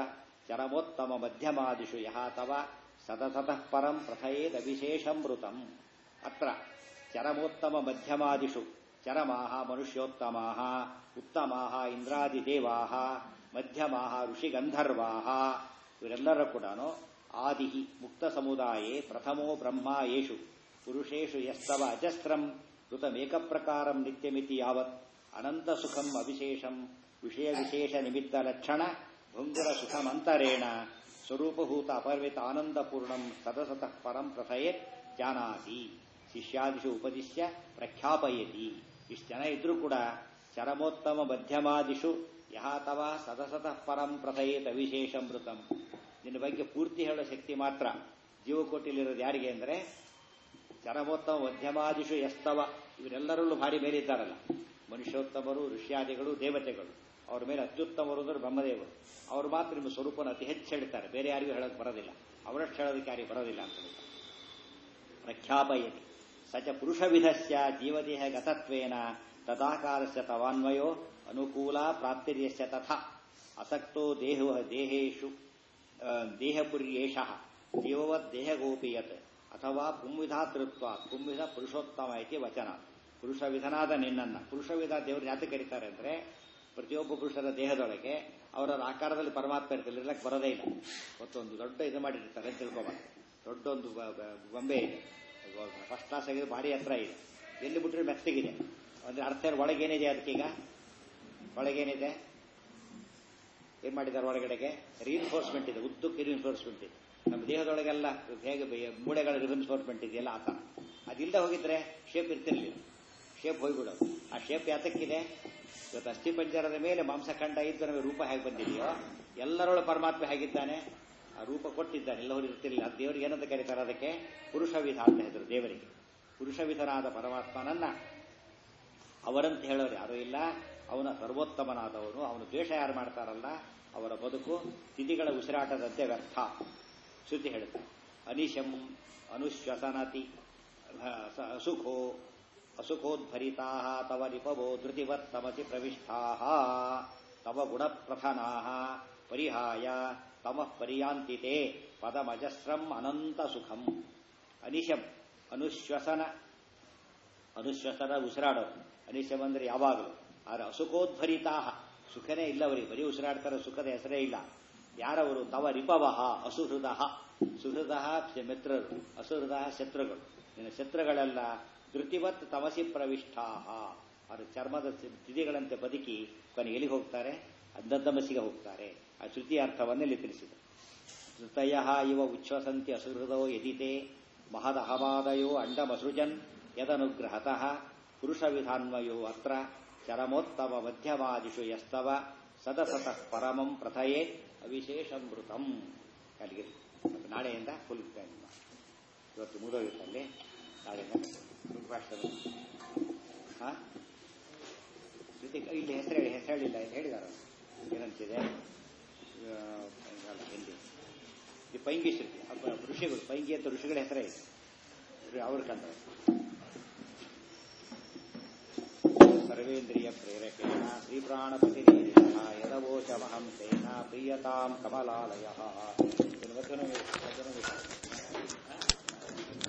ಚರಮೋತ್ತಮ ಮಧ್ಯಮಾದಿಷು ಯಹ ತವ ಸತತಃ ಪರಂ ಪ್ರಥಯೇದ ವಿಶೇಷಮೃತಂ ಅತ್ರ ಚರಮೋತ್ತಮ ಮಧ್ಯಮಾದಿಷು ಚರಮಾಹ ಮನುಷ್ಯೋತ್ತಮಾಹ ಉತ್ತಮಾಹ ಇಂದ್ರಾದಿದೇವಾಹ ಮಧ್ಯಮಾಹ ಋಷಿಗಂಧರ್ವಾಹ ಇವರೆಲ್ಲರ ಕೂಡ ಆದಿ ಮುಕ್ತ ಸಮುದಾಯೇ ಪ್ರಥಮೋ ಬ್ರಹ್ಮ ಯೇಷು ಪುರುಷೇಷು ಯಸ್ತವ ಅಜಸ್ರಂ ಋತಮೇಕಪ್ರಕಾರಂ ನಿತ್ಯಮಿತಿ ಯಾವತ್ ಅನಂತ ಸುಖಂ ಅವಿಶೇಷಂ ವಿಷಯ ವಿಶೇಷ ನಿಮಿತ್ತ ಲಕ್ಷಣ ಭುಂಗುರ ಸುಖಮಂತರೇಣ ಸ್ವರೂಪಭೂತ ಅಪರ್ವಿತ ಆನಂದಪೂರ್ಣಂ ಸದಸತಃ ಪರಂ ಪ್ರಥಯೇತ್ ಜಾನಾತಿ ಶಿಷ್ಯಾದಿಷು ಉಪದಿಶ್ಯ ಪ್ರಖ್ಯಾಪಯತಿ ಇಷ್ಟು ಜನ ಇದ್ರೂ ಕೂಡ ಚರಮೋತ್ತಮ ಮಧ್ಯಮಾದಿಷು ಯಹ ತವ ಸದಸತಃ ಪರಂ ಪ್ರಥಯೇತ್ ಅವಿಶೇಷಂ ಮೃತಂ ನಿನ್ನ ಬಗ್ಗೆ ಪೂರ್ತಿ ಹೇಳೋ ಶಕ್ತಿ ಮಾತ್ರ ಜೀವಕೋಟಿಲಿರೋದು ಯಾರಿಗೆ ಅಂದರೆ ಚರಮೋತ್ತಮ ಮಧ್ಯಮಾದಿಷು ಎಸ್ತವ ಇವರೆಲ್ಲರಲ್ಲೂ ಭಾರಿ ಮೇಲೆ ಇದ್ದಾರಲ್ಲ ಮನುಷ್ಯೋತ್ತಮರು ಋಷ್ಯಾದಿಗಳು ದೇವತೆಗಳು ಅವ್ರ ಮೇಲೆ ಅತ್ಯುತ್ತಮರು ಅಂದ್ರೆ ಬ್ರಹ್ಮದೇವರು ಅವರು ಮಾತ್ರ ನಿಮ್ಮ ಸ್ವರೂಪನ ಅತಿ ಹೆಚ್ಚು ಹೇಳ್ತಾರೆ ಬೇರೆ ಯಾರಿಗೂ ಹೇಳೋಕೆ ಬರೋದಿಲ್ಲ ಅವರಷ್ಟು ಹೇಳೋದಕ್ಕೆ ಯಾರಿಗೆ ಬರೋದಿಲ್ಲ ಅಂತ ಹೇಳ್ತಾರೆ ಪ್ರಖ್ಯಾಪಯತಿ ಸಚ ಪುರುಷವಿಧಸ್ಯ ಜೀವದೇಹ ಗತತ್ವೇನ ತದಾಕಾರಸ್ಯ ತವಾನ್ವಯೋ ಅನುಕೂಲ ಪ್ರಾಪ್ತಿರ್ಯಸ್ಯ ತಥಾ ಅಸಕ್ತೋ ದೇಹ ದೇಹೇಶು ದೇಹಪುರ್ಯೇಷ ಜೀವವತ್ ದೇಹಗೋಪಿಯತ್ ಅಥವಾ ಪುಂವಿಧಾತೃತ್ವ ಪುಂವಿಧ ಪುರುಷೋತ್ತಮ ಇತಿ ವಚನ ಪುರುಷವಿಧನಾದ ನಿನ್ನನ್ನ ಪುರುಷವಿಧ ದೇವರು ಯಾಕೆ ಕರೀತಾರೆ ಅಂದ್ರೆ ಪ್ರತಿಯೊಬ್ಬ ಪುರುಷರ ದೇಹದೊಳಗೆ ಅವರ ಆಕಾರದಲ್ಲಿ ಪರಮಾತ್ಮ ಇರ್ತಾರೆ ಇರ್ಲಕ್ಕೆ ಬರೋದೇ ಇಲ್ಲ ಮತ್ತೊಂದು ದೊಡ್ಡ ಇದು ಮಾಡಿರ್ತಾರೆ ಅಂತ ತಿಳ್ಕೊಬಾರ್ದು ದೊಡ್ಡ ಒಂದು ಗೊಂಬೆ ಇದೆ ಫಸ್ಟ್ ಕ್ಲಾಸ್ ಆಗಿದೆ ಭಾರಿ ಹತ್ರ ಇದೆ ಎಲ್ಲಿ ಬಿಟ್ಟರೆ ಮೆತ್ತಗಿದೆ ಅಂದ್ರೆ ಅರ್ಥ ಒಳಗೇನಿದೆ ಅದಕ್ಕೀಗ ಒಳಗೇನಿದೆ ಏನ್ ಮಾಡಿದ್ದಾರೆ ಒಳಗಡೆಗೆ ರೀಇನ್ಫೋರ್ಸ್ಮೆಂಟ್ ಇದೆ ಉದ್ದಕ್ಕೆ ರೀಇನ್ಫೋರ್ಸ್ಮೆಂಟ್ ಇದೆ ನಮ್ಮ ದೇಹದೊಳಗೆಲ್ಲ ಹೇಗೆ ಮೂಳೆಗಳ ರೀಇನ್ಫೋರ್ಸ್ಮೆಂಟ್ ಇದೆಯಲ್ಲ ಆ ಥರ ಅದಿಲ್ಲದೆ ಹೋಗಿದ್ರೆ ಶೇಪ್ ಇರ್ತಿರ್ಲಿಲ್ಲ ಶೇಪ್ ಹೋಗ್ಬಿಡೋದು ಆ ಶೇಪ್ ಯಾತಕ್ಕಿದೆ ಇವತ್ತು ಅಸ್ಥಿ ಪಂಜರದ ಮೇಲೆ ಮಾಂಸಖಂಡ ಇದ್ದು ನಮಗೆ ರೂಪ ಹೇಗೆ ಬಂದಿದೆಯೋ ಎಲ್ಲರೊಳ ಪರಮಾತ್ಮ ಹೇಗಿದ್ದಾನೆ ಆ ರೂಪ ಕೊಟ್ಟಿದ್ದಾನೆ ಎಲ್ಲವರು ಇರ್ತಿರ್ಲಿಲ್ಲ ಅದು ದೇವರಿಗೆ ಏನಂತ ಕರೀತಾರೆ ಅದಕ್ಕೆ ಪುರುಷವಿಧ ಅಂತ ಹೆಸರು ದೇವರಿಗೆ ಪುರುಷವಿಧನಾದ ಪರಮಾತ್ಮನನ್ನ ಅವರಂತ ಹೇಳೋರು ಯಾರೂ ಇಲ್ಲ ಅವನ ಸರ್ವೋತ್ತಮನಾದವನು ಅವನು ದ್ವೇಷ ಯಾರು ಮಾಡ್ತಾರಲ್ಲ ಅವರ ಬದುಕು ತಿಥಿಗಳ ಉಸಿರಾಟದಂತೆ ವ್ಯರ್ಥ ಶ್ರುತಿ ಹೇಳುತ್ತೆ ಅನಿಶಂ ಅನುಶ್ವಸನತಿ ಅಸುಖೋ ಅಸುಖೋದ್ಭರಿತಾ ತವ ನಿಪವೋ ಧೃತಿವತ್ ತಮಸಿ ಪ್ರವಿಷ್ಟಾ ತವ ಗುಣಪ್ರಥನಾ ಪರಿಹಾಯ ತಮಃ ಪರ್ಯಾಂತಿತೆ ಪದಮಜಸ್ರಂ ಅನಂತ ಸುಖಂ ಅನಿಶಂ ಅನುಶ್ವಸನ ಅನುಶ್ವಸನ ಉಸಿರಾಡೋದು ಅನಿಶಂ ಅಂದ್ರೆ ಯಾವಾಗಲೂ ಆದರೆ ಅಸುಖೋದ್ಭರಿತಾ ಸುಖನೇ ಇಲ್ಲ ಅವರಿಗೆ ಬರೀ ಉಸಿರಾಡ್ತಾರೆ ಸುಖದ ಹೆಸರೇ ಇಲ್ಲ ಯಾರವರು ತವ ರಿಪವಹ ಅಸುಹೃದ ಸುಹೃದ ಮಿತ್ರರು ಅಸುಹೃದ ಶತ್ರುಗಳು ನಿನ್ನ ಶತ್ರುಗಳೆಲ್ಲ ಧೃತಿವತ್ ತಮಸಿ ಪ್ರವಿಷ್ಟಾ ಅವರು ಚರ್ಮದ ತಿಥಿಗಳಂತೆ ಬದುಕಿ ಕೊನೆಗೆ ಎಲ್ಲಿಗೆ ಹೋಗ್ತಾರೆ ಅಂಧತಮಸಿಗೆ ಹೋಗ್ತಾರೆ ಆ ಶ್ರುತಿಯ ಅರ್ಥವನ್ನು ಇಲ್ಲಿ ತಿಳಿಸಿದೆ ಧೃತಯ ಇವ ಉಚ್ಛ್ವಸಂತಿ ಅಸುಹೃದೋ ಯದಿತೆ ಮಹದಹವಾದಯೋ ಅಂಡಮಸೃಜನ್ ಯದನುಗ್ರಹತಃ ಪುರುಷವಿಧಾನ್ವಯೋ ಅತ್ರ ಚರಮೋತ್ತಮ ಮಧ್ಯಮಾದಿಷು ಯಸ್ತವ ಸದಸತಃ ಪರಮಂ ಪ್ರಥಯೇ ಅವಿಶೇಷಮೃತಂ ಅಲ್ಲಿಗೆ ಮತ್ತು ನಾಳೆಯಿಂದ ಫುಲ್ ಇವತ್ತು ಮುಗಿದೋಗಿತ್ತಲ್ಲಿ ನಾಳೆಯಿಂದ ಭಾಷಣ ಹಾ ಜೊತೆ ಇಲ್ಲಿ ಹೆಸರು ಹೇಳಿ ಹೆಸರು ಹೇಳಿಲ್ಲ ಅಂತ ಹೇಳಿದಾರ ಏನಂತಿದೆ ಹಿಂದಿ ಈ ಪೈಂಗಿ ಶ್ರುತಿ ಋಷಿಗಳು ಪೈಂಗಿ ಅಂತ ಋಷಿಗಳ ಹೆಸರೇ ಇದೆ ಅವ್ರ ಕಂಡ ಸರ್ವೇಂದ್ರಿಯ ಪ್ರೇರಕೇಣ ಶ್ರೀಪ್ರಾಣಪತಿ ಯದವೋಚಮಹಂ ತೇನ ಪ್ರಿಯತಾಂ ಕಮಲಾಲಯ ವಚನ